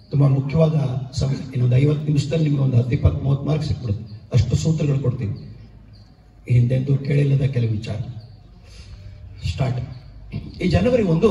ತುಂಬಾ ಮುಖ್ಯವಾದ ಸಮಯ ಇನ್ನೊಂದು ಐವತ್ತು ನಿಮಿಷದಲ್ಲಿ ನಿಮ್ಗೆ ಒಂದು ಹತ್ತು ಇಪ್ಪತ್ತು ಮೂವತ್ತು ಮಾರ್ಕ್ ಸಿಕ್ಬಿಡುತ್ತೆ ಅಷ್ಟು ಸೂತ್ರಗಳು ಕೊಡ್ತೀನಿ ಹಿಂದೆಂದೂ ಕೇಳಿಲ್ಲದ ಕೆಲವು ವಿಚಾರ ಸ್ಟಾರ್ಟ್ ಈ ಜನವರಿ ಒಂದು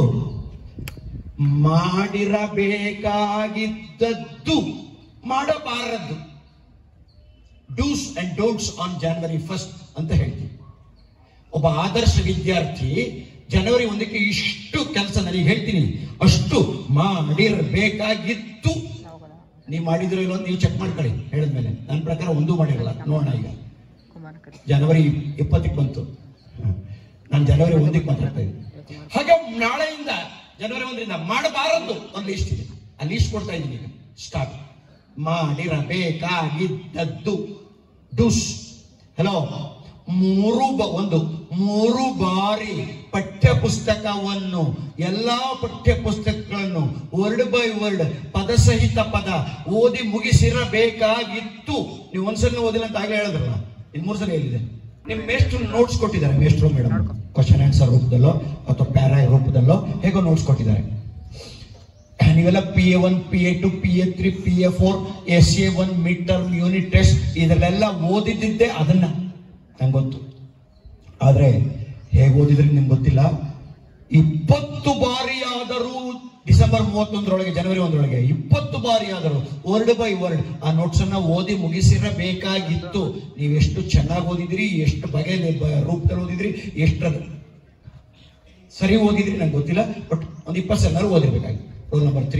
ಮಾಡಿರಬೇಕಾಗಿದ್ದದ್ದು ಮಾಡಬಾರದು dos and don'ts on January first ಅಂತ ಹೇಳ್ತೀವಿ ಒಬ್ಬ ಆದರ್ಶ ವಿದ್ಯಾರ್ಥಿ ಜನವರಿ ಒಂದಕ್ಕೆ ಇಷ್ಟು ಕೆಲಸ ನನಗೆ ಹೇಳ್ತೀನಿ ಅಷ್ಟು ಮಾಡಿರಬೇಕಾಗಿತ್ತು ನೀವು ಮಾಡಿದ್ರು ಇಲ್ಲ ಅಂತ ನೀವು ಚೆಕ್ ಮಾಡ್ಕೊಳ್ಳಿ ಹೇಳಿದ್ಮೇಲೆ ನನ್ನ ಪ್ರಕಾರ ಒಂದೂ ಮಾಡಿರಲ್ಲ ನೋಡೋಣ ಈಗ ಜನವರಿ ಇಪ್ಪತ್ತಕ್ಕೆ ಬಂತು ನಾನು ಜನವರಿ ಒಂದಕ್ಕೆ ಮಾತಾಡ್ತಾ ಇದ್ದೀನಿ ಹಾಗೆ ನಾಳೆಯಿಂದ ಜನವರಿ ಒಂದರಿಂದ ಮಾಡಬಾರದು ಒಂದು ಲಿಸ್ಟ್ ಇದೆ ಆ ಲಿಸ್ಟ್ ಕೊಡ್ತಾ ಇದ್ದೀನಿ ಈಗ ಸ್ಟಾರ್ಟ್ ಮಾಡಿರಬೇಕಾಗಿದ್ದದ್ದು ಡೂಸ್ ಹಲೋ ಮೂರು ಬ ಒಂದು ಮೂರು ಬಾರಿ ಪಠ್ಯ ಪುಸ್ತಕವನ್ನು ಎಲ್ಲಾ ಪಠ್ಯ ಪುಸ್ತಕಗಳನ್ನು ವರ್ಡ್ ಬೈ ವರ್ಡ್ ಪದಸಹಿತ ಪದ ಓದಿ ಮುಗಿಸಿರಬೇಕಾಗಿತ್ತು ನೀವು ಒಂದ್ಸಲ ಓದಿಲ್ಲ ಅಂತ ಆಗಲೇ ಹೇಳಿದ್ರಲ್ಲ ಇದು ಮೂರು ಸಲ ಹೇಳಿದೆ ನಿಮ್ ಮೇಷ್ಟ್ರು ನೋಟ್ಸ್ ಕೊಟ್ಟಿದ್ದಾರೆ ಮೇಷ್ಟ್ರು ಮೇಡಮ್ ಕ್ವಶನ್ ಆನ್ಸರ್ ರೂಪದಲ್ಲೋ ಅಥವಾ ಪ್ಯಾರಾ ರೂಪದಲ್ಲೋ ಹೇಗೋ ನೋಟ್ಸ್ ಕೊಟ್ಟಿದ್ದಾರೆ ನೀವೆಲ್ಲ P A one P A two P A three P A four S A one mid term unit test ಇದರಲ್ಲೆಲ್ಲ ಓದಿದ್ದೆ ಅದನ್ನ ನಂಗೆ ಗೊತ್ತು ಆದ್ರೆ ಹೇಗೆ ಓದಿದ್ರೆ ನಿಮ್ಗೆ ಗೊತ್ತಿಲ್ಲ ಇಪ್ಪತ್ತು ಬಾರಿ ಆದರೂ ಡಿಸೆಂಬರ್ ಮೂವತ್ತೊಂದರೊಳಗೆ ಜನವರಿ ಒಂದರೊಳಗೆ ಇಪ್ಪತ್ತು ಬಾರಿ ಆದರೂ ವರ್ಡ್ ಬೈ ವರ್ಡ್ ಆ ನೋಟ್ಸ್ ಅನ್ನ ಓದಿ ಮುಗಿಸಿರಬೇಕಾಗಿತ್ತು ನೀವು ಎಷ್ಟು ಚೆನ್ನಾಗಿ ಓದಿದ್ರಿ ಎಷ್ಟು ಬಗೆಯಲ್ಲಿ ಬ- ರೂಪದಲ್ಲಿ ಓದಿದ್ರಿ ಎಷ್ಟು ಸರಿ ಓದಿದ್ರಿ ನಂಗೆ ಗೊತ್ತಿಲ್ಲ ಬಟ್ ಒಂದು ಇಪ್ಪತ್ತು ಸಲ ಓದಿರ್ಬೇಕಾಗಿತ್ತು roll number three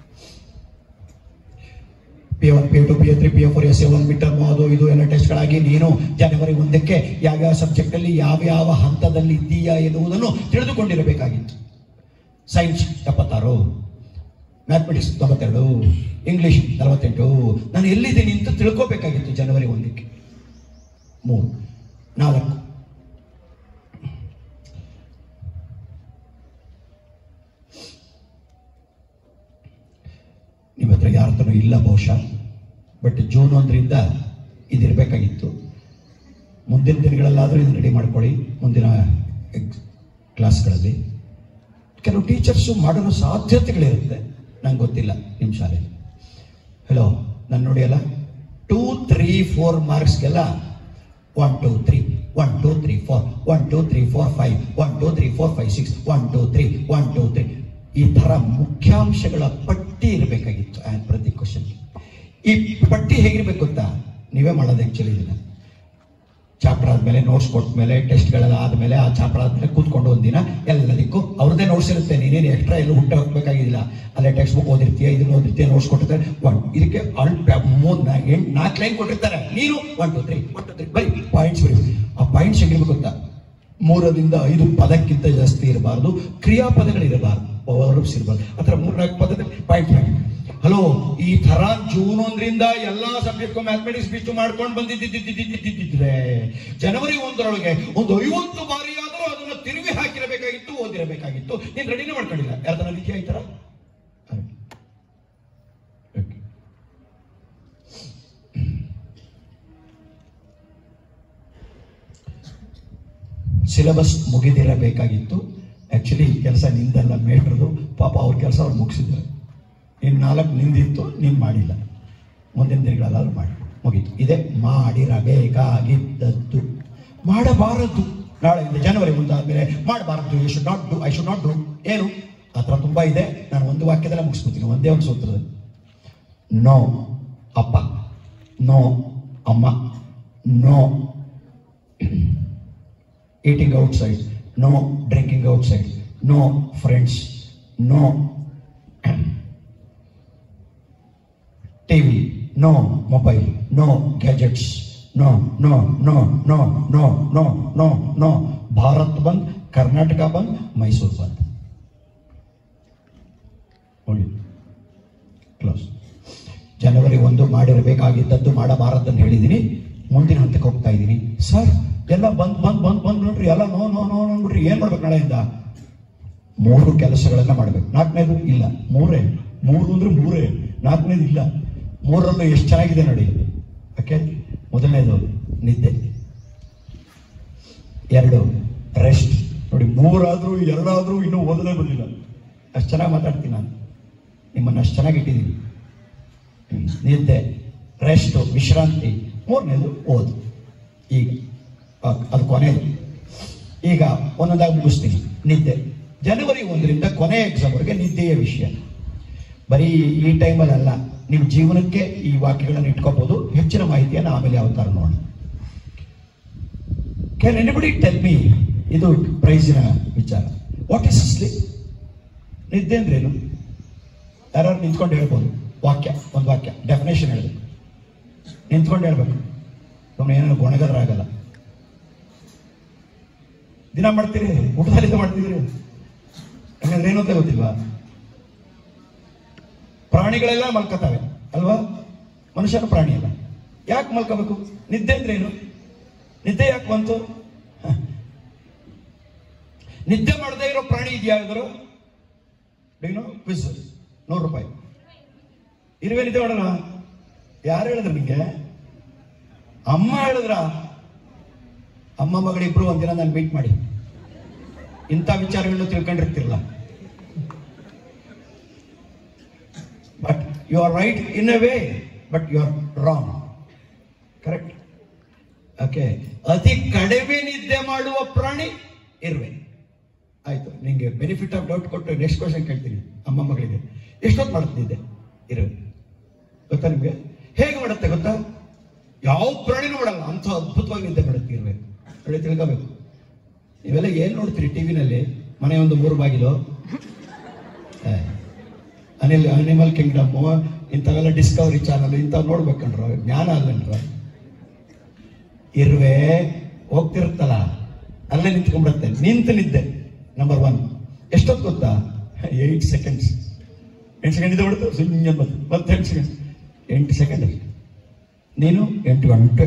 P one P two P three P four S A one matter ಅದು ಇದು ಎಲ್ಲ ಟೆಸ್ಟ್ಗಳಾಗಿ ನೀನು ಜನವರಿ ಒಂದಕ್ಕೆ ಯಾವ್ಯಾವ ಸಬ್ಜೆಕ್ಟ್ ಅಲ್ಲಿ ಯಾವ್ಯಾವ ಹಂತದಲ್ಲಿ ಇದ್ದೀಯಾ ಎನ್ನುವುದನ್ನು ತಿಳಿದುಕೊಂಡಿರಬೇಕಾಗಿತ್ತು ಸೈನ್ಸ್ ಎಪ್ಪತ್ತಾರು ಮ್ಯಾಥಮೆಟಿಕ್ಸ್ ತೊಂಬತ್ತೆರಡು ಇಂಗ್ಲಿಷ್ ನಲವತ್ತೆಂಟು ನಾನು ಎಲ್ಲಿದ್ದೀನಿ ಅಂತ ತಿಳ್ಕೋಬೇಕಾಗಿತ್ತು ಜನವರಿ ಒಂದಕ್ಕೆ ಮೂರು ನಾಲ್ಕು ನಿಮ್ಮ ಹತ್ರ ಯಾರ ಹತ್ರನೂ ಇಲ್ಲ ಬಹುಶಃ ಬಟ್ ಜೂನ್ ಒಂದರಿಂದ ಇದಿರಬೇಕಾಗಿತ್ತು ಮುಂದಿನ ದಿನಗಳಲ್ಲಾದರೂ ಇದನ್ನು ರೆಡಿ ಮಾಡ್ಕೊಳ್ಳಿ ಮುಂದಿನ ಎಕ್ಸ್- ಕ್ಲಾಸ್ಗಳಲ್ಲಿ ಕೆಲವು ಟೀಚರ್ಸು ಮಾಡಲು ಸಾಧ್ಯತೆಗಳಿರುತ್ತೆ ನಂಗೆ ಗೊತ್ತಿಲ್ಲ ನಿಮ್ಮ ಶಾಲೆಯಲ್ಲಿ ಹಲೋ ನಾನು ನೋಡಿ ಅಲ್ಲ ಟೂ ತ್ರೀ ಫೋರ್ ಮಾರ್ಕ್ಸ್ಗೆಲ್ಲ one two three one two three four one two three four five one two three four five six one two three one two three ಈ ಥರ ಮುಖ್ಯಾಂಶಗಳ ಪಟ್ಟಿ ಇರಬೇಕಾಗಿತ್ತು ಆ್ಯಂಡ್ ಪ್ರತಿ ಕ್ವಶನ್ ಈ ಪಟ್ಟಿ ಹೇಗಿರ್ಬೇಕು ಗೊತ್ತಾ ನೀವೇ ಮಾಡೋದು ಆ್ಯಕ್ಚುಲಿ ಇದನ್ನ ಚಾಪ್ಟರ್ ಆದ್ಮೇಲೆ ನೋಟ್ಸ್ ಕೊಟ್ಟ ಮೇಲೆ ಟೆಸ್ಟ್ಗಳೆಲ್ಲ ಆದ್ಮೇಲೆ ಆ ಚಾಪ್ಟರ್ ಆದ್ಮೇಲೆ ಕೂತ್ಕೊಂಡು ಒಂದಿನ ಎಲ್ಲದಕ್ಕೂ ಅವ್ರದ್ದೇ ನೋಟ್ಸ್ ಇರುತ್ತೆ ನೀನೇನು ಎಕ್ಸ್ಟ್ರಾ ಎಲ್ಲೂ ಹುಟ್ಟ ಹೋಗ್ಬೇಕಾಗಿಲ್ಲ ಅಲ್ಲೇ ಟೆಕ್ಸ್ಟ್ ಬುಕ್ ಓದಿರ್ತೀಯ ಇದನ್ನ ಓದಿರ್ತೀಯ ನೋಟ್ಸ್ ಕೊಟ್ಟಿರ್ತಾರೆ ಒನ್ ಇದಕ್ಕೆ ಅಲ್ಟ್ ಮೂರ್ ಎಂಟು ನಾಲ್ಕು ಲೈನ್ ಕೊಟ್ಟಿರ್ತಾರೆ ನೀನು one two three one two three ಬರೀ ಪಾಯಿಂಟ್ಸ್ ಬರೀ ಆ ಪಾಯಿಂಟ್ಸ್ ಹೆಂಗಿರ್ಬೇಕು ಗೊತ್ತಾ ಮೂರರಿಂದ ಐದು ಪದಕ್ಕಿಂತ ಜಾಸ್ತಿ ಇರಬಾರ್ದು ಕ್ರಿಯಾಪದಗಳಿರಬಾರ್ದು ವರ್ಬ್ಸ್ ಇರಬಾರ್ದು ಆ ಥರ ಮೂರ್ನಾಲ್ಕು ಪದದಲ್ಲಿ ಪಾಯಿಂಟ್ ಪಾಯಿಂಟ್ ಹಲೋ ಈ ತರ ಜೂನ್ ಒಂದರಿಂದ ಎಲ್ಲಾ ಸಬ್ಜೆಕ್ಟ್ ಮ್ಯಾಥಮೆಟಿಕ್ಸ್ ಬಿಟ್ಟು ಮಾಡ್ಕೊಂಡು ಬಂದಿದ್ದಿದ್ದಿದ್ದಿದ್ದಿದ್ರೆ ಜನವರಿ ಒಂದರೊಳಗೆ ಒಂದು ಐವತ್ತು ಬಾರಿ ಆದರೂ ಅದನ್ನ ತಿರುಗಿ ಹಾಕಿರಬೇಕಾಗಿತ್ತು ಓದಿರಬೇಕಾಗಿತ್ತು ನೀನ್ ರೆಡಿನೇ ಮಾಡ್ಕೊಂಡಿಲ್ಲ ಯಾರ್ದನ್ನ ರೀತಿ ಆಯ್ತಾರ ಸಿಲೆಬಸ್ ಮುಗಿದಿರಬೇಕಾಗಿತ್ತು ಆಕ್ಚುಲಿ ಕೆಲಸ ನಿಂದಲ್ಲ ಮೇಟ್ರದು ಪಾಪ ಅವ್ರ ಕೆಲಸ ಅವ್ರು ಮುಗಿಸಿದ್ದಾರೆ ಇನ್ನು ನಾಲ್ಕು ನಿಂದಿತ್ತು ನೀನು ಮಾಡಿಲ್ಲ ಮುಂದಿನ ದಿನಗಳಲ್ಲಾದ್ರೂ ಮಾಡಿ ಮುಗೀತು ಇದೇ ಮಾಡಿರಬೇಕಾಗಿದ್ದದ್ದು ಮಾಡಬಾರದು ನಾಳೆಯಿಂದ ಜನವರಿ ಮುಂದಾದ್ಮೇಲೆ ಮಾಡಬಾರದು you should not do I should not do ಏನು ಆ ಥರ ತುಂಬ ಇದೆ ನಾನು ಒಂದು ವಾಕ್ಯದಲ್ಲೇ ಮುಗಿಸ್ಬಿಡ್ತೀನಿ ಒಂದೇ ಒಂದು ಸೂತ್ರದಲ್ಲಿ ನೋ ಅಪ್ಪ ನೋ ಅಮ್ಮ no eating outside, no drinking outside, no friends, no TV, no mobile, no gadgets, no, no, no, no, no, no, no, no. Bharat Bandh Karnataka ಬಂದ್ ಮೈಸೂರು ಬಂದ್ ಹೋಗಿ ಕ್ಲೋಸ್ ಜನವರಿ ಒಂದು ಮಾಡಿರಬೇಕಾಗಿದ್ದದ್ದು ಮಾಡಬಾರದನ್ನು ಹೇಳಿದ್ದೀನಿ ಮುಂದಿನ ಹಂತಕ್ಕೆ ಹೋಗ್ತಾ ಇದ್ದೀನಿ ಸರ್ ಎಲ್ಲ ಬಂದ್ ಬಂದ್ ಬಂದ್ ಬಂದ್ ನೋಡ್ರಿ ಎಲ್ಲ ನೋ ನೋ ನೋ ನೋಡ್ಬಿಟ್ರಿ ಏನ್ ಮಾಡ್ಬೇಕು ನಾಳೆಯಿಂದ ಮೂರು ಕೆಲಸಗಳನ್ನ ಮಾಡ್ಬೇಕು ನಾಲ್ಕನೇದು ಇಲ್ಲ ಮೂರೇ ಮೂರು ಅಂದ್ರೆ ಮೂರೇ ನಾಲ್ಕನೇದು ಇಲ್ಲ ಮೂರರಲ್ಲೂ ಎಷ್ಟು ಚೆನ್ನಾಗಿದೆ ನೋಡಿ ಓಕೆ ಮೊದಲನೇದು ನಿದ್ದೆ ಎರಡು ರೆಸ್ಟ್ ನೋಡಿ ಮೂರಾದ್ರೂ ಎರಡಾದ್ರೂ ಇನ್ನೂ ಓದಲೇ ಬಂದಿಲ್ಲ ಅಷ್ಟು ಚೆನ್ನಾಗಿ ಮಾತಾಡ್ತೀನಿ ನಾನು ನಿಮ್ಮನ್ನು ಅಷ್ಟು ಚೆನ್ನಾಗಿ ಇಟ್ಟಿದ್ದೀನಿ ನಿದ್ದೆ ರೆಸ್ಟು ವಿಶ್ರಾಂತಿ ಮೂರನೇದು ಓದು ಈಗ ಅ- ಅದು ಕೊನೆಯದು ಈಗ ಒಂದೊಂದಾಗಿ ಮುಗಿಸ್ತೀನಿ ನಿದ್ದೆ ಜನವರಿ ಒಂದರಿಂದ ಕೊನೆ ಎಕ್ಸಾಮ್ವರೆಗೆ ನಿದ್ದೆಯ ವಿಷಯ ಬರೀ ಈ ಟೈಮಲ್ಲ ನಿಮ್ಮ ಜೀವನಕ್ಕೆ ಈ ವಾಕ್ಯಗಳನ್ನು ಇಟ್ಕೋಬಹುದು ಹೆಚ್ಚಿನ ಮಾಹಿತಿಯನ್ನು ಆಮೇಲೆ ಅವತಾರ ನೋಡೋಣ ಕ್ಯಾನ್ ಎನಿಬಡಿ ಟೆಲ್ ಮಿ ಇದು ಪ್ರೈಸಿನ ವಿಚಾರ ವಾಟ್ ಇಸ್ ಸ್ಲೀಪ್ ನಿದ್ದೆ ಅಂದ್ರೇನು ಯಾರು ನಿಂತ್ಕೊಂಡು ಹೇಳ್ಬೋದು ವಾಕ್ಯ ಒಂದು ವಾಕ್ಯ ಡೆಫಿನೇಷನ್ ಹೇಳ್ಬೇಕು ನಿಂತ್ಕೊಂಡು ಹೇಳ್ಬೇಕು ಸುಮ್ಮನೆ ಏನಾದ್ರು ಗೊಣಗದ್ರಾಗಲ್ಲ ದಿನ ಮಾಡ್ತೀರಿ ಊಟದಲ್ಲಿ ಮಾಡ್ತಿದ್ದೀರಿ ಹಂಗಂದ್ರೆ ಏನು ಅಂತ ಗೊತ್ತಿಲ್ವಾ ಪ್ರಾಣಿಗಳೆಲ್ಲ ಮಲ್ಕೋತಾವೆ ಅಲ್ವಾ ಮನುಷ್ಯನ ಪ್ರಾಣಿ ಅಲ್ಲ ಯಾಕೆ ಮಲ್ಕೋಬೇಕು ನಿದ್ದೆ ಅಂದ್ರೆ ಏನು ನಿದ್ದೆ ಯಾಕೆ ಬಂತು ಹ. ನಿದ್ದೆ ಮಾಡದೇ ಇರೋ ಪ್ರಾಣಿ ಇದೆಯಾ ಯಾವ್ದಾರು ಏನು ಕ್ವಿಸ್ ನೂರು ರೂಪಾಯಿ ಇರುವೆ ನಿದ್ದೆ ಮಾಡೋಣ ಯಾರು ಹೇಳಿದ್ರು ನಿಂಗೆ ಅಮ್ಮ ಹೇಳಿದ್ರ ಅಮ್ಮ ಮಗಳಿಬ್ರು ಒಂದಿನ ನಾನು ಮೀಟ್ ಮಾಡಿ ಇಂಥ ವಿಚಾರಗಳನ್ನು ತಿಳ್ಕೊಂಡಿರ್ತಿರಲ್ಲ but you are right in a way but you are wrong correct okay ಅತಿ ಕಡಿಮೆ ನಿದ್ದೆ ಮಾಡುವ ಪ್ರಾಣಿ ಇರುವೆ ಆಯ್ತು ನಿಂಗೆ ಬೆನಿಫಿಟ್ ಆಫ್ ಡೌಟ್ ಕೊಟ್ಟು ನೆಕ್ಸ್ಟ್ ಕ್ವಶನ್ ಕೇಳ್ತೀನಿ ಅಮ್ಮ ಮಗಳಿಗೆ ಎಷ್ಟೊತ್ತು ಮಾಡುತ್ತಿದ್ದೆ ಇರುವೆ ಗೊತ್ತಾ ನಿಮ್ಗೆ ಹೇಗೆ ಮಾಡುತ್ತೆ ಗೊತ್ತಾ ಯಾವ ಪ್ರಾಣಿನೂ ಮಾಡಲ್ಲ ಅಂತ ಅದ್ಭುತವಾಗಿ ನಿದ್ದೆ ಮಾಡುತ್ತೆ ಇರುವೆ ನೋಡಿ ತಿಳ್ಕೋಬೇಕು ಇವೆಲ್ಲ ಏನ್ ನೋಡ್ತೀರಿ ಟಿವಿನಲ್ಲಿ ಮನೆ ಒಂದು ಮೂರು ಬಾಗಿಲು ಏ, ಅನಿಲ್ ಅನಿಮಲ್ ಕಿಂಗ್ಡಮ್ ಇಂಥವೆಲ್ಲ ಡಿಸ್ಕವರಿ ಚಾನಲ್ ಇಂಥವ್ ನೋಡ್ಬೇಕಂಡ್ರ ಜ್ಞಾನ ಅಲ್ಲನ್ರ ಇರುವೆ ಹೋಗ್ತಿರುತ್ತಲ್ಲ ಅಲ್ಲೇ ನಿಂತ್ಕೊಂಡ್ಬಿಡುತ್ತೆ ನಿಂತು ನಿದ್ದೆ ನಂಬರ್ ಒನ್ ಎಷ್ಟೊತ್ತು ಗೊತ್ತಾ ಏಯ್ಟ್ ಸೆಕೆಂಡ್ಸ್ ಎಂಟು ಸೆಕೆಂಡ್ ಇದೆ ಬಿಡ್ತು ಸುಮ್ಮನೆ ಬಂತು ಮತ್ತೆ ಎಂಟು ಸೆಕೆಂಡ್ ಎಂಟು ಸೆಕೆಂಡ್ ನೀನು ಎಂಟು ಗಂಟೆ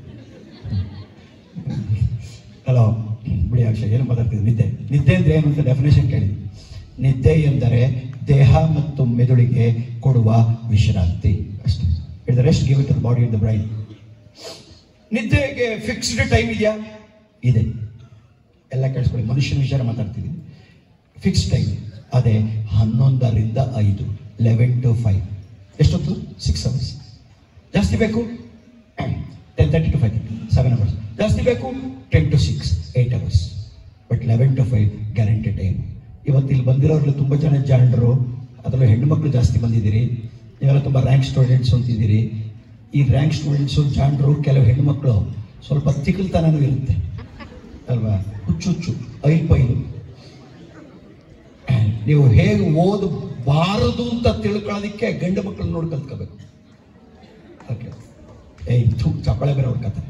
ಹಲೋ ಬಿಡಿ ಅಕ್ಷಯ ಏನು ಮಾತಾಡ್ತಿದ್ದೆ ನಿದ್ದೆ ನಿದ್ದೆ ಅಂದ್ರೆ ಏನು ಅಂತ ಡೆಫಿನೇಷನ್ ಕೇಳಿ ನಿದ್ದೆ ಎಂದರೆ ದೇಹ ಮತ್ತು ಮೆದುಳಿಗೆ ಕೊಡುವ ವಿಶ್ರಾಂತಿ ಅಷ್ಟೇ it the rest give it the body in the brain ನಿದ್ದೆಗೆ ಫಿಕ್ಸ್ಡ್ ಟೈಮ್ ಇದೆಯಾ ಇದೆ ಎಲ್ಲ ಕೇಳಿಸ್ಕೊಳ್ಳಿ ಮನುಷ್ಯನ ವಿಚಾರ ಮಾತಾಡ್ತಿದ್ದೀನಿ ಫಿಕ್ಸ್ ಟೈಮ್ ಅದೇ ಹನ್ನೊಂದರಿಂದ ಐದು ಲೆವೆನ್ ಟು ಫೈವ್ ಎಷ್ಟೊತ್ತು ಸಿಕ್ಸ್ ಅವರ್ಸ್ ಜಾಸ್ತಿ ಬೇಕು ten thirty to five seven hours ಜಾಸ್ತಿ ಬೇಕು ten to six eight hours but eleven to five guarantee time ಇವತ್ತು ಇಲ್ಲಿ ಬಂದಿರೋರಲ್ಲಿ ತುಂಬ ಜನ ಜಾಣರು ಅದರಲ್ಲೂ ಹೆಣ್ಣು ಮಕ್ಕಳು ಜಾಸ್ತಿ ಬಂದಿದ್ದೀರಿ ನೀವೆಲ್ಲ ತುಂಬ ರ್ಯಾಂಕ್ ಸ್ಟೂಡೆಂಟ್ಸ್ ಅಂತಿದ್ದೀರಿ ಈ ರ್ಯಾಂಕ್ ಸ್ಟೂಡೆಂಟ್ಸು ಜಾಣರು ಕೆಲವು ಹೆಣ್ಣು ಮಕ್ಕಳು ಸ್ವಲ್ಪ ತಿಕ್ಕಲ್ತನೂ ಇರುತ್ತೆ ಅಲ್ವಾ ಹುಚ್ಚು ಹುಚ್ಚು ಐಲ್ ಪೈಲು ನೀವು ಹೇಗೆ ಓದಬಾರದು ಅಂತ ತಿಳ್ಕೊಳ್ಳೋದಕ್ಕೆ ಗಂಡು ಮಕ್ಕಳು ನೋಡಿ ಕಲ್ತ್ಕೋಬೇಕು ಓಕೆ ಏಯ್ ಥೂ ಚಪ್ಪಳೆ ಬೇರೆ ಅವ್ರ ಕತೆ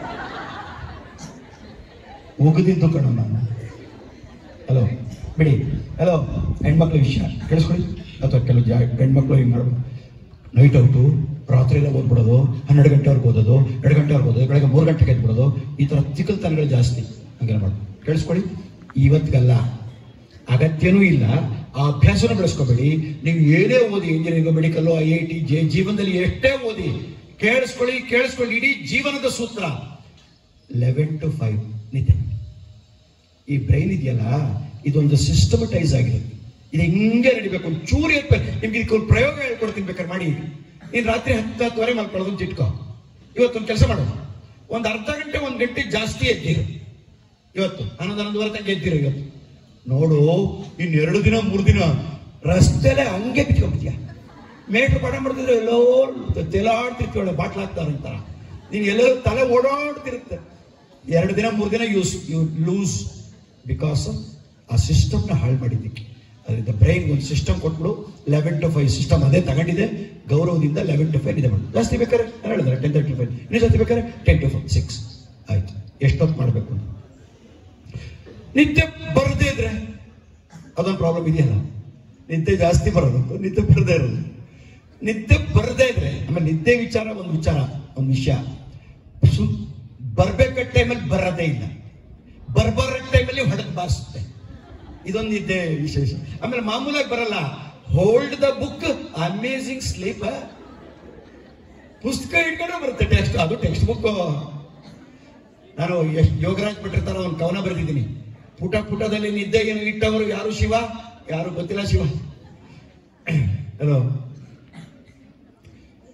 ಉಗಿದಿದ್ದು ಕಣ ನಾನು ಹಲೋ ಬಿಡಿ ಹಲೋ ಹೆಣ್ಮಕ್ಳ ವಿಷಯ ಕೇಳಿಸ್ಕೊಳ್ಳಿ ಅಥವಾ ಕೆಲವು ಜಾ ಗಂಡ್ಮಕ್ಳು ಹಿಂಗೆ ಮಾಡ್ಬೇಕು ನೈಟ್ ಔಟು ರಾತ್ರಿ ಎಲ್ಲ ಓದ್ಬಿಡೋದು ಹನ್ನೆರಡು ಗಂಟೆವರೆಗೆ ಓದೋದು ಎರಡು ಗಂಟೆವರೆಗೆ ಓದೋದು ಬೆಳಗ್ಗೆ ಮೂರು ಗಂಟೆಗೆ ಎದ್ಬಿಡೋದು ಈ ಥರ ಚಿಕ್ಕಲ್ತನಗಳು ಜಾಸ್ತಿ ಹಂಗೆ ಮಾಡೋದು ಕೇಳಿಸ್ಕೊಳ್ಳಿ ಇವತ್ತಿಗಲ್ಲ ಅಗತ್ಯನೂ ಇಲ್ಲ ಆ ಅಭ್ಯಾಸನೂ ಬೆಳೆಸ್ಕೋಬೇಡಿ ನೀವು ಏನೇ ಓದಿ engineering medical I I T J ಜೀವನದಲ್ಲಿ ಎಷ್ಟೇ ಓದಿ ಕೇಳಿಸ್ಕೊಳ್ಳಿ ಕೇಳಿಸ್ಕೊಳ್ಳಿ ಇಡೀ ಜೀವನದ ಸೂತ್ರ ಲೆವೆನ್ ಟು ಫೈವ್ ನಿದ್ದೆ ಈ ಬ್ರೈನ್ ಇದೆಯಲ್ಲ ಇದೊಂದು ಸಿಸ್ಟಮಟೈಸ್ ಆಗಿರುತ್ತೆ ಇದು ಹಿಂಗೆ ನಡಿಬೇಕು ಒಂದು ಚೂರು ಇರ್ಬೇಕು ನಿಮ್ಗೆ ಇದಕ್ಕೆ ಒಂದು ಪ್ರಯೋಗ ಹೇಳ್ಕೊಡ್ತೀನಿ ಬೇಕಾದ್ರೆ ಮಾಡಿ ನೀನು ರಾತ್ರಿ ಹತ್ತು ಹತ್ತುವರೆ ಮಲ್ಕೊಳ್ಳೋದು ಅಂತ ಇಟ್ಕೋ ಇವತ್ತೊಂದು ಕೆಲಸ ಮಾಡು ಒಂದು ಅರ್ಧ ಗಂಟೆ ಒಂದು ಗಂಟೆ ಜಾಸ್ತಿ ಎದ್ದಿರು ಇವತ್ತು ಹನ್ನೊಂದು ಹನ್ನೊಂದುವರೆ ತನಕ ಎದ್ದಿರು ಇವತ್ತು ನೋಡು ಇನ್ನು ಎರಡು ದಿನ ಮೂರು ದಿನ ರಸ್ತೆಲೆ ಹಂಗೆ ಬಿಟ್ಕೊಂಡ್ಬಿಟ್ಯಾ ಮೇಟ್ರ್ ಪಾಠ ಮಾಡ್ತಿದ್ರೆ ಎಲ್ಲೋ ತೆಲಾಡ್ತಿರ್ತೀವಳೆ ಬಾಟ್ಲ್ ಹಾಕ್ತಾರಂತಾರ ನೀನು ಎಲ್ಲೋ ತಲೆ ಓಡಾಡ್ತಿರುತ್ತೆ ಎರಡು ದಿನ ಮೂರು ದಿನ ಯೂಸ್ ಯು ಲೂಸ್ ಬಿಕಾಸ್ ಆ ಸಿಸ್ಟಮ್ನ ಹಾಳು ಮಾಡಿದ್ದಕ್ಕೆ ಅದರಿಂದ ಬ್ರೈನ್ ಒಂದು ಸಿಸ್ಟಮ್ ಕೊಟ್ಬಿಡು ಲೆವೆನ್ ಟು ಫೈವ್ ಸಿಸ್ಟಮ್ ಅದೇ ತಗೊಂಡಿದೆ ಗೌರವದಿಂದ ಲೆವೆನ್ ಟು ಫೈವ್ ಇದೆ ಮಾಡು ಜಾಸ್ತಿ ಬೇಕಾದ್ರೆ ನಾನು ಹೇಳಿದ್ರೆ ಟೆನ್ ತರ್ಟಿ ಫೈವ್ ಇನ್ನೂ ಜಾಸ್ತಿ ಬೇಕಾದ್ರೆ ಟೆನ್ ಟು ಫೈವ್ ಸಿಕ್ಸ್ ಆಯ್ತು ಎಷ್ಟೊತ್ತು ಮಾಡಬೇಕು ನಿದ್ದೆ ಬರದೇ ಇದ್ರೆ ಅದೊಂದು ಪ್ರಾಬ್ಲಮ್ ಇದೆಯಲ್ಲ ನಿದ್ದೆ ಜಾಸ್ತಿ ಬರೋದು ನಿದ್ದೆ ಬರದೇ ಇರೋದು ನಿದ್ದೆ ಬರದೇ ಇದ್ರೆ ಆಮೇಲೆ ನಿದ್ದೆ ವಿಚಾರ ಒಂದು ವಿಚಾರ ಒಂದು ವಿಷಯ ಸು ಬರ್ಬೇಕಾದ ಟೈಮಲ್ಲಿ ಬರೋದೇ ಇಲ್ಲ ಬರ್ಬಾರ ಟೈಮಲ್ಲಿ ಹೊಡೆದು ಬಾರಿಸುತ್ತೆ ಇದೊಂದು ನಿದ್ದೆ ವಿಶೇಷ ಆಮೇಲೆ ಮಾಮೂಲಾಗಿ ಬರಲ್ಲ hold the book amazing sleep ಪುಸ್ತಕ ಇಟ್ಕೊಂಡ್ರೆ ಬರುತ್ತೆ ಟೆಕ್ಸ್ಟ್ ಅದು ಟೆಕ್ಸ್ಟ್ ಬುಕ್ ನಾನು ಎಷ್ಟು ಯೋಗರಾಜ್ ಬಿಟ್ಟಿರ್ತಾರ ಒಂದು ಕವನ ಬರೆದಿದ್ದೀನಿ ಪುಟ ಪುಟದಲ್ಲಿ ನಿದ್ದೆಯನ್ನು ಇಟ್ಟವರು ಯಾರು ಶಿವ ಯಾರು ಗೊತ್ತಿಲ್ಲ ಶಿವ ಹಲೋ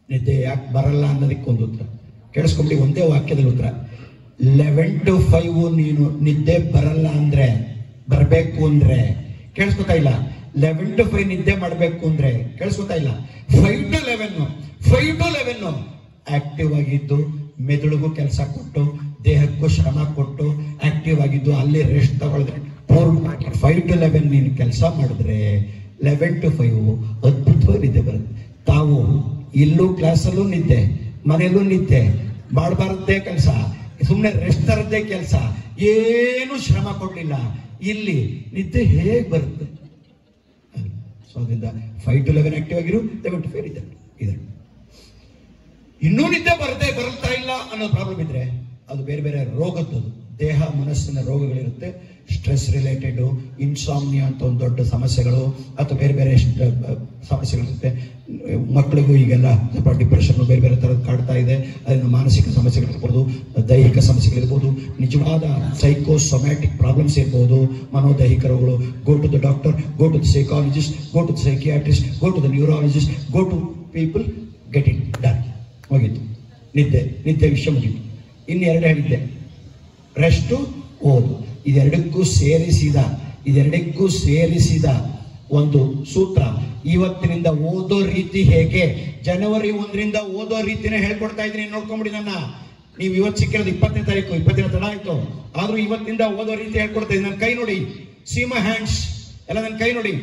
ನಿದ್ದೆ ಯಾಕೆ ಬರಲ್ಲ ಅನ್ನೋದಕ್ಕೆ ಒಂದು ಉತ್ತರ ಕೇಳಿಸ್ಕೊಂಬಿಡಿ ಒಂದೇ ವಾಕ್ಯದಲ್ಲಿ ಉತ್ತರ ಲೆವೆನ್ ಟು ಫೈವ್ ನೀನು ನಿದ್ದೆ ಬರಲ್ಲ ಅಂದ್ರೆ ಬರಬೇಕು ಅಂದ್ರೆ ಕೇಳಿಸ್ಕೊತಾ ಇಲ್ಲ ಲೆವೆನ್ ಟು ಫೈವ್ ನಿದ್ದೆ ಮಾಡಬೇಕು ಅಂದ್ರೆ ಕೇಳಿಸ್ಕೊತಾ ಇಲ್ಲ five to eleven five to eleven active ಆಗಿದ್ದು ಮೆದುಳಿಗೂ ಕೆಲಸ ಕೊಟ್ಟು ದೇಹಕ್ಕೂ ಶ್ರಮ ಕೊಟ್ಟು ಆಕ್ಟಿವ್ ಆಗಿದ್ದು ಅಲ್ಲಿ ರೆಸ್ಟ್ ತಗೊಳಿದ್ರೆ ಪೂರ್ಣವಾಗಿ ಫೈವ್ ಟು ಲೆವೆನ್ ನೀನು ಕೆಲಸ ಮಾಡಿದ್ರೆ ಲೆವೆನ್ ಟು ಫೈವ್ ಅದ್ಭುತವಾಗಿ ನಿದ್ದೆ ಬರುತ್ತೆ ತಾವು ಇಲ್ಲೂ ಕ್ಲಾಸಲ್ಲೂ ನಿದ್ದೆ ಮನೆಯಲ್ಲೂ ನಿದ್ದೆ ಮಾಡಬಾರ್ದೇ ಕೆಲಸ ಸುಮ್ಮನೆ ರೆಸ್ಟ್ ತರದ್ದೇ ಕೆಲಸ ಏನು ಶ್ರಮ ಕೊಡ್ಲಿಲ್ಲ ಇಲ್ಲಿ ನಿದ್ದೆ ಹೇಗೆ ಬರುತ್ತೆ ಸೊ ಅದರಿಂದ ಫೈವ್ ಟು ಲೆವೆನ್ ಆಕ್ಟಿವ್ ಆಗಿರು ಲೆವೆನ್ ಟು ಫೈವ್ ಇದೆ ಇದೆ ಇನ್ನೂ ನಿದ್ದೆ ಬರದೆ ಬರ್ತಾ ಇಲ್ಲ ಅನ್ನೋ ಪ್ರಾಬ್ಲಮ್ ಇದ್ರೆ ಅದು ಬೇರೆ ಬೇರೆ ರೋಗದ್ದು ದೇಹ ಮನಸ್ಸಿನ ರೋಗಗಳಿರುತ್ತೆ ಸ್ಟ್ರೆಸ್ ರಿಲೇಟೆಡ್ ಇನ್ಸಾಮ್ನಿಯಾ ಅಂತ ಒಂದು ದೊಡ್ಡ ಸಮಸ್ಯೆಗಳು ಅಥವಾ ಬೇರೆ ಬೇರೆ ಸ್ಟ್- ಸಮಸ್ಯೆಗಳಿರುತ್ತೆ ಮಕ್ಕಳಿಗೂ ಈಗೆಲ್ಲ ಸ್ವಲ್ಪ ಡಿಪ್ರೆಷನ್ ಬೇರೆ ಬೇರೆ ಥರದ್ದು ಕಾಡ್ತಾ ಇದೆ ಅದನ್ನು ಮಾನಸಿಕ ಸಮಸ್ಯೆಗಳಿರ್ಬೋದು ದೈಹಿಕ ಸಮಸ್ಯೆಗಳಿರ್ಬೋದು ನಿಜವಾದ ಸೈಕೋಸೊಮ್ಯಾಟಿಕ್ ಪ್ರಾಬ್ಲಮ್ಸ್ ಇರ್ಬೋದು ಮನೋದೈಹಿಕ ರೋಗಗಳು go to the doctor go to the psychologist go to the psychiatrist go to the neurologist go to people get it done ಮುಗೀತು ನಿದ್ದೆ ನಿದ್ದೆ ವಿಷಯ ಮುಗೀತು ಇನ್ನೆರಡು ಹೇಳಿದ್ದೆ ರೆಸ್ಟು ಓದು ಇದೆರಡಕ್ಕೂ ಸೇರಿಸಿದ ಇದೆರಡಕ್ಕೂ ಸೇರಿಸಿದ ಒಂದು ಸೂತ್ರ ಇವತ್ತಿನಿಂದ ಓದೋ ರೀತಿ ಹೇಗೆ ಜನವರಿ ಒಂದರಿಂದ ಓದೋ ರೀತಿನೇ ಹೇಳ್ಕೊಡ್ತಾ ಇದ್ದೀನಿ ನೋಡ್ಕೊಂಬಿಡಿ ನನ್ನ ನೀವು ಇವತ್ತು ಸಿಕ್ಕಿರೋದು ಇಪ್ಪತ್ತನೇ ತಾರೀಕು ಇಪ್ಪತ್ತಿನ ತಡ ಆಯ್ತು ಆದ್ರೂ ಇವತ್ತಿನಿಂದ ಓದೋ ರೀತಿ ಹೇಳ್ಕೊಡ್ತಾ ಇದ್ದೀನಿ ನನ್ನ ಕೈ ನೋಡಿ ಸೀಮ ಹ್ಯಾಂಡ್ಸ್ ಎಲ್ಲ ನನ್ನ ಕೈ ನೋಡಿ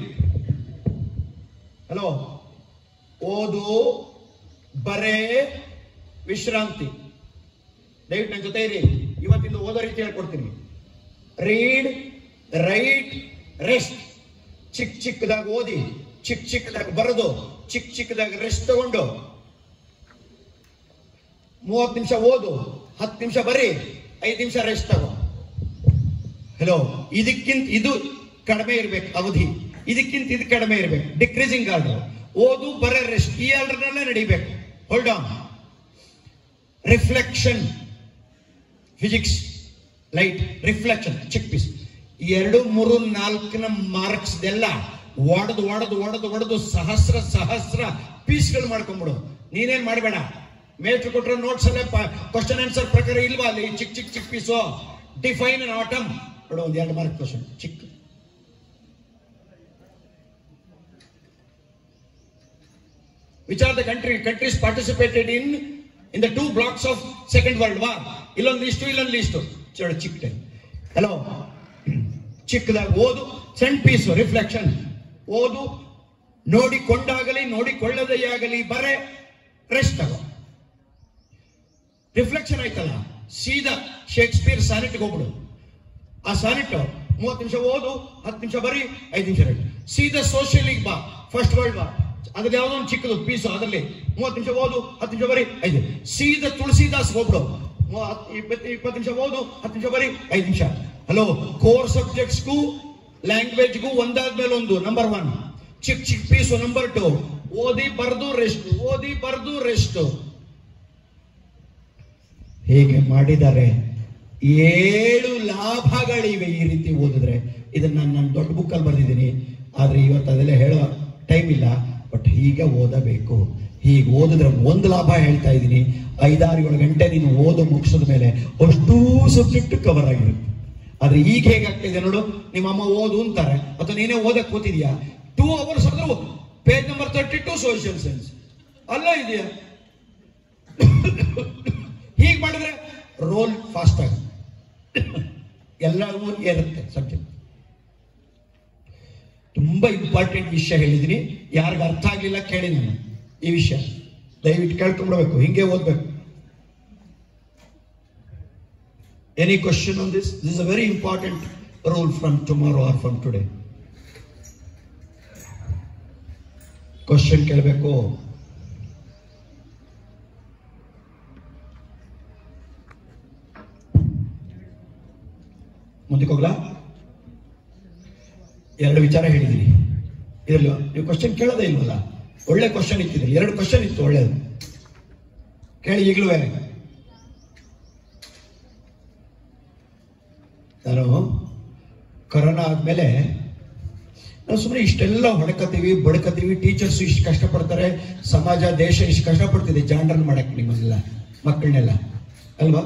ಹಲೋ ಓದು ಬರೇ ವಿಶ್ರಾಂತಿ ದಯವಿಟ್ಟು ನನ್ನ ಜೊತೆ ಇರಿ ಇವತ್ತಿಂದ ಓದೋ ರೀತಿ ಹೇಳ್ಕೊಡ್ತೀನಿ ರೀಡ್ ರೈಟ್ ರೆಸ್ಟ್ ಚಿಕ್ಕ ಚಿಕ್ಕದಾಗ ಓದಿ ಚಿಕ್ಕ ಚಿಕ್ಕದಾಗ ಬರೆದು ಚಿಕ್ಕ ಚಿಕ್ಕದಾಗ ರೆಸ್ಟ್ ತಗೊಂಡು ಮೂವತ್ತು ನಿಮಿಷ ಓದು ಹತ್ತು ನಿಮಿಷ ಬರೀ ಐದು ನಿಮಿಷ ರೆಸ್ಟ್ ತಗೋ ಹಲೋ ಇದಕ್ಕಿಂತ ಇದು ಕಡಿಮೆ ಇರ್ಬೇಕು ಅವಧಿ ಇದಕ್ಕಿಂತ ಇದು ಕಡಿಮೆ ಇರ್ಬೇಕು ಡಿಕ್ರೀಸಿಂಗ್ ಆರ್ಡರ್ ಓದು ಬರ ರೆಸ್ಟ್ ಈ ಆರ್ಡರ್ನಲ್ಲೇ ನಡಿಬೇಕು hold on reflection physics light reflection check piece ಎರಡು ಮೂರು ನಾಲ್ಕನ ಮಾರ್ಕ್ಸ್ ಎಲ್ಲ ಒಡೆದು ಒಡೆದು ಒಡೆದು ಒಡೆದು ಸಹಸ್ರ ಸಹಸ್ರ ಪೀಸ್ಗಳು ಮಾಡ್ಕೊಂಬಿಡು ನೀನೇನ್ ಮಾಡಬೇಡ ಮೇಲ್ಟ್ರು ಕೊಟ್ಟರೆ ನೋಟ್ಸ್ ಅಲ್ಲೇ ಕ್ವಶನ್ ಆನ್ಸರ್ ಪ್ರಕಾರ ಇಲ್ವಾ ಅಲ್ಲಿ ಚಿಕ್ಕ ಚಿಕ್ಕ ಚಿಕ್ಕ ಪೀಸು ಡಿಫೈನ್ ಅನ್ ಆಟಮ್ ನೋಡು ಒಂದು ಎರಡು ಮಾರ್ಕ್ ಕ್ವಶನ್ ಚಿಕ್ಕ which are the country countries participated in in the two blocks of second world war ಇಲ್ಲೊಂದು ಲಿಸ್ಟು ಇಲ್ಲೊಂದು ಲಿಸ್ಟು ಚೋಡ ಚಿಕ್ಕ ಟೈಮ್ ಹಲೋ ಚಿಕ್ಕದಾಗ ಓದು ಸಣ್ಣ ಪೀಸು ರಿಫ್ಲೆಕ್ಷನ್ ಓದು ನೋಡಿಕೊಂಡಾಗಲಿ ನೋಡಿಕೊಳ್ಳದೇ ಆಗಲಿ ಬರೆ ರೆಸ್ಟ್ ತಗೋ ರಿಫ್ಲೆಕ್ಷನ್ ಆಯ್ತಲ್ಲ ಸೀದಾ ಶೇಕ್ಸ್ಪಿಯರ್ ಸಾನೆಟ್ಗೆ ಹೋಗ್ಬಿಡು ಆ ಸಾನೆಟ್ ಮೂವತ್ತು ನಿಮಿಷ ಓದು ಹತ್ತು ನಿಮಿಷ ಬರೀ ಐದು ನಿಮಿಷ ರೆಡಿ ಸೀದಾ ಸೋಷಿಯಲಿಗೆ ಬಾ ಫಸ್ಟ್ ವರ್ಲ್ಡ್ ವಾರ್ ಅದ್ರಲ್ಲಿ ಯಾವುದೋ ಒಂದು ಚಿಕ್ಕದು ಪೀಸು ಅದರಲ್ಲಿ ಮೂವತ್ತು ನಿಮಿಷ ಓದು ಹತ್ತು ನಿಮಿಷ ಬರೀ ಐದು ಸೀದಾ ತುಳಸಿದಾಸ್ ಹೋಗ್ಬಿಡು ಮೂ- ಹತ್ತು- ಇಪ್ಪತ್ತು ಇಪ್ಪತ್ತು ನಿಮಿಷ ಓದು ಹತ್ತು ನಿಮಿಷ ಬರೀ ಐದು ನಿಮಿಷ ಹಲೋ ಕೋರ್ ಸಬ್ಜೆಕ್ಟ್ಸ್ಗೂ ಲ್ಯಾಂಗ್ವೇಜ್ಗೂ ಒಂದಾದ್ಮೇಲೆ ಒಂದು ನಂಬರ್ ಒನ್ ಚಿಕ್ಕ ಚಿಕ್ಕ ಪೀಸು ನಂಬರ್ ಟು ಓದಿ ಬರ್ದು ರೆಸ್ಟ್ ಓದಿ ಬರ್ದು ರೆಸ್ಟ್ ಹೇಗೆ ಮಾಡಿದ್ದಾರೆ ಏಳು ಲಾಭಗಳಿವೆ ಈ ರೀತಿ ಓದಿದ್ರೆ ಇದನ್ನ ನಾನು ನನ್ನ ದೊಡ್ಡ ಬುಕ್ಕಲ್ಲಿ ಬರೆದಿದ್ದೀನಿ ಆದ್ರೆ ಇವತ್ತು ಅದೆಲ್ಲ ಹೇಳೋ ಟೈಮ್ ಇಲ್ಲ ಬಟ್ ಹೀಗೆ ಓದಬೇಕು ಹೀಗೆ ಓದಿದ್ರೆ ಒಂದು ಲಾಭ ಹೇಳ್ತಾ ಇದ್ದೀನಿ ಐದಾರು ಏಳು ಗಂಟೆ ನೀನು ಓದು ಮುಗಿಸಿದ ಮೇಲೆ ಅಷ್ಟೂ ಸಬ್ಜೆಕ್ಟ್ ಕವರ್ ಆಗಿರುತ್ತೆ ಆದ್ರೆ ಈಗ ಹೇಗಾಗ್ತಿದೆ ನೋಡು ನಿಮ್ಮ ಅಮ್ಮ ಓದು ಅಂತಾರೆ ಅಥವಾ ನೀನೇ ಓದಕ್ ಕೂತಿದ್ಯಾ ಟೂ ಅವರ್ಸ್ ಆದ್ರೂ page number thirty two social science ಅಲ್ಲ ಇದೆಯಾ ಹೀಗೆ ಮಾಡಿದ್ರೆ ರೋಲ್ ಫಾಸ್ಟ್ ಆಗುತ್ತೆ ಎಲ್ಲವೂ ಇರುತ್ತೆ ಸಬ್ಜೆಕ್ಟ್ ತುಂಬಾ ಇಂಪಾರ್ಟೆಂಟ್ ವಿಷಯ ಹೇಳಿದೀನಿ ಯಾರಿಗ ಅರ್ಥ ಆಗ್ಲಿಲ್ಲ ಕೇಳಿ ನಾನು ಈ ವಿಷಯ ದಯವಿಟ್ಟು ಕೇಳ್ಕೊಂಡ್ಬಿಡ್ಬೇಕು ಹಿಂಗೆ ಓದ್ಬೇಕು any question on this this a very important rule from tomorrow or from today question ಕೇಳಬೇಕು ಮುಂದಕ್ಕೆ ಹೋಗ್ಲಾ ಎರಡು ವಿಚಾರ ಹೇಳಿದ್ದೀನಿ ಇದರಲ್ಲಿ ನೀವು ಕ್ವಶನ್ ಕೇಳೋದೇ ಇಲ್ವಲ್ಲ ಒಳ್ಳೆ ಕ್ವಶನ್ ಇತ್ತಿದೆ ಎರಡು ಕ್ವಶನ್ ಇತ್ತು ಒಳ್ಳೇದು ಕೇಳಿ ಈಗಲೂ ನಾನು ಕೊರೋನಾ ಆದ್ಮೇಲೆ ನಾವು ಸುಮ್ಮನೆ ಇಷ್ಟೆಲ್ಲ ಹೊಡ್ಕತೀವಿ ಬಡ್ಕತೀವಿ ಟೀಚರ್ಸ್ ಇಷ್ಟು ಕಷ್ಟಪಡ್ತಾರೆ ಸಮಾಜ ದೇಶ ಇಷ್ಟು ಕಷ್ಟಪಡ್ತಿದೆ ಜಾಂಡ್ರನ್ ಮಾಡಕ್ಕೆ ನಿಮ್ಮನ್ನೆಲ್ಲ ಮಕ್ಕಳನ್ನೆಲ್ಲ ಅಲ್ವಾ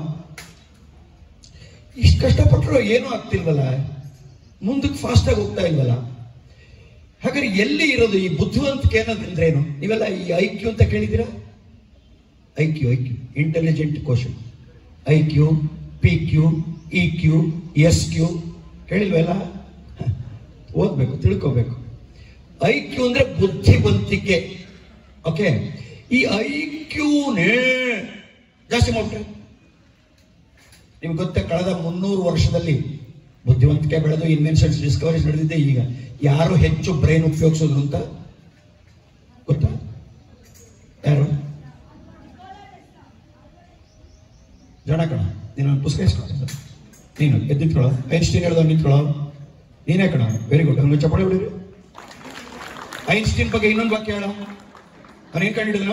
ಇಷ್ಟು ಕಷ್ಟಪಟ್ಟರು ಏನೂ ಆಗ್ತಿಲ್ವಲ್ಲ ಮುಂದಕ್ಕೆ ಫಾಸ್ಟಾಗಿ ಹೋಗ್ತಾ ಇಲ್ವಲ್ಲ ಹಾಗಾದ್ರೆ ಎಲ್ಲಿ ಇರೋದು ಈ ಬುದ್ಧಿವಂತಿಕೆ ಅನ್ನೋದಂದ್ರೆ ಏನು ನೀವೆಲ್ಲ ಈ ಐ ಕ್ಯೂ ಅಂತ ಕೇಳಿದ್ದೀರಾ I Q I Q intelligent question I Q P Q E Q S Q ಕೇಳಿಲ್ವಲ್ಲ ಓದ್ಬೇಕು ತಿಳ್ಕೋಬೇಕು ಐ ಕ್ಯೂ ಅಂದ್ರೆ ಬುದ್ಧಿವಂತಿಕೆ ಓಕೆ ಈ ಐ ಕ್ಯೂನೇ ಜಾಸ್ತಿ ಮಾಡ್ಬಿಟ್ರೆ ನಿಮ್ಗೆ ಗೊತ್ತೇ ಕಳೆದ ಮುನ್ನೂರು ವರ್ಷದಲ್ಲಿ ಬುದ್ಧಿವಂತಿಕೆ ಬೆಳೆದು ಇನ್ವೆನ್ಷನ್ಸ್ ಡಿಸ್ಕವರೀಸ್ ನಡೆದಿದ್ದೆ ಈಗ ಯಾರು ಹೆಚ್ಚು ಬ್ರೈನ್ ಉಪಯೋಗಿಸೋದ್ರು ಅಂತ ಗೊತ್ತಾ ಯಾರು ಜನ ಕಣ ನೀನು ಒಂದು ಪುಸ್ತಕ ಇಸ್ಕೊಳ್ಳ ನೀನು ಎದ್ದು ನಿಂತ್ಕೊಳ್ಳೋ ಐನ್ಸ್ಟೀನ್ ಹೇಳ್ದ ನಿಂತ್ಕೊಳ್ಳೋ ನೀನೇ ಕಣ ವೆರಿ ಗುಡ್ ಅವ್ನು ಚಪ್ಪಾಳೆ ಬಿಡಿರಿ ಐನ್ಸ್ಟೀನ್ ಬಗ್ಗೆ ಇನ್ನೊಂದು ವಾಕ್ಯ ಹೇಳ ಅವ್ನು ಏನ್ ಕಂಡಿಡಿದ್ನ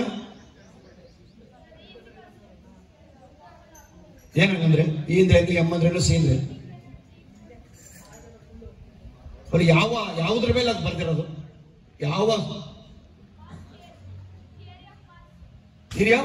ಏನಂದ್ರೆ ಈ ಅಂದ್ರೆ ಇದು ಎಮ್ ಅಂದ್ರೆ ಸಿ ಅಂದ್ರೆ ಅವ್ರು ಯಾವ ಯಾವುದ್ರ ಮೇಲೆ ಅದು ಬರ್ದಿರೋದು ಯಾವ ಹಿರಿಯ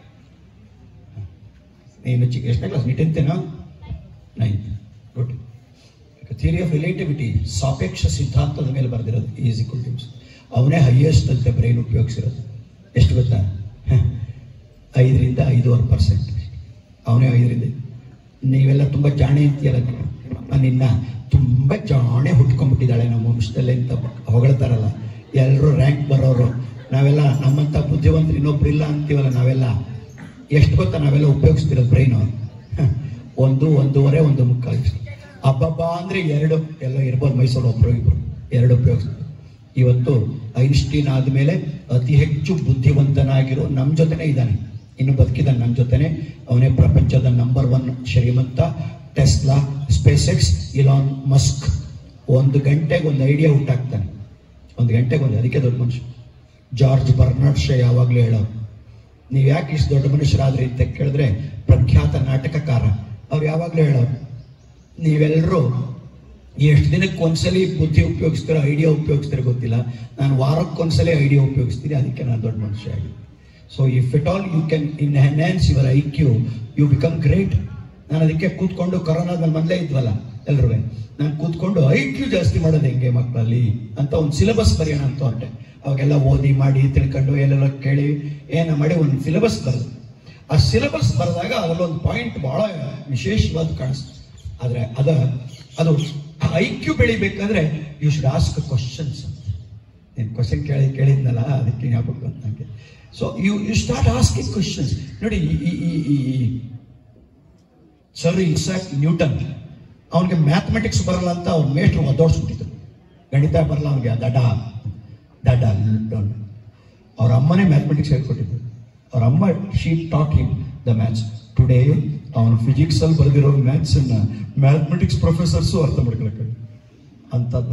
ನೀನು ಚಿಕ್ಕ ಎಷ್ಟನೇ ಕ್ಲಾಸ್ ನೀ ಟೆಂತೇನಾ ninth good theory of relativity ಸಾಪೇಕ್ಷ ಸಿದ್ಧಾಂತದ ಮೇಲೆ ಬರೆದಿರೋದು ಈಸ್ ಈಕ್ವಲ್ ಟು ಅವನೇ ಹೈಯೆಸ್ಟ್ ಅಂತೆ ಬ್ರೈನ್ ಉಪಯೋಗಿಸಿರೋದು ಎಷ್ಟು ಗೊತ್ತಾ ಹ, ಐದರಿಂದ ಐದೂವರೆ ಪರ್ಸೆಂಟ್ ಅವನೇ ಐದರಿಂದ ನೀವೆಲ್ಲ ತುಂಬ ಜಾಣೆ ಅಂತೀಯಲ್ಲ ನೀವು. ನಿನ್ನ ತುಂಬ ಜಾಣೆ ಹುಟ್ಕೊಂಡ್ಬಿಟ್ಟಿದ್ದಾಳೆ ನಮ್ಮ ವಂಶದಲ್ಲಿ ಅಂತ ಹೊಗಳ್ತಾರಲ್ಲ ಎಲ್ಲರೂ ರ್ಯಾಂಕ್ ಬರೋರು ನಾವೆಲ್ಲ ನಮ್ಮಂಥ ಬುದ್ಧಿವಂತರು ಇನ್ನೊಬ್ರು ಇಲ್ಲ ಅಂತೀವಲ್ಲ ನಾವೆಲ್ಲ ಎಷ್ಟು ಗೊತ್ತಾ ನಾವೆಲ್ಲ ಉಪಯೋಗಿಸ್ತಿರೋದು ಬ್ರೈನು ಒಂದು ಒಂದೂವರೆ ಒಂದು ಮುಕ್ಕಾಲು ಅಬ್ಬಬ್ಬ ಅಂದ್ರೆ ಎರಡು ಎಲ್ಲ ಇರ್ಬೋದು ಮೈಸೂರು ಒಬ್ರು ಇಬ್ರು ಎರಡು ಉಪಯೋಗಿಸ್ತಾರೆ ಇವತ್ತು ಐನ್ಸ್ಟೀನ್ ಆದ್ಮೇಲೆ ಅತಿ ಹೆಚ್ಚು ಬುದ್ಧಿವಂತನಾಗಿರೋ ನಮ್ಮ ಜೊತೆನೇ ಇದ್ದಾನೆ ಇನ್ನು ಬದುಕಿದ್ದಾನೆ ನಮ್ಮ ಜೊತೆನೆ ಅವನೇ ಪ್ರಪಂಚದ ನಂಬರ್ ಒನ್ ಶ್ರೀಮಂತ Tesla SpaceX Elon Musk ಒಂದು ಗಂಟೆಗೆ ಒಂದು ಐಡಿಯಾ ಹುಟ್ಟಾಕ್ತಾನೆ ಒಂದು ಗಂಟೆಗೆ ಒಂದು ಅದಕ್ಕೆ ದೊಡ್ಡ ಮನುಷ್ಯ ಜಾರ್ಜ್ ಬರ್ನಾರ್ಡ್ ಶೇ ಯಾವಾಗಲೂ ಹೇಳೋರು ನೀವು ಯಾಕೆ ಇಷ್ಟು ದೊಡ್ಡ ಮನುಷ್ಯರಾದ್ರಿ ಅಂತ ಕೇಳಿದ್ರೆ ಪ್ರಖ್ಯಾತ ನಾಟಕಕಾರ ಅವ್ರು ಯಾವಾಗಲೂ ಹೇಳೋರು ನೀವೆಲ್ಲರೂ ಎಷ್ಟು ದಿನಕ್ಕೆ ಒಂದ್ಸಲಿ ಬುದ್ಧಿ ಉಪಯೋಗಿಸ್ತೀರೋ ಐಡಿಯಾ ಉಪಯೋಗಿಸ್ತೀರೋ ಗೊತ್ತಿಲ್ಲ ನಾನು ವಾರಕ್ಕೊಂದ್ಸಲಿ ಐಡಿಯಾ ಉಪಯೋಗಿಸ್ತೀನಿ ಅದಕ್ಕೆ ನಾನು ದೊಡ್ಡ ಮನುಷ್ಯ ಆಗಿ so if it all you can in enhance your I Q you become great ನಾನು ಅದಕ್ಕೆ ಕೂತ್ಕೊಂಡು ಕೊರೋನಾದಲ್ಲಿ ಮೊದಲೇ ಇದ್ವಲ್ಲ ಎಲ್ರೂ ನಾನು ಕೂತ್ಕೊಂಡು ಐ ಕ್ಯೂ ಜಾಸ್ತಿ ಮಾಡೋದು ಹೆಂಗೆ ಮಕ್ಕಳಲ್ಲಿ ಅಂತ ಒಂದು ಸಿಲೆಬಸ್ ಬರೆಯೋಣ ಅಂತ ಹೊಂಟೆ ಅವಾಗೆಲ್ಲ ಓದಿ ಮಾಡಿ ತಿಳ್ಕೊಂಡು ಎಲ್ಲೆಲ್ಲ ಕೇಳಿ ಏನ ಮಾಡಿ ಒಂದು ಸಿಲೆಬಸ್ ಬರೆದು ಆ ಸಿಲೆಬಸ್ ಬರೆದಾಗ ಅದರಲ್ಲಿ ಒಂದು ಪಾಯಿಂಟ್ ಬಹಳ ವಿಶೇಷವಾದ ಕಾಣಿಸ್ತು ಆದ್ರೆ ಅದ ಅದು ಐ ಕ್ಯೂ ಬೆಳಿಬೇಕಾದ್ರೆ ಯು ಶುಡ್ ಆಸ್ಕ್ ಕ್ವಶನ್ಸ್ ಅಂತ ನೀನು ಕ್ವಶನ್ ಕೇಳಿ ಕೇಳಿದ್ನಲ್ಲ ಅದಕ್ಕೆ ಜ್ಞಾಪಕ ಬಂತು ನನಗೆ so you you start asking questions ನೋಡಿ ಈ ಈ ಈ ಈ ಸರ್ ಇಸಾಕ್ ನ್ಯೂಟನ್ ಅವನಿಗೆ ಮ್ಯಾಥಮೆಟಿಕ್ಸ್ ಬರಲ್ಲ ಅಂತ ಅವ್ನ ಮೇಷ್ಟ್ರು ಒದ್ದೋಡ್ಸ್ಬಿಟ್ಟಿದ್ರು ಗಣಿತ ಬರಲ್ಲ ಅವನಿಗೆ ದಡ ದಡ ಡೊನ್. ಅವ್ರ ಅಮ್ಮನೇ ಮ್ಯಾಥಮೆಟಿಕ್ಸ್ ಹೇಳ್ಕೊಟ್ಟಿದ್ರು ಅವ್ರ ಅಮ್ಮ she taught him the maths today ಅವನು ಫಿಸಿಕ್ಸ್ ಅಲ್ಲಿ ಬರೆದಿರೋ ಮ್ಯಾಥ್ಸ್ ಅನ್ನ ಮ್ಯಾಥಮೆಟಿಕ್ಸ್ ಪ್ರೊಫೆಸರ್ಸು ಅರ್ಥ ಮಾಡ್ಕೊಳಕ್ಕೆ ಅಂತದ್ದು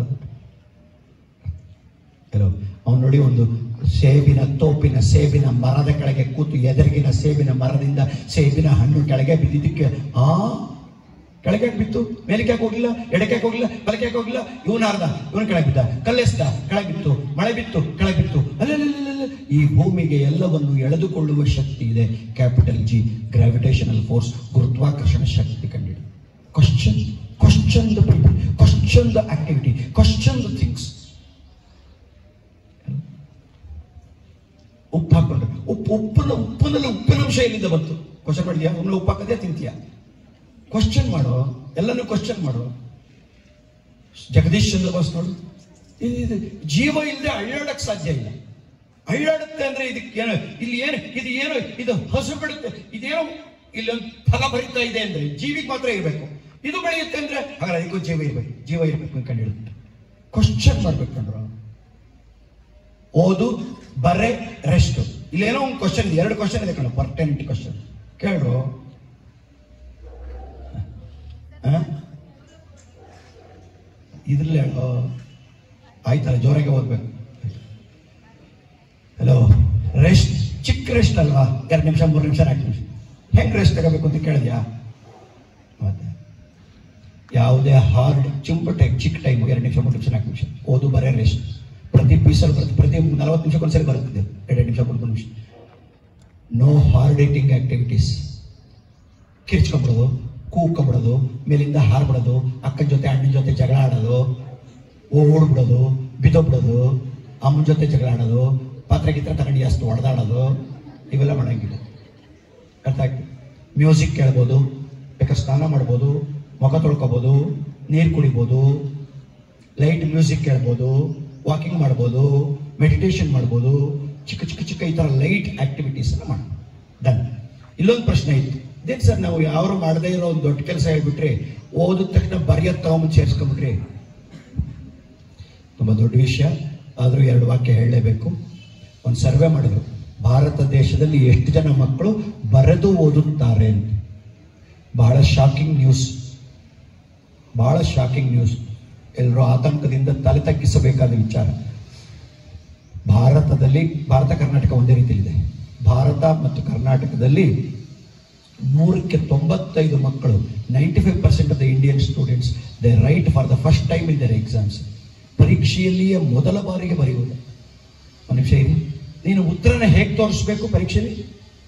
ಕೆಲವು ಅವ್ನು ನೋಡಿ ಒಂದು ಸೇಬಿನ ತೋಪಿನ ಸೇಬಿನ ಮರದ ಕೆಳಗೆ ಕೂತು ಎದುರಿಗಿನ ಸೇಬಿನ ಮರದಿಂದ ಸೇಬಿನ ಹಣ್ಣು ಕೆಳಗೆ ಬಿದ್ದಿದ್ದಕ್ಕೆ ಆ ಕೆಳಗೆ ಯಾಕ್ ಬಿತ್ತು ಮೇಲಕ್ಕೆ ಯಾಕೆ ಹೋಗಿಲ್ಲ ಎಡಕ್ಕೆ ಯಾಕೆ ಹೋಗಿಲ್ಲ ಬಲಕ್ಕೆ ಯಾಕೆ ಹೋಗಿಲ್ಲ ಇವನ ಅರ್ಧ ಇವನ ಕೆಳಗೆ ಬಿದ್ದ ಕಲ್ಲೆಸ್ದ ಕೆಳಗೆ ಬಿತ್ತು ಮಳೆ ಬಿತ್ತು ಕೆಳಗೆ ಬಿತ್ತು ಅಲ್ಲಲ್ಲ ಈ ಭೂಮಿಗೆ ಎಲ್ಲವನ್ನು ಎಳೆದುಕೊಳ್ಳುವ ಶಕ್ತಿ ಇದೆ ಕ್ಯಾಪಿಟಲ್ ಜಿ ಗ್ರಾವಿಟೇಷನಲ್ ಫೋರ್ಸ್ ಗುರುತ್ವಾಕರ್ಷಣ ಶಕ್ತಿ ಕಂಡಿದೆ question question the people question the activity question the things ಉಪ್ಪು ಹಾಕೊಂಡ್ರೆ ಉಪ್ಪು ಉಪ್ಪನ ಉಪ್ಪಿನಲ್ಲಿ ಉಪ್ಪಿನಂಶ ಎಲ್ಲಿಂದ ಬಂತು ಕ್ವಶನ್ ಮಾಡಿದ್ಯಾ ಒಮ್ಮೆ ಉಪ್ಪು ಹಾಕದೇ ತಿಂತೀಯಾ ಕ್ವಶನ್ ಮಾಡೋ ಎಲ್ಲನೂ ಕ್ವಶನ್ ಮಾಡೋ ಜಗದೀಶ್ ಚಂದ್ರ ಬೋಸ್ ನೋಡು ಇದು- ಇದು ಜೀವ ಇಲ್ಲದೆ ಅಳ್ಳಾಡಕ್ ಸಾಧ್ಯ ಇಲ್ಲ ಅಳ್ಳಾಡುತ್ತೆ ಅಂದ್ರೆ ಇದಕ್ಕೆ ಏನು ಇಲ್ಲಿ ಏನು ಇದು ಏನು ಇದು ಹಸು ಬಿಡುತ್ತೆ ಇದೇನೋ ಇಲ್ಲಿ ಒಂದು ಫಲ ಭರಿತಾ ಇದೆ ಅಂದ್ರೆ ಜೀವಿಗೆ ಮಾತ್ರ ಇರಬೇಕು ಇದು ಬೆಳೆಯುತ್ತೆ ಅಂದ್ರೆ ಹಾಗಾದ್ರೆ ಅದಕ್ಕೂ ಜೀವ ಇರಬೇಕು ಜೀವ ಇರಬೇಕು ಕಂಡು ಕ್ವಶನ್ ಮಾಡ್ಬೇಕು ಕಂಡ್ರು ಓದು ಬರೆ ರೆಸ್ಟ್ ಇಲ್ಲೇನೋ ಒಂದು ಕ್ವಶನ್ ಎರಡು ಕ್ವಶನ್ ಇದೆ ಕಣ ಪರ್ಟೆಂಟ್ ಕ್ವಶನ್ ಕೇಳ್ರು ಆ? ಇದ್ರಲ್ಲೇ ಹೇಳೋ ಆಯ್ತಲ್ಲ ಜೋರಾಗೆ ಓದ್ಬೇಕು ಹಲೋ ರೆಸ್ಟ್ ಚಿಕ್ಕ ರೆಸ್ಟ್ ಅಲ್ವಾ ಎರಡು ನಿಮಿಷ ಮೂರು ನಿಮಿಷ ನಾಲ್ಕು ನಿಮಿಷ ಹೆಂಗ್ ರೆಸ್ಟ್ ತಗೋಬೇಕು ಅಂತ ಕೇಳಿದ್ಯಾ ಮತ್ತೆ ಯಾವುದೇ ಹಾರ್ಡ್ ಚಿಂಪ ಟೈಮ್ ಚಿಕ್ಕ ಟೈಮ್ ಎರಡು ನಿಮಿಷ ಮೂರು ನಿಮಿಷ ನಾಲ್ಕು ನಿಮಿಷ ಓದು ಬರೇ ರೆಸ್ಟ್ ಪ್ರತಿ ಪೀಸಲ್ಲಿ ಪ್ರತಿ ಪ್ರತಿ ನಲವತ್ತು ನಿಮಿಷಕ್ಕೊಂದ್ಸರಿ ಬರುತ್ತಿದೆ ಎರಡು ನಿಮಿಷ ಮೂರು ನಿಮಿಷ ನೋ ಹಾರ್ಡ್ ಈಟಿಂಗ್ ಆಕ್ಟಿವಿಟೀಸ್ ಕಿರ್ಚ್ಕೊಂಬಿಡೋದು ಕೂಗ್ಕೊಂಬಿಡೋದು ಮೇಲಿಂದ ಹಾರ್ಬಿಡೋದು ಅಕ್ಕನ ಜೊತೆ ಅಣ್ಣನ ಜೊತೆ ಜಗಳ ಆಡೋದು ಓಡ್ಬಿಡೋದು ಬಿದ್ದೋಗ್ಬಿಡೋದು ಅಮ್ಮನ ಜೊತೆ ಜಗಳ ಆಡೋದು ಪಾತ್ರೆ ಗಿತ್ರ ತಗೊಂಡು ಜಾಸ್ತಿ ಹೊಡೆದಾಡೋದು ಇವೆಲ್ಲ ಮಾಡಂಗಿಲ್ಲ ಅರ್ಥ ಆಯ್ತು ಮ್ಯೂಸಿಕ್ ಕೇಳ್ಬೋದು ಬೇಕಾದ್ರೆ ಸ್ನಾನ ಮಾಡ್ಬೋದು ಮುಖ ತೊಳ್ಕೊಬೋದು ನೀರು ಕುಡಿಬೋದು ಲೈಟ್ ಮ್ಯೂಸಿಕ್ ಕೇಳ್ಬೋದು ವಾಕಿಂಗ್ ಮಾಡ್ಬೋದು ಮೆಡಿಟೇಷನ್ ಮಾಡ್ಬೋದು ಚಿಕ್ಕ ಚಿಕ್ಕ ಚಿಕ್ಕ ಈ ಥರ ಲೈಟ್ ಆಕ್ಟಿವಿಟೀಸ್ ಅನ್ನ ಮಾಡಿ ಡನ್ ಇಲ್ಲೊಂದು ಪ್ರಶ್ನೆ ಇತ್ತು ಇದೇನು ಸರ್ ನಾವು ಯಾರು ಮಾಡದೇ ಇರೋ ಒಂದು ದೊಡ್ಡ ಕೆಲಸ ಹೇಳ್ಬಿಟ್ರಿ ಓದಿದ ತಕ್ಷಣ ಬರೆಯೋದು ತಗೊಂಬಂದು ಸೇರಿಸ್ಕೊಂಬಿಟ್ರಿ ತುಂಬ ದೊಡ್ಡ ವಿಷಯ ಆದರೂ ಎರಡು ವಾಕ್ಯ ಹೇಳಲೇಬೇಕು ಒಂದು ಸರ್ವೆ ಮಾಡಿದ್ರು ಭಾರತ ದೇಶದಲ್ಲಿ ಎಷ್ಟು ಜನ ಮಕ್ಕಳು ಬರೆದು ಓದುತ್ತಾರೆ ಅಂತ ಬಹಳ ಶಾಕಿಂಗ್ ನ್ಯೂಸ್ ಬಹಳ ಶಾಕಿಂಗ್ ನ್ಯೂಸ್ ಎಲ್ಲರೂ ಆತಂಕದಿಂದ ತಲೆ ತಗ್ಗಿಸಬೇಕಾದ ವಿಚಾರ ಭಾರತದಲ್ಲಿ ಭಾರತ ಕರ್ನಾಟಕ ಒಂದೇ ರೀತಿಯಲ್ಲಿದೆ ಭಾರತ ಮತ್ತು ಕರ್ನಾಟಕದಲ್ಲಿ ನೂರಕ್ಕೆ ತೊಂಬತ್ತೈದು ಮಕ್ಕಳು ninety five percent of the Indian students they write for the first time in their exams ಪರೀಕ್ಷೆಯಲ್ಲಿಯೇ ಮೊದಲ ಬಾರಿಗೆ ಬರೆಯುವುದು ಒಂದು ನಿಮಿಷ ಇರಿ ನೀನು ಉತ್ತರನ ಹೇಗೆ ತೋರಿಸ್ಬೇಕು ಪರೀಕ್ಷೆಯಲ್ಲಿ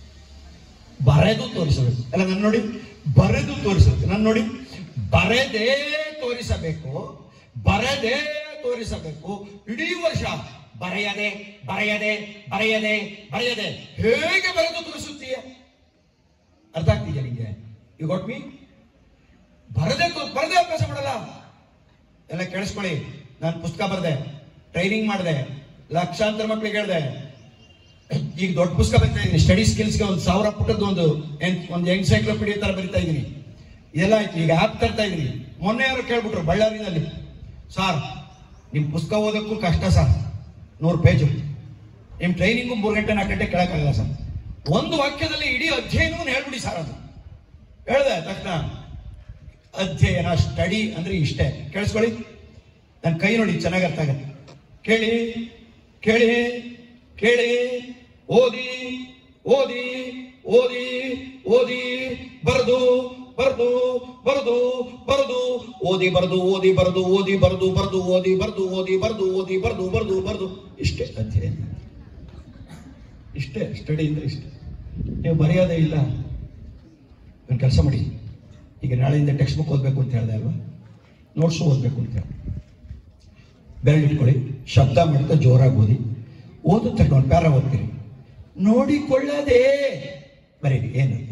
ಬರೆದು ತೋರಿಸಬೇಕು ಅಲ್ಲ ನಾನು ನೋಡಿ ಬರೆದು ತೋರಿಸಬೇಕು ನಾನು ನೋಡಿ ಬರೆದೇ ತೋರಿಸಬೇಕು ಬರೆದೇ ತೋರಿಸಬೇಕು ಇಡೀ ವರ್ಷ ಬರೆಯದೆ ಬರೆಯದೆ ಬರೆಯದೆ ಬರೆಯದೆ ಹೇಗೆ ಬರೆದು ತೋರಿಸುತ್ತೀಯ ಅರ್ಥ ಆಗ್ತಿದೆಯಾ ನಿಂಗೆ ಯು ಗಾಟ್ ಮೀ ಬರದೆ ಬರದೆ ಅಭ್ಯಾಸ ಮಾಡಲ್ಲ ಎಲ್ಲ ಕೇಳಿಸ್ಕೊಳ್ಳಿ ನಾನು ಪುಸ್ತಕ ಬರೆದೆ ಟ್ರೈನಿಂಗ್ ಮಾಡಿದೆ ಲಕ್ಷಾಂತರ ಮಕ್ಳಿಗೆ ಹೇಳಿದೆ ಈಗ ದೊಡ್ಡ ಪುಸ್ತಕ ಬರಿತಾ ಇದ್ದೀನಿ ಸ್ಟಡಿ ಸ್ಕಿಲ್ಸ್ಗೆ ಒಂದು ಸಾವಿರ ಪುಟದ ಒಂದು ಎನ್- ಒಂದು ಎನ್ಸೈಕ್ಲೋಪೀಡಿಯಾ ತರ ಬರಿತಾ ಇದ್ದೀನಿ ಇದೆಲ್ಲ ಆಯ್ತು ಈಗ ಆಪ್ ತರ್ತಾ ಇದ್ದೀನಿ ಮೊನ್ನೆ ಯಾರು ಕೇಳ್ಬಿಟ್ರು ಬಳ್ಳಾರಿನಲ್ಲಿ ಸಾರ್ ನಿಮ್ ಪುಸ್ತಕ ಓದಕ್ಕೂ ಕಷ್ಟ ಸರ್ ನೂರು ಪೇಜು ನಿಮ್ ಟ್ರೈನಿಂಗು ಮೂರು ಗಂಟೆ ನಾಲ್ಕು ಗಂಟೆ ಕೇಳಕ್ಕಾಗಲ್ಲ ಸರ್ ಒಂದು ವಾಕ್ಯದಲ್ಲಿ ಇಡೀ ಅಧ್ಯಯನವನ್ನು ಹೇಳ್ಬಿಡಿ ಸರ್ ಅದು ಹೇಳ್ದೆ ತಕ್ಷಣ ಅಧ್ಯಯನ ಸ್ಟಡಿ ಅಂದ್ರೆ ಇಷ್ಟೇ ಕೇಳಿಸ್ಕೊಳ್ಳಿ ನನ್ನ ಕೈ ನೋಡಿ ಚೆನ್ನಾಗಿ ಅರ್ಥ ಆಗತ್ತೆ ಕೇಳಿ ಕೇಳಿ ಕೇಳಿ ಓದಿ ಓದಿ ಓದಿ ಓದಿ ಬರೆದು ಬರೆದು ಬರೆದು ಬರೆದು ಓದಿ ಬರೆದು ಓದಿ ಬರೆದು ಓದಿ ಬರೆದು ಬರೆದು ಓದಿ ಬರೆದು ಓದಿ ಬರೆದು ಓದಿ ಬರೆದು ಬರೆದು ಬರೆದು ಇಷ್ಟೇ ಅಧ್ಯಯನ ಇಷ್ಟೇ ಸ್ಟಡಿ ಅಂದ್ರೆ ಇಷ್ಟೇ ನೀವು ಬರೆಯೋದೇ ಇಲ್ಲ ಒಂದು ಕೆಲಸ ಮಾಡಿ ಈಗ ನಾಳೆಯಿಂದ ಟೆಕ್ಸ್ಟ್ ಬುಕ್ ಓದಬೇಕು ಅಂತ ಹೇಳಿದೆ ಅಲ್ವಾ ನೋಟ್ಸು ಓದಬೇಕು ಅಂತ ಹೇಳಿ ಬೆರಳಿಟ್ಕೊಳ್ಳಿ ಶಬ್ದ ಮಾಡ್ತಾ ಜೋರಾಗಿ ಓದಿ ಓದು ತಗೊಂಡು ಪ್ಯಾರ ಓದ್ತೀರಿ ನೋಡಿಕೊಳ್ಳದೆ ಬರೀರಿ ಏನಂತ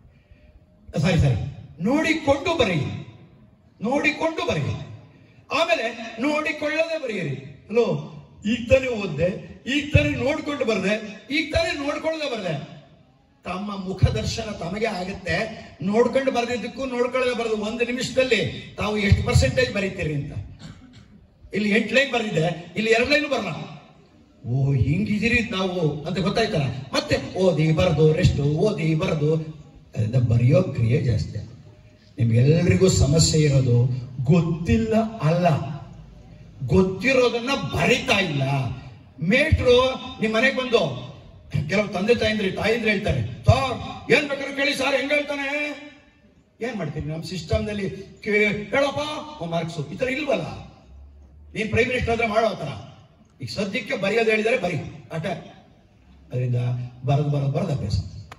ಸರಿ ಸರಿ ನೋಡಿಕೊಂಡು ಬರೀರಿ ನೋಡಿಕೊಂಡು ಬರೀರಿ ಆಮೇಲೆ ನೋಡಿಕೊಳ್ಳದೆ ಬರೆಯಿರಿ ಹಲೋ ಈಗ ತಾನೇ ಓದ್ದೆ ಈಗ ತಾನೇ ನೋಡ್ಕೊಂಡು ಬರ್ದೆ ಈಗ ತಾನೇ ನೋಡ್ಕೊಳ್ಳದೆ ಬರ್ದೆ ತಮ್ಮ ಮುಖ ದರ್ಶನ ತಮಗೆ ಆಗುತ್ತೆ ನೋಡ್ಕೊಂಡು ಬರೆದಿದ್ದಕ್ಕೂ ನೋಡ್ಕೊಳ್ಳದೆ ಬರೆದು ಒಂದು ನಿಮಿಷದಲ್ಲಿ ತಾವು ಎಷ್ಟು ಪರ್ಸೆಂಟೇಜ್ ಬರೀತೀರಿ ಅಂತ ಇಲ್ಲಿ ಎಂಟು ಲೈನ್ ಬರೆದಿದೆ ಇಲ್ಲಿ ಎರಡು ಲೈನ್ ಬರಲ್ಲ ಓ ಹಿಂಗಿದಿರಿ ನಾವು ಅಂತ ಗೊತ್ತಾಯ್ತಲ್ಲ ಮತ್ತೆ ಓದಿ ಬರೆದು ರೆಸ್ಟು ಓದಿ ಬರೆದು ಅದರಿಂದ ಬರೆಯೋ ಕ್ರಿಯೆ ಜಾಸ್ತಿ ನಿಮ್ಗೆಲ್ರಿಗೂ ಸಮಸ್ಯೆ ಇರೋದು ಗೊತ್ತಿಲ್ಲ ಅಲ್ಲ ಗೊತ್ತಿರೋದನ್ನ ಬರಿತಾ ಇಲ್ಲ ಮೇಟ್ರು ನಿಮ್ ಮನೆಗೆ ಬಂದು ಕೆಲವು ತಂದೆ ತಾಯಿಂದ್ರಿ ತಾಯಿಂದ್ರೆ ಹೇಳ್ತಾರೆ ಸಾರ್ ಏನ್ ಬೇಕಾದ್ರೂ ಕೇಳಿ ಸರ್ ಹೆಂಗ್ ಹೇಳ್ತಾನೆ ಏನ್ ಮಾಡ್ತೀರಿ ನಮ್ಮ ಸಿಸ್ಟಮ್ನಲ್ಲಿ ಹೇಳಪ್ಪ ಮಾರ್ಕ್ಸು ಈ ತರ ಇಲ್ವಲ್ಲ ನೀನ್ ಪ್ರೈಮ್ ಮಿನಿಸ್ಟರ್ ಆದ್ರೆ ಮಾಡೋ ತರ ಈಗ ಸದ್ಯಕ್ಕೆ ಬರೆಯೋದು ಹೇಳಿದರೆ ಬರಿ ಅಟ ಅದರಿಂದ ಬರದು ಬರದು ಬರದು ಅಭ್ಯಾಸ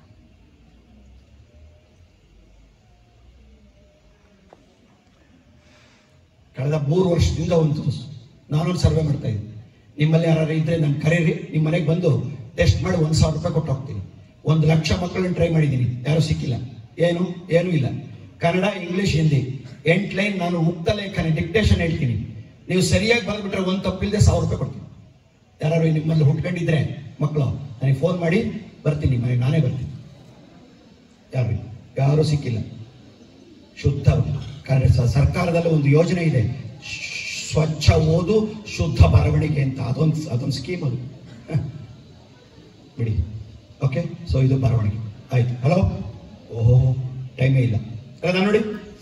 ಕಳೆದ ಮೂರು ವರ್ಷದಿಂದ ಒಂದು ನಾನೊಂದು ಸರ್ವೆ ಮಾಡ್ತಾ ಇದ್ದೀನಿ ನಿಮ್ಮಲ್ಲಿ ಯಾರು ಇದ್ರೆ ನಾನು ಕರೀರಿ ನಿಮ್ಮ ಮನೆಗೆ ಬಂದು ಟೆಸ್ಟ್ ಮಾಡಿ ಒಂದು ಸಾವಿರ ರೂಪಾಯಿ ಕೊಟ್ಟು ಹೋಗ್ತೀನಿ ಒಂದು ಲಕ್ಷ ಮಕ್ಕಳನ್ನ ಟ್ರೈ ಮಾಡಿದ್ದೀನಿ ಯಾರು ಸಿಕ್ಕಿಲ್ಲ ಏನು ಏನೂ ಇಲ್ಲ ಕನ್ನಡ ಇಂಗ್ಲಿಷ್ ಹಿಂದಿ ಎಂಟು ಲೈನ್ ನಾನು ಮುಕ್ತ ಲೇಖನ ಡಿಕ್ಟೇಷನ್ ಹೇಳ್ತೀನಿ ನೀವು ಸರಿಯಾಗಿ ಬರೆದ್ಬಿಟ್ರೆ ಒಂದು ತಪ್ಪಿಲ್ಲದೆ ಸಾವಿರ ರೂಪಾಯಿ ಕೊಡ್ತೀನಿ ಯಾರು ನಿಮ್ಮಲ್ಲಿ ಹುಟ್ಕೊಂಡಿದ್ರೆ ಮಕ್ಕಳು ನನಗೆ ಫೋನ್ ಮಾಡಿ ಬರ್ತೀನಿ ಮನೆಗೆ ನಾನೇ ಬರ್ತೀನಿ ಯಾರು ಯಾರೂ ಸಿಕ್ಕಿಲ್ಲ ಶುದ್ಧ ಕಾರ್ಯ ಸ- ಸರ್ಕಾರದಲ್ಲಿ ಒಂದು ಯೋಜನೆ ಇದೆ ಸ್ವಚ್ಛ ಓದು ಶುದ್ಧ ಬರವಣಿಗೆ ಅಂತ ಅದೊಂದು ಅದೊಂದು ಸ್ಕೀಮ್ ಅದು ಹ. ಬಿಡಿ ಓಕೆ ಸೊ ಇದು ಬರವಣಿಗೆ ಆಯ್ತು ಹಲೋ ಓಹೋ ಟೈಮೇ ಇಲ್ಲ ಅಲ್ಲ ನಾನು ನೋಡಿ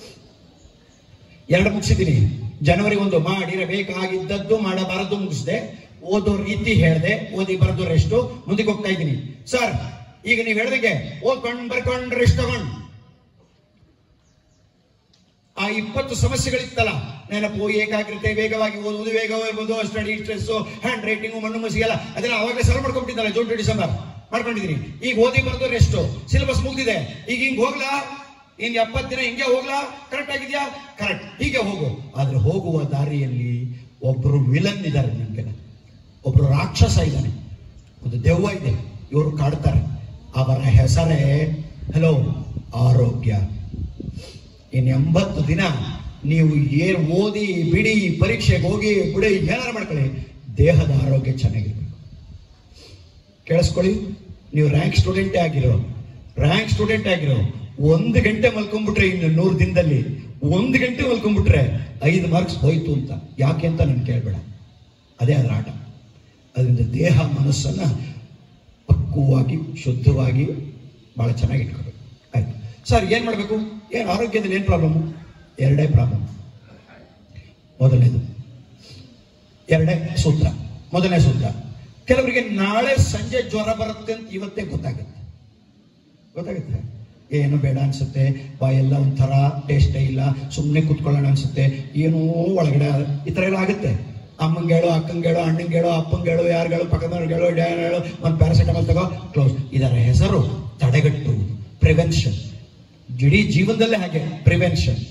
ಎರಡು ಮುಗಿಸಿದ್ದೀನಿ ಜನವರಿ ಒಂದು ಮಾಡಿರಬೇಕಾಗಿದ್ದದ್ದು ಮಾಡಬಾರದು ಮುಗಿಸಿದೆ ಓದೋ ರೀತಿ ಹೇಳ್ದೆ ಓದಿ ಬರೆದು ರೆಸ್ಟು ಮುಂದಕ್ಕೆ ಹೋಗ್ತಾ ಇದ್ದೀನಿ ಸರ್ ಈಗ ನೀವು ಹೇಳ್ದಂಗೆ ಓದ್ಕೊಂಡು ಬರ್ಕೊಂಡು ರೆಸ್ಟ್ ತಗೊಂಡು ಆ ಇಪ್ಪತ್ತು ಸಮಸ್ಯೆಗಳಿತ್ತಲ್ಲ ನೆನಪು ಏಕಾಗ್ರತೆ ವೇಗವಾಗಿ ಓದುವುದು ವೇಗವಾಗಿರ್ಬೋದು ಸ್ಟಡಿ ಸ್ಟ್ರೆಸ್ ಹ್ಯಾಂಡ್ ರೈಟಿಂಗ್ ಮಣ್ಣು ಮಸಿ ಎಲ್ಲ ಅದೆಲ್ಲ ಅವಾಗಲೇ ಸಲ ಮಾಡ್ಕೊಂಡ್ಬಿಟ್ಟಿದ್ದಲ್ಲ ಜೂನ್ ಟು ಡಿಸೆಂಬರ್ ಮಾಡ್ಕೊಂಡಿದ್ದೀನಿ ಈಗ ಓದಿ ಬರೆದು ರೆಸ್ಟ್ ಸಿಲೆಬಸ್ ಮುಗ್ದಿದೆ ಈಗ ಹಿಂಗ್ ಹೋಗ್ಲಾ ಇನ್ ಎಪ್ಪತ್ತು ದಿನ ಹಿಂಗೆ ಹೋಗ್ಲಾ ಕರೆಕ್ಟ್ ಆಗಿದ್ಯಾ ಕರೆಕ್ಟ್ ಹೀಗೆ ಹೋಗು ಆದ್ರೆ ಹೋಗುವ ದಾರಿಯಲ್ಲಿ ಒಬ್ರು ವಿಲನ್ ಇದ್ದಾರೆ ನಿಮ್ಗೆ ಒಬ್ರು ರಾಕ್ಷಸ ಇದ್ದಾನೆ ಒಂದು ದೆವ್ವ ಇದೆ ಇವರು ಕಾಡ್ತಾರೆ ಅವರ ಹೆಸರೇ ಹಲೋ ಆರೋಗ್ಯ ಇನ್ ಎಂಬತ್ತು ದಿನ ನೀವು ಏನ್ ಓದಿ ಬಿಡಿ ಪರೀಕ್ಷೆಗೆ ಹೋಗಿ ಬಿಡಿ ಏನಾರು ಮಾಡ್ಕೊಳ್ಳಿ ದೇಹದ ಆರೋಗ್ಯ ಚೆನ್ನಾಗಿರ್ಬೇಕು ಕೇಳಿಸ್ಕೊಳ್ಳಿ ನೀವು ರ್ಯಾಂಕ್ ಸ್ಟೂಡೆಂಟೇ ಆಗಿರೋ ರ್ಯಾಂಕ್ ಸ್ಟೂಡೆಂಟ್ ಆಗಿರೋ ಒಂದು ಗಂಟೆ ಮಲ್ಕೊಂಡ್ಬಿಟ್ರೆ ಇನ್ನು ನೂರು ದಿನದಲ್ಲಿ ಒಂದು ಗಂಟೆ ಮಲ್ಕೊಂಡ್ಬಿಟ್ರೆ ಐದು ಮಾರ್ಕ್ಸ್ ಹೋಯ್ತು ಅಂತ ಯಾಕೆ ಅಂತ ನನ್ಗೆ ಕೇಳಬೇಡ ಅದೇ ಅದರ ಆಟ ಅದರಿಂದ ದೇಹ ಮನಸ್ಸನ್ನ ಪಕ್ವವಾಗಿ ಶುದ್ಧವಾಗಿ ಬಹಳ ಚೆನ್ನಾಗಿ ಇಟ್ಕೋಬೇಕು ಆಯ್ತು ಸರ್ ಏನ್ ಮಾಡಬೇಕು ಏನು ಆರೋಗ್ಯದಲ್ಲಿ ಏನು ಪ್ರಾಬ್ಲಮ್ ಎರಡೇ ಪ್ರಾಬ್ಲಮ್ ಮೊದಲನೇದು ಎರಡೇ ಸೂತ್ರ ಮೊದಲನೇ ಸೂತ್ರ ಕೆಲವರಿಗೆ ನಾಳೆ ಸಂಜೆ ಜ್ವರ ಬರುತ್ತೆ ಅಂತ ಇವತ್ತೇ ಗೊತ್ತಾಗುತ್ತೆ ಗೊತ್ತಾಗುತ್ತೆ ಏನು ಬೇಡ ಅನ್ಸುತ್ತೆ ಬಾಯೆಲ್ಲ ಒಂಥರ ಟೇಸ್ಟೇ ಇಲ್ಲ ಸುಮ್ಮನೆ ಕೂತ್ಕೊಳ್ಳೋಣ ಅನ್ಸುತ್ತೆ ಏನೋ ಒಳಗಡೆ ಈ ಥರ ಎಲ್ಲ ಆಗುತ್ತೆ ಅಮ್ಮಂಗೇಳು ಅಕ್ಕಂಗೇಳು ಅಣ್ಣಂಗೇಳು ಅಪ್ಪಂಗೇಳು ಯಾರುಗಳು ಪಕ್ಕದವ್ರಿಗೇಳು ಹೇಳು ಒಂದು ಪ್ಯಾರಾಸಿಟಮಾಲ್ ತಗೋ ಕ್ಲೋಸ್ ಇದರ ಹೆಸರು ತಡೆಗಟ್ಟುವುದು ಪ್ರಿವೆನ್ಷನ್ ಇಡೀ ಜೀವನದಲ್ಲೇ ಹಾಗೆ ಪ್ರಿವೆನ್ಷನ್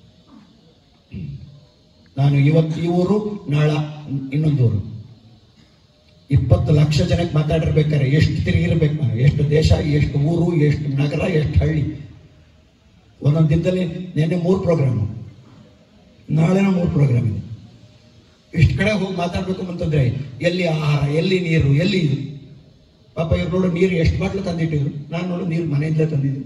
ನಾನು ಇವತ್ತು ಈ ಊರು ನಾಳ ಇನ್ನೊಂದು ಊರು ಇಪ್ಪತ್ತು ಲಕ್ಷ ಜನಕ್ಕೆ ಮಾತಾಡಿರ್ಬೇಕಾದ್ರೆ ಎಷ್ಟು ತಿರುಗಿರ್ಬೇಕು ನಾನು ಎಷ್ಟು ದೇಶ ಎಷ್ಟು ಊರು ಎಷ್ಟು ನಗರ ಎಷ್ಟು ಹಳ್ಳಿ ಒಂದೊಂದು ದಿನದಲ್ಲಿ ನೆನ್ನೆ ಮೂರು ಪ್ರೋಗ್ರಾಮ್ ನಾಳೆನೂ ಮೂರು ಪ್ರೋಗ್ರಾಮ್ ಇದೆ ಇಷ್ಟು ಕಡೆ ಹೋಗಿ ಮಾತಾಡ್ಬೇಕು ಅಂತಂದ್ರೆ ಎಲ್ಲಿ ಆಹಾರ ಎಲ್ಲಿ ನೀರು ಎಲ್ಲಿ ಇದು ಪಾಪ ಇವ್ರು ನೋಡು ನೀರು ಎಷ್ಟು ಬಾಟ್ಲು ತಂದಿಟ್ಟಿದ್ರು ನಾನು ನೋಡು ನೀರು ಮನೆಯಿಂದಲೇ ತಂದಿದ್ದು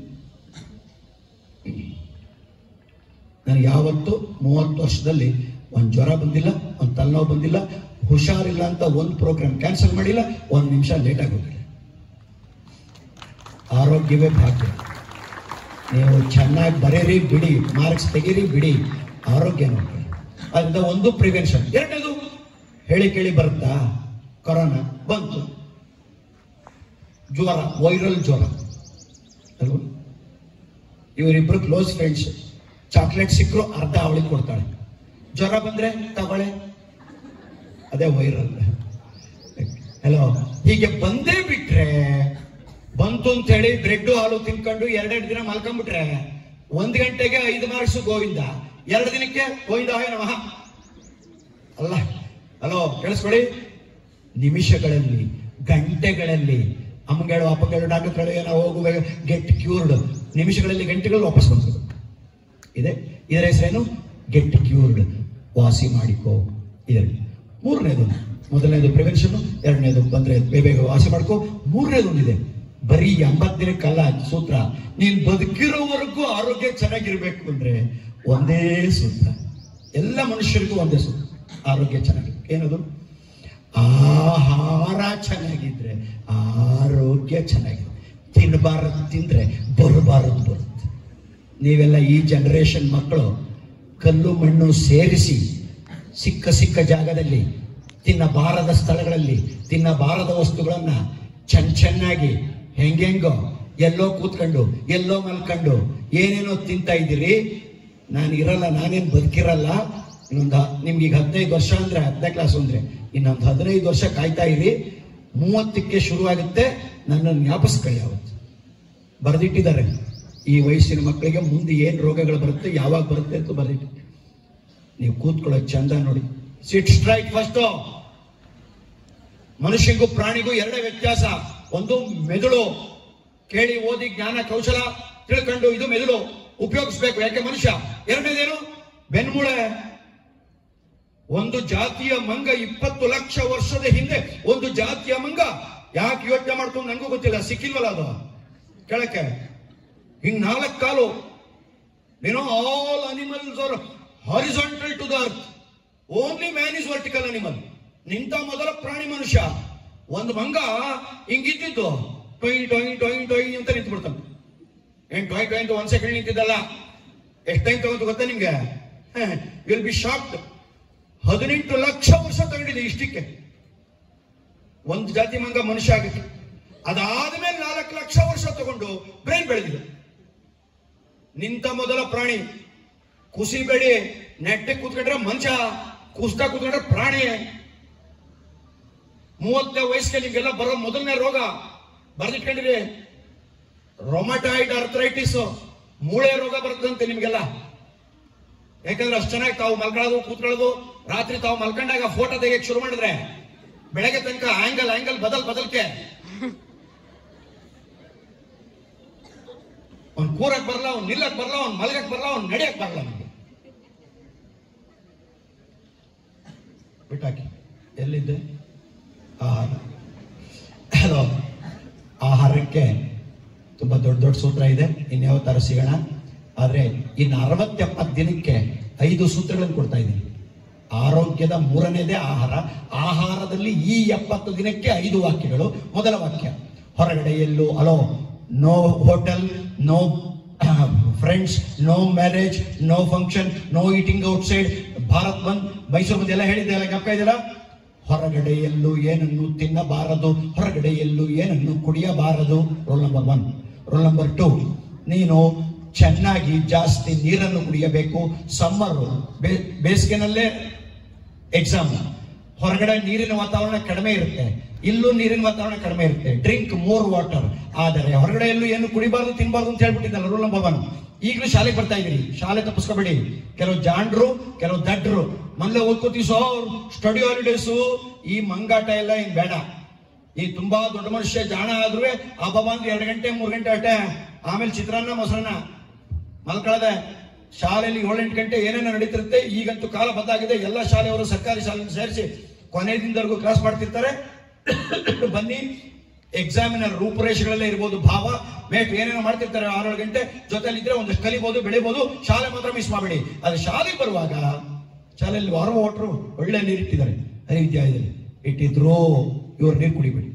ನನಗೆ ಯಾವತ್ತು ಮೂವತ್ತು ವರ್ಷದಲ್ಲಿ ಒಂದು ಜ್ವರ ಬಂದಿಲ್ಲ ಒಂದು ತಲೆನೋವು ಬಂದಿಲ್ಲ ಹುಷಾರಿಲ್ಲ ಅಂತ ಒಂದು ಪ್ರೋಗ್ರಾಮ್ ಕ್ಯಾನ್ಸಲ್ ಮಾಡಿಲ್ಲ ಒಂದು ನಿಮಿಷ ಲೇಟ್ ಆಗೋಗಿಲ್ಲ ಆರೋಗ್ಯವೇ ಭಾಗ್ಯ ನೀವು ಚೆನ್ನಾಗಿ ಬರೀರಿ ಬಿಡಿ ಮಾರ್ಕ್ಸ್ ತೆಗೀರಿ ಬಿಡಿ ಆರೋಗ್ಯ ನೋಡಿ ಅದರಿಂದ ಒಂದು ಪ್ರಿವೆನ್ಷನ್ ಎರಡನೇದು ಹೇಳಿ ಕೇಳಿ ಬರುತ್ತಾ ಕೊರೋನಾ ಬಂತು ಜ್ವರ ವೈರಲ್ ಜ್ವರ ಅಲ್ವಾ ಇವರಿಬ್ರು ಕ್ಲೋಸ್ ಫ್ರೆಂಡ್ಸ್ ಚಾಕ್ಲೇಟ್ ಸಿಕ್ಕರು ಅರ್ಧ ಅವಳಿಗೆ ಕೊಡ್ತಾಳೆ ಜ್ವರ ಬಂದ್ರೆ ತಗೊಳ್ಳೆ ಅದೇ ವೈರಲ್ ಹಲೋ ಹೀಗೆ ಬಂದೇ ಬಿಟ್ರೆ ಬಂತು ಅಂತ ಹೇಳಿ ಬ್ರೆಡ್ ಹಾಲು ತಿನ್ಕೊಂಡು ಎರಡೆರಡು ದಿನ ಮಲ್ಕೊಂಡ್ಬಿಟ್ರೆ ಒಂದ್ ಗಂಟೆಗೆ ಐದು ಮಾರ್ಕ್ಸ್ ಗೋವಿಂದ ಎರಡು ದಿನಕ್ಕೆ ಗೋವಿಂದ ಹಾಯ್ ನಮಃ ಅಲ್ಲ ಹಲೋ ಕೇಳಿಸ್ಕೊಳ್ಳಿ ನಿಮಿಷಗಳಲ್ಲಿ ಗಂಟೆಗಳಲ್ಲಿ ಅಮ್ಮಗಳು ಅಪ್ಪಗಳು ಡಾಕ್ಟರ್ಗಳು ಏನೋ ಹೋಗುವ ಗೆಟ್ ಕ್ಯೂರ್ಡ್ ನಿಮಿಷಗಳಲ್ಲಿ ಗಂಟೆಗಳು ವಾಪಸ್ ಬಂತು ಇದೆ ಇದರ ಹೆಸರೇನು ಗೆಟ್ ಕ್ಯೂರ್ಡ್ ವಾಸಿ ಮಾಡಿಕೋ ಇದರಲ್ಲಿ ಮೂರನೇದು ಮೊದಲನೇದು ಪ್ರಿವೆನ್ಷನ್ ಎರಡನೇದು ಬಂದ್ರೆ ಬೇಗ ಬೇಗ ವಾಸಿ ಮಾಡ್ಕೋ ಮೂರನೇದು ಒಂದಿದೆ ಬರೀ ಎಂಬತ್ತು ದಿನಕ್ಕಲ್ಲ ಸೂತ್ರ ನೀನ್ ಬದುಕಿರೋವರೆಗೂ ಆರೋಗ್ಯ ಚೆನ್ನಾಗಿರ್ಬೇಕು ಅಂದ್ರೆ ಒಂದೇ ಸೂತ್ರ ಎಲ್ಲ ಮನುಷ್ಯರಿಗೂ ಒಂದೇ ಸೂತ್ರ ಆರೋಗ್ಯ ಚೆನ್ನಾಗಿರ್ಬೇಕು ಏನದು ಆಹಾರ ಚೆನ್ನಾಗಿದ್ರೆ ಆರೋಗ್ಯ ಚೆನ್ನಾಗಿದೆ ತಿನ್ನಬಾರದು ತಿಂದ್ರೆ ಬರಬಾರದು ಬರುತ್ತೆ ನೀವೆಲ್ಲ ಈ ಜನರೇಷನ್ ಮಕ್ಕಳು ಕಲ್ಲು ಮಣ್ಣು ಸೇರಿಸಿ ಸಿಕ್ಕ ಸಿಕ್ಕ ಜಾಗದಲ್ಲಿ ತಿನ್ನಬಾರದ ಸ್ಥಳಗಳಲ್ಲಿ ತಿನ್ನಬಾರದ ವಸ್ತುಗಳನ್ನ ಚೆನ್ನ ಚೆನ್ನಾಗಿ ಹೆಂಗೆಂಗೋ ಎಲ್ಲೋ ಕೂತ್ಕೊಂಡು ಎಲ್ಲೋ ಮಲ್ಕೊಂಡು ಏನೇನೋ ತಿಂತಾ ಇದ್ದೀರಿ ನಾನು ಇರಲ್ಲ ನಾನೇನು ಬದುಕಿರಲ್ಲ ಇನ್ನೊಂದು ಹ- ನಿಮ್ಗೆ ಈಗ ಹದಿನೈದು ವರ್ಷ ಅಂದ್ರೆ ಹತ್ತನೇ ಕ್ಲಾಸ್ ಅಂದ್ರೆ ಇನ್ನೊಂದು ಹದಿನೈದು ವರ್ಷ ಕಾಯ್ತಾ ಇರಿ ಮೂವತ್ತಕ್ಕೆ ಶುರುವಾಗುತ್ತೆ ನನ್ನ ಜ್ಞಾಪಿಸ್ಕೊಳ್ಳಿ ಅವತ್ತು ಬರೆದಿಟ್ಟಿದ್ದಾರೆ ಈ ವಯಸ್ಸಿನ ಮಕ್ಕಳಿಗೆ ಮುಂದೆ ಏನ್ ರೋಗಗಳು ಬರುತ್ತೆ ಯಾವಾಗ ಬರುತ್ತೆ ಅಂತ ಬರೆದಿಟ್ಟು ನೀವು ಕೂತ್ಕೊಳ್ಳೋ ಚಂದ ನೋಡಿ ಸಿಟ್ ಸ್ಟ್ರೈಕ್ ಫಸ್ಟ್ ಮನುಷ್ಯನಿಗೂ ಪ್ರಾಣಿಗೂ ಎರಡೇ ವ್ಯತ್ಯಾಸ ಒಂದು ಮೆದುಳು ಕೇಳಿ ಓದಿ ಜ್ಞಾನ ಕೌಶಲ ತಿಳ್ಕೊಂಡು ಇದು ಮೆದುಳು ಉಪಯೋಗಿಸ್ಬೇಕು ಯಾಕೆ ಮನುಷ್ಯ ಎರಡನೇದೇನು ಬೆನ್ಮೂಳೆ ಒಂದು ಜಾತಿಯ ಮಂಗ ಇಪ್ಪತ್ತು ಲಕ್ಷ ವರ್ಷದ ಹಿಂದೆ ಒಂದು ಜಾತಿಯ ಮಂಗ ಯಾಕೆ ಯೋಚನೆ ಮಾಡ್ಕೊಂಡು ನನಗೂ ಗೊತ್ತಿಲ್ಲ ಸಿಕ್ಕಿಲ್ವಲ್ಲ ಅದು ಕೆಳಕ್ಕೆ ಹಿಂಗ್ ನಾಲ್ಕು ಕಾಲು ಏನೋ all animals are horizontal to the earth only man is vertical animal ನಿಂತ ಮೊದಲ ಪ್ರಾಣಿ ಮನುಷ್ಯ ಒಂದು ಮಂಗ ಹಿಂಗಿದ್ದಿದ್ದು ಟೊಯ್ ಟೊಯ್ ಟೊಯ್ ಟೊಯ್ ಅಂತ ನಿಂತು ಬಿಡ್ತಾನೆ ಏನ್ ಟೊಯ್ ಟೊಯ್ ಅಂತ ಒಂದ್ ಸೆಕೆಂಡ್ ನಿಂತಿದ್ದಲ್ಲ ಎಷ್ಟು ಟೈಮ್ ತಗೊಂತ ಗೊತ್ತಾ ನಿಮ್ಗೆ ವಿಲ್ ಬಿ ಶಾಕ್ಡ್ ಹದಿನೆಂಟು ಲಕ್ಷ ವರ್ಷ ತಗೊಂಡಿದೆ ಇಷ್ಟಕ್ಕೆ ಒಂದು ಜಾತಿ ಮಂಗ ಮನುಷ್ಯ ಆಗುತ್ತೆ ಅದಾದ್ಮೇಲೆ ನಾಲ್ಕು ಲಕ್ಷ ವರ್ಷ ತಗೊಂಡು ಬ್ರೈನ್ ಬೆಳೆದಿದೆ ನಿಂತ ಮೊದಲ ಪ್ರಾಣಿ ಕುಸಿಬೇಡಿ ನೆಟ್ಟೆ ಕೂತ್ಕೊಂಡ್ರೆ ಮನುಷ್ಯ ಕುಸ್ತಾ ಕೂತ್ಕೊಂಡ್ರೆ ಪ್ರಾಣಿ ಮೂವತ್ತನೇ ವಯಸ್ಸಿಗೆ ನಿಮ್ಗೆಲ್ಲ ಬರೋ ಮೊದಲನೇ ರೋಗ ಬರ್ದಿಟ್ಕೊಂಡಿರಿ ರೊಮಟಾಯ್ಡ್ ಅರ್ಥರೈಟಿಸ್ ಮೂಳೆ ರೋಗ ಬರುತ್ತಂತೆ ನಿಮ್ಗೆಲ್ಲ ಯಾಕಂದ್ರೆ ಅಷ್ಟು ಚೆನ್ನಾಗಿ ತಾವು ಮಲ್ಕೊಳ್ಳೋದು ಕೂತ್ಕೊಳ್ಳೋದು ರಾತ್ರಿ ತಾವು ಮಲ್ಕೊಂಡಾಗ ಫೋಟೋ ತೆಗಿಯಕ್ ಶುರು ಮಾಡಿದ್ರೆ ಬೆಳಗ್ಗೆ ತನಕ ಆಂಗಲ್ ಆಂಗಲ್ ಬದಲ್ ಬದಲ್ಕೆ ಅವ್ನ್ ಕೂರಕ್ ಬರಲ್ಲ ಅವ್ನ್ ನಿಲ್ಲಕ್ ಬರಲ್ಲ ಅವ್ನ್ ಮಲಗಕ್ ಬರಲ್ಲ ಅವ್ನ್ ನಡೆಯಕ್ ಬರಲ್ಲ ನಮಗೆ ಬಿಟ್ಟಾಕಿ ಎಲ್ಲಿದ್ದೆ ಆಹಾರ ಹಲೋ ಆಹಾರಕ್ಕೆ ತುಂಬಾ ದೊಡ್ಡ ದೊಡ್ಡ ಸೂತ್ರ ಇದೆ ಇನ್ಯಾವ ತರ ಸಿಗೋಣ ಆದ್ರೆ ಇನ್ನು ಅರವತ್ತೆಪ್ಪತ್ತು ದಿನಕ್ಕೆ ಐದು ಸೂತ್ರಗಳನ್ನು ಕೊಡ್ತಾ ಇದ್ದೀನಿ ಆರೋಗ್ಯದ ಮೂರನೇದೇ ಆಹಾರ ಆಹಾರದಲ್ಲಿ ಈ ಎಪ್ಪತ್ತು ದಿನಕ್ಕೆ ಐದು ವಾಕ್ಯಗಳು ಮೊದಲ ವಾಕ್ಯ ಹೊರಗಡೆ ಎಲ್ಲೂ allow no hotel no friends no marriage no function no eating outside Bharat Bandh Mysuru ಬಂದ್ ಎಲ್ಲ ಹೇಳಿದ್ದೆ ಎಲ್ಲ ಜ್ಞಾಪಕ ಇದ್ದೀರಾ ಹೊರಗಡೆ ಎಲ್ಲೂ ಏನನ್ನು ತಿನ್ನಬಾರದು ಹೊರಗಡೆ ಎಲ್ಲೂ ಏನನ್ನು ಕುಡಿಯಬಾರದು roll number one roll number two ನೀನು ಚೆನ್ನಾಗಿ ಜಾಸ್ತಿ ನೀರನ್ನು ಕುಡಿಯಬೇಕು ಸಮ್ಮರು ಬೇಸಿಗೆನಲ್ಲೇ ಎಕ್ಸಾಮ್ ಹೊರಗಡೆ ನೀರಿನ ವಾತಾವರಣ ಕಡಿಮೆ ಇರುತ್ತೆ ಇಲ್ಲೂ ನೀರಿನ ವಾತಾವರಣ ಕಡಿಮೆ ಇರುತ್ತೆ ಡ್ರಿಂಕ್ ಮೋರ್ ವಾಟರ್ ಆದರೆ ಹೊರಗಡೆ ಎಲ್ಲೂ ಏನು ಕುಡಿಬಾರ್ದು ತಿನ್ಬಾರ್ದು ಅಂತ ಹೇಳ್ಬಿಟ್ಟಿದ್ದಲ್ಲ ರೂಲ್ ನಂಬರ್ ಒನ್ ಈಗಲೂ ಶಾಲೆಗೆ ಬರ್ತಾ ಇದೀರಿ ಶಾಲೆ ತಪ್ಪಿಸ್ಕೋಬೇಡಿ ಕೆಲವು ಜಾಂಡ್ರು ಕೆಲವು ದಡ್ರು ಮೊನ್ನೆ ಓದ್ಕೋತೀವಿ ಸೋ ಸ್ಟಡಿ ಹಾಲಿಡೇಸು ಈ ಮಂಗಾಟ ಎಲ್ಲ ಏನ್ ಬೇಡ ಈ ತುಂಬಾ ದೊಡ್ಡ ಮನುಷ್ಯ ಜಾಣ ಆದ್ರೂ ಹಬ್ಬ ಬಂದು ಎರಡು ಗಂಟೆ ಮೂರು ಗಂಟೆ ಅಟ್ಟೆ ಆಮೇಲೆ ಚಿತ್ರಾನ್ನ ಮೊಸರನ್ನ ಮಲ್ಕೊಳ್ಳದೆ ಶಾಲೆಯಲ್ಲಿ ಏಳೆಂಟು ಗಂಟೆ ಏನೇನೋ ನಡೀತಿರುತ್ತೆ ಈಗಂತೂ ಕಾಲ ಬದಲಾಗಿದೆ ಎಲ್ಲ ಶಾಲೆಯವರು ಸರ್ಕಾರಿ ಶಾಲೆ ಸೇರಿಸಿ ಕೊನೆ ದಿನದವರೆಗೂ ಕ್ಲಾಸ್ ಮಾಡ್ತಿರ್ತಾರೆ ಬನ್ನಿ ಎಕ್ಸಾಮಿನ ರೂಪುರೇಷೆಗಳಲ್ಲೇ ಇರ್ಬೋದು ಭಾವ ಮೇಟ್ ಏನೇನೋ ಮಾಡ್ತಿರ್ತಾರೆ ಆರೇಳು ಗಂಟೆ ಜೊತೆಲಿ ಇದ್ರೆ ಒಂದಷ್ಟು ಕಲಿಬಹುದು ಬೆಳಿಬಹುದು ಶಾಲೆ ಮಾತ್ರ ಮಿಸ್ ಮಾಡಬೇಡಿ ಆದ್ರೆ ಶಾಲೆಗೆ ಬರುವಾಗ ಶಾಲೆಯಲ್ಲಿ ವಾರ ಓಟ್ರು ಒಳ್ಳೆ ನೀರು ಇಟ್ಟಿದ್ದಾರೆ ಅದೇ ವಿದ್ಯಾಲಯದಲ್ಲಿ ಇಟ್ಟಿದ್ರು ಇವ್ರು ನೀರು ಕುಡಿಬೇಡಿ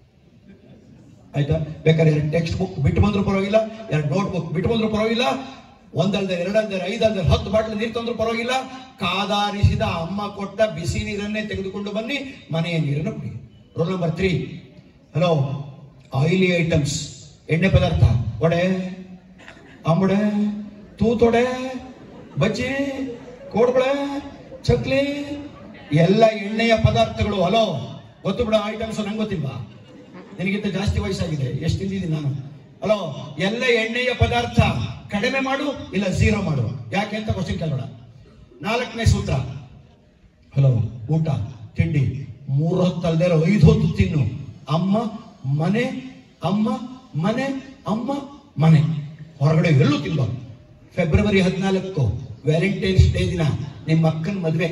ಆಯ್ತಾ ಬೇಕಾದ್ರೆ ಎರಡು ಟೆಕ್ಸ್ಟ್ ಬುಕ್ ಬಿಟ್ಟು ಬಂದ್ರು ಪರವಾಗಿಲ್ಲ ಎರಡು ನೋಟ್ ಬುಕ್ ಬಿಟ್ಟು ಬಂದ್ರು ಪರವಾಗಿಲ್ಲ ಒಂದಲ್ದೆ ಎರಡಲ್ದೆ ಐದಲ್ದೆ ಹತ್ತು ಬಾಟ್ಲು ನೀರು ತಂದ್ರು ಪರವಾಗಿಲ್ಲ ಕಾದಾರಿಸಿದ ಅಮ್ಮ ಕೊಟ್ಟ ಬಿಸಿ ನೀರನ್ನೇ ತೆಗೆದುಕೊಂಡು ಬನ್ನಿ ಮನೆಯ ನೀರನ್ನು ಕುಡಿ roll number three hello oily items ಎಣ್ಣೆ ಪದಾರ್ಥ ವಡೆ ಅಂಬಡೆ ತೂತೊಡೆ ಬಜ್ಜಿ ಕೋಡ್ಬಳೆ ಚಕ್ಲಿ ಎಲ್ಲ ಎಣ್ಣೆಯ ಪದಾರ್ಥಗಳು ಹಲೋ ಗೊತ್ತು ಬಿಡ ಐಟಮ್ಸ್ ನಂಗೆ ಗೊತ್ತಿಲ್ವಾ ನಿನಗಿಂತ ಜಾಸ್ತಿ ವಯಸ್ಸಾಗಿದೆ ಎಷ್ಟು ತಿಂದಿದ್ದೀನಿ ನಾನು ಹಲೋ ಎಲ್ಲ ಎಣ್ಣೆಯ ಪದಾರ್ಥ ಕಡಿಮೆ ಮಾಡು ಇಲ್ಲ ಝೀರೋ ಮಾಡು ಯಾಕೆ ಅಂತ ಕ್ವಶನ್ ಕೇಳೋಣ ನಾಲ್ಕನೇ ಸೂತ್ರ ಹಲೋ ಊಟ ತಿಂಡಿ ಮೂರು ಹೊತ್ತು ಅಲ್ದೇ ಇರೋ ಐದು ಹೊತ್ತು ತಿನ್ನು ಅಮ್ಮ ಮನೆ ಅಮ್ಮ ಮನೆ ಅಮ್ಮ ಮನೆ ಹೊರಗಡೆ ಎಲ್ಲೂ ತಿನ್ಬಾರ್ದು ಫೆಬ್ರವರಿ ಹದಿನಾಲ್ಕು ವ್ಯಾಲೆಂಟೈನ್ಸ್ ಡೇ ದಿನ ನಿಮ್ಮ ಅಕ್ಕನ ಮದುವೆ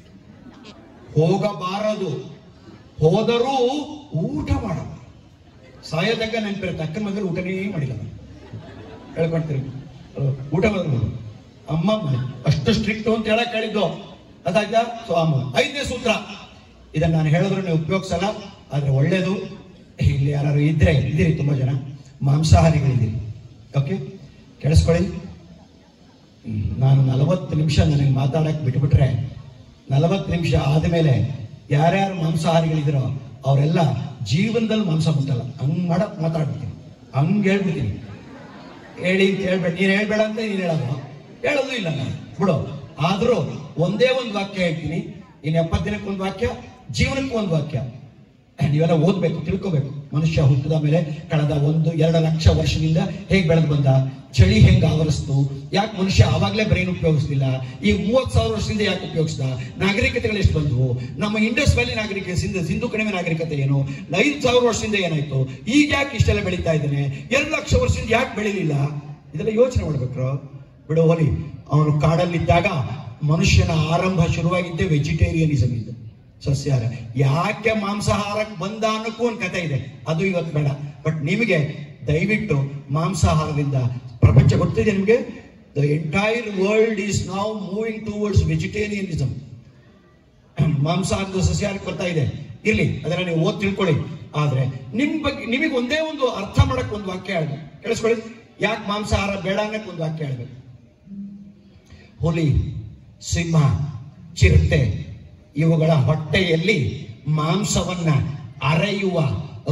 ಹೋಗಬಾರದು ಹೋದರೂ ಊಟ ಮಾಡಬಾರದು ಸಾಯೋದಕ್ಕ ನೆನಪಿರುತ್ತೆ ಅಕ್ಕನ ಮದುವೆ ಊಟನೇ ಮಾಡಿಲ್ಲ ನಾನು. ಹೇಳ್ಕೊಳ್ತೀರಿ ಅಹ್, ಊಟ ಮಾಡ್ಬೋದು ಅಮ್ಮ ಮನೆ ಅಷ್ಟು ಸ್ಟ್ರಿಕ್ಟ್ ಅಂತ ಹೇಳಕ್ ಹೇಳಿದ್ದು ಅದಾಯ್ತಾ ಸೊ ಅಮ್ಮ ಐದನೇ ಸೂತ್ರ ಇದನ್ನ ನಾನು ಹೇಳಿದ್ರು ನೀವು ಉಪಯೋಗಿಸಲ್ಲ ಆದ್ರೆ ಒಳ್ಳೇದು ಇಲ್ಲಿ ಯಾರು ಇದ್ರೆ ಇದ್ದೀರಿ ತುಂಬಾ ಜನ ಮಾಂಸಾಹಾರಿಗಳಿದ್ದೀರಿ ಓಕೆ ಕೇಳಿಸ್ಕೊಳ್ಳಿ ಹ್ಮ್, ನಾನು ನಲವತ್ತು ನಿಮಿಷ ನನಗೆ ಮಾತಾಡಕ್ ಬಿಟ್ಬಿಟ್ರೆ ನಲವತ್ತು ನಿಮಿಷ ಆದಮೇಲೆ ಯಾರ್ಯಾರು ಮಾಂಸಾಹಾರಿಗಳಿದ್ದೀರೋ ಅವರೆಲ್ಲ ಜೀವನದಲ್ಲಿ ಮಾಂಸ ಮುಟ್ಟಲ್ಲ ಹಂಗ್ ಮಾಡಕ್ ಮಾತಾಡ್ಬಿಡ್ತೀನಿ ಹಂಗ್ ಹೇಳ್ಬಿಡ್ತೀನಿ ಹೇಳಿ ಅಂತ ಹೇಳ್ಬೇಡ ನೀನ್ ಹೇಳ್ಬೇಡ ಅಂತ ನೀನ್ ಹೇಳೋದು ಹೇಳೋದು ಇಲ್ಲ ನಾನು ಬಿಡು ಆದ್ರೂ ಒಂದೇ ಒಂದು ವಾಕ್ಯ ಹೇಳ್ತೀನಿ ಇನ್ನು ಎಪ್ಪತ್ತು ದಿನಕ್ಕೆ ಒಂದು ವಾಕ್ಯ ಜೀವನಕ್ಕೆ ಒಂದು ವಾಕ್ಯ ನೀವೆಲ್ಲ ಓದ್ಬೇಕು ತಿಳ್ಕೋಬೇಕು ಮನುಷ್ಯ ಹುಟ್ಟಿದ ಮೇಲೆ ಕಳೆದ ಒಂದು ಎರಡು ಲಕ್ಷ ವರ್ಷದಿಂದ ಹೇಗ್ ಬೆಳೆದು ಬಂದ ಚಳಿ ಹೆಂಗ್ ಆವರಿಸ್ತು ಯಾಕೆ ಮನುಷ್ಯ ಆವಾಗಲೇ ಬ್ರೈನ್ ಉಪಯೋಗಿಸ್ತಿಲ್ಲ ಈ ಮೂವತ್ ಸಾವಿರ ವರ್ಷದಿಂದ ಯಾಕೆ ಉಪಯೋಗಿಸ್ದ ನಾಗರಿಕತೆಗಳು ಎಷ್ಟು ಬಂದವು ನಮ್ಮ ಇಂಡಸ್ ವ್ಯಾಲಿ ನಾಗರಿಕ ಸಿಂಧು ಸಿಂಧು ಕಣಿವೆ ನಾಗರಿಕತೆ ಏನು ಐದು ಸಾವಿರ ವರ್ಷದಿಂದ ಏನಾಯ್ತು ಈಗ ಯಾಕೆ ಇಷ್ಟೆಲ್ಲ ಬೆಳೀತಾ ಇದ್ದಾನೆ ಎರಡು ಲಕ್ಷ ವರ್ಷದಿಂದ ಯಾಕೆ ಬೆಳಿಲಿಲ್ಲ ಇದೆಲ್ಲ ಯೋಚನೆ ಮಾಡ್ಬೇಕ್ರು ಬಿಡು ಹೋಲಿ ಅವನು ಕಾಡಲ್ಲಿದ್ದಾಗ ಮನುಷ್ಯನ ಆರಂಭ ಶುರುವಾಗಿದ್ದೇ ವೆಜಿಟೇರಿಯನಿಸಮ್ ಇದ್ದು ಸಸ್ಯಾಹಾರ ಯಾಕೆ ಮಾಂಸಾಹಾರಕ್ಕೆ ಬಂದ ಅನ್ನೋಕ್ಕೂ ಒಂದು ಕಥೆ ಇದೆ ಅದು ಇವತ್ತು ಬೇಡ ಬಟ್ ನಿಮಗೆ ದಯವಿಟ್ಟು ಮಾಂಸಾಹಾರದಿಂದ ಪ್ರಪಂಚ ಗೊತ್ತಿದೆ ನಿಮಗೆ the entire world is now moving towards vegetarianism ಮಾಂಸಾಹಾರದ ಸಸ್ಯಾಹಾರಕ್ಕೆ ಬರ್ತಾ ಇದೆ ಇರ್ಲಿ ಅದನ್ನ ನೀವು ಓದ್ ತಿಳ್ಕೊಳ್ಳಿ ಆದ್ರೆ ನಿಮ್ ಬಗ್ಗೆ ನಿಮಗೆ ಒಂದೇ ಒಂದು ಅರ್ಥ ಮಾಡಕ್ ಒಂದು ವಾಕ್ಯ ಹೇಳ್ಬೇಕು ಕೇಳಿಸ್ಕೊಳ್ಳಿ ಯಾಕೆ ಮಾಂಸಾಹಾರ ಬೇಡ ಅನ್ನಕ್ಕೆ ಒಂದು ವಾಕ್ಯ ಹೇಳ್ಬೇಕು ಹುಲಿ ಸಿಂಹ ಚಿರತೆ ಇವುಗಳ ಹೊಟ್ಟೆಯಲ್ಲಿ ಮಾಂಸವನ್ನ ಅರೆಯುವ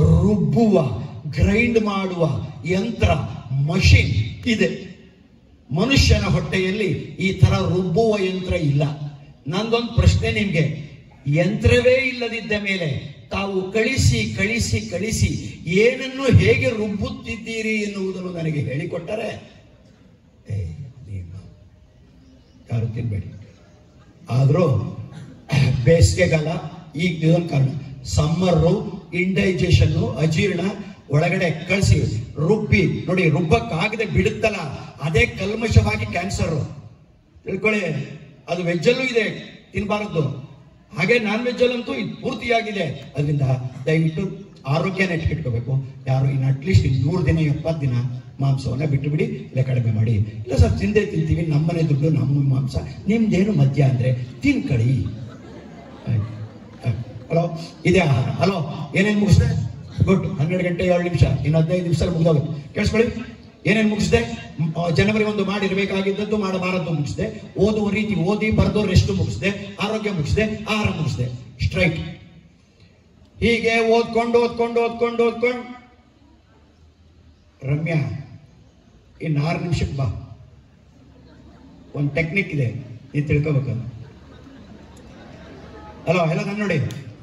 ರುಬ್ಬುವ ಗ್ರೈಂಡ್ ಮಾಡುವ ಯಂತ್ರ ಮಷಿನ್ ಇದೆ ಮನುಷ್ಯನ ಹೊಟ್ಟೆಯಲ್ಲಿ ಈ ತರ ರುಬ್ಬುವ ಯಂತ್ರ ಇಲ್ಲ ನಂದೊಂದು ಪ್ರಶ್ನೆ ನಿಮ್ಗೆ ಯಂತ್ರವೇ ಇಲ್ಲದಿದ್ದ ಮೇಲೆ ತಾವು ಕಳಿಸಿ ಕಳಿಸಿ ಕಳಿಸಿ ಏನನ್ನು ಹೇಗೆ ರುಬ್ಬುತ್ತಿದ್ದೀರಿ ಎನ್ನುವುದನ್ನು ನನಗೆ ಹೇಳಿಕೊಟ್ಟರೆ ಏ, ನೀವು ಯಾರು ತಿನ್ಬೇಡಿ ಆದರೂ ಬೇಸಿಗೆಗಾಲ ಈಗ ಇದೊಂದು ಕಾರಣ ಸಮ್ಮರು ಇಂಡೈಜೆಷನ್ ಅಜೀರ್ಣ ಒಳಗಡೆ ಕಳಿಸಿ ರುಬ್ಬಿ ನೋಡಿ ರುಬ್ಬಕ್ಕಾಗದೆ ಬಿಡುತ್ತಲ್ಲ ಅದೇ ಕಲ್ಮಶವಾಗಿ ಕ್ಯಾನ್ಸರ್ ತಿಳ್ಕೊಳ್ಳಿ ಅದು ವೆಜ್ಜಲ್ಲೂ ಇದೆ ತಿನ್ಬಾರದು ಹಾಗೆ ನಾನ್ ವೆಜ್ಜಲ್ಲಂತೂ ಇದು ಪೂರ್ತಿಯಾಗಿದೆ ಅದರಿಂದ ದಯವಿಟ್ಟು ಆರೋಗ್ಯನ ಇಟ್ಕಿಟ್ಕೋಬೇಕು ಯಾರು ಇನ್ನು ಅಟ್ಲೀಸ್ಟ್ ಇನ್ನು ನೂರು ದಿನ ಎಪ್ಪತ್ತು ದಿನ ಮಾಂಸವನ್ನ ಬಿಟ್ಟು ಬಿಡಿ ಇಲ್ಲ ಕಡಿಮೆ ಮಾಡಿ ಇಲ್ಲ ಸರ್ ತಿಂದೇ ತಿಂತೀವಿ ನಮ್ಮನೆ ದುಡ್ಡು ನಮ್ಮ ಮಾಂಸ ನಿಮ್ದೇನು ಮದ್ಯ ಅಂದ್ರೆ ತಿನ್ಕಳಿ ಹಲೋ ಇದೇ ಆಹಾರ ಹಲೋ ಏನೇನು ಮುಗಿಸ್ದೆ ಗುಡ್ ಹನ್ನೆರಡು ಗಂಟೆ ಏಳು ನಿಮಿಷ ಇನ್ನು ಹದಿನೈದು ನಿಮಿಷ ಮುಗಿದೋಗುತ್ತೆ ಕೇಳಿಸ್ಕೊಳ್ಳಿ ಏನೇನು ಮುಗಿಸ್ದೆ ಮ್, ಆ, ಜನವರಿ ಒಂದು ಮಾಡಿರ್ಬೇಕಾಗಿದ್ದದ್ದು ಮಾಡಬಾರದು ಮುಗಿಸ್ದೆ ಓದುವ ರೀತಿ ಓದಿ ಬರೆದೋ ರೆಸ್ಟ್ ಮುಗಿಸ್ದೆ ಆರೋಗ್ಯ ಮುಗಿಸ್ದೆ ಆಹಾರ ಮುಗಿಸ್ದೆ ಸ್ಟ್ರೈಟ್ ಹೀಗೆ ಓದ್ಕೊಂಡು ಓದ್ಕೊಂಡು ಓದ್ಕೊಂಡು ಓದ್ಕೊಂಡು ರಮ್ಯಾ ಇನ್ನು ಆರು ನಿಮಿಷಕ್ಕೆ ಬಾ ಒಂದು ಟೆಕ್ನಿಕ್ ಇದೆ ಇದು ತಿಳ್ಕೋಬೇಕು ಹಲೋ ಎಲ್ಲ ನಾನು ನೋಡಿ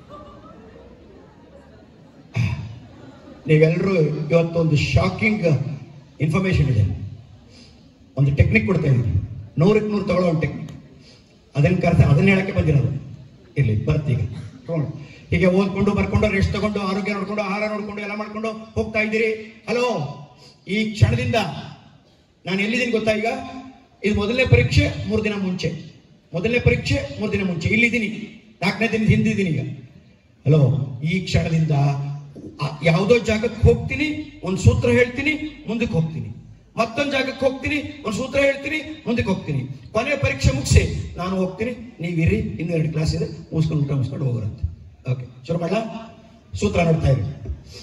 ನೀವೆಲ್ಲರೂ ಇವತ್ತೊಂದು ಶಾಕಿಂಗ್ ಇನ್ಫಾರ್ಮೇಶನ್ ಇದೆ ಒಂದು ಟೆಕ್ನಿಕ್ ಕೊಡ್ತಾ ಇದ್ದೀನಿ ನೂರಕ್ಕೆ ನೂರು ತಗೊಳ್ಳೋ ಒಂದು ಟೆಕ್ನಿಕ್ ಅದನ್ನ ಕರೆತ ಅದನ್ನ ಹೇಳಕ್ಕೆ ಬಂದಿರೋದು ಇರ್ಲಿ ಬರ್ತೀಗ ತಗೊಂಡು ಹೀಗೆ ಓದ್ಕೊಂಡು ಬರ್ಕೊಂಡು ರೆಸ್ಟ್ ತಗೊಂಡು ಆರೋಗ್ಯ ನೋಡ್ಕೊಂಡು ಆಹಾರ ನೋಡ್ಕೊಂಡು ಎಲ್ಲ ಮಾಡ್ಕೊಂಡು ಹೋಗ್ತಾ ಇದ್ದೀರಿ ಹಲೋ ಈ ಕ್ಷಣದಿಂದ ನಾನು ಎಲ್ಲಿದ್ದೀನಿ ಗೊತ್ತಾ ಈಗ ಇದು ಮೊದಲನೇ ಪರೀಕ್ಷೆ ಮೂರು ದಿನ ಮುಂಚೆ ಮೊದಲನೇ ಪರೀಕ್ಷೆ ಮೂರು ದಿನ ಮುಂಚೆ ಇಲ್ಲಿದ್ದೀನಿ ನಾಲ್ಕನೇ ದಿನದ ಹಿಂದಿದ್ದೀನಿ ಈಗ ಹಲೋ ಈ ಕ್ಷಣದಿಂದ ಆ- ಯಾವುದೋ ಜಾಗಕ್ಕೆ ಹೋಗ್ತೀನಿ ಒಂದು ಸೂತ್ರ ಹೇಳ್ತೀನಿ ಮುಂದಕ್ಕೆ ಹೋಗ್ತೀನಿ ಮತ್ತೊಂದು ಜಾಗಕ್ಕೆ ಹೋಗ್ತೀನಿ ಒಂದು ಸೂತ್ರ ಹೇಳ್ತೀನಿ ಮುಂದಕ್ಕೆ ಹೋಗ್ತೀನಿ ಕೊನೆ ಪರೀಕ್ಷೆ ಮುಗಿಸಿ ನಾನು ಹೋಗ್ತೀನಿ ನೀವಿರಿ ಇನ್ನೂ ಎರಡು ಕ್ಲಾಸ್ ಇದೆ ಮುಗಿಸ್ಕೊಂಡು ಊಟ ಮುಗಿಸ್ಕೊಂಡು ಹೋಗೋರಂತೆ ಓಕೆ ಶುರು ಮಾಡಲ ಸೂತ್ರ ನೋಡ್ತಾ ಇರಿ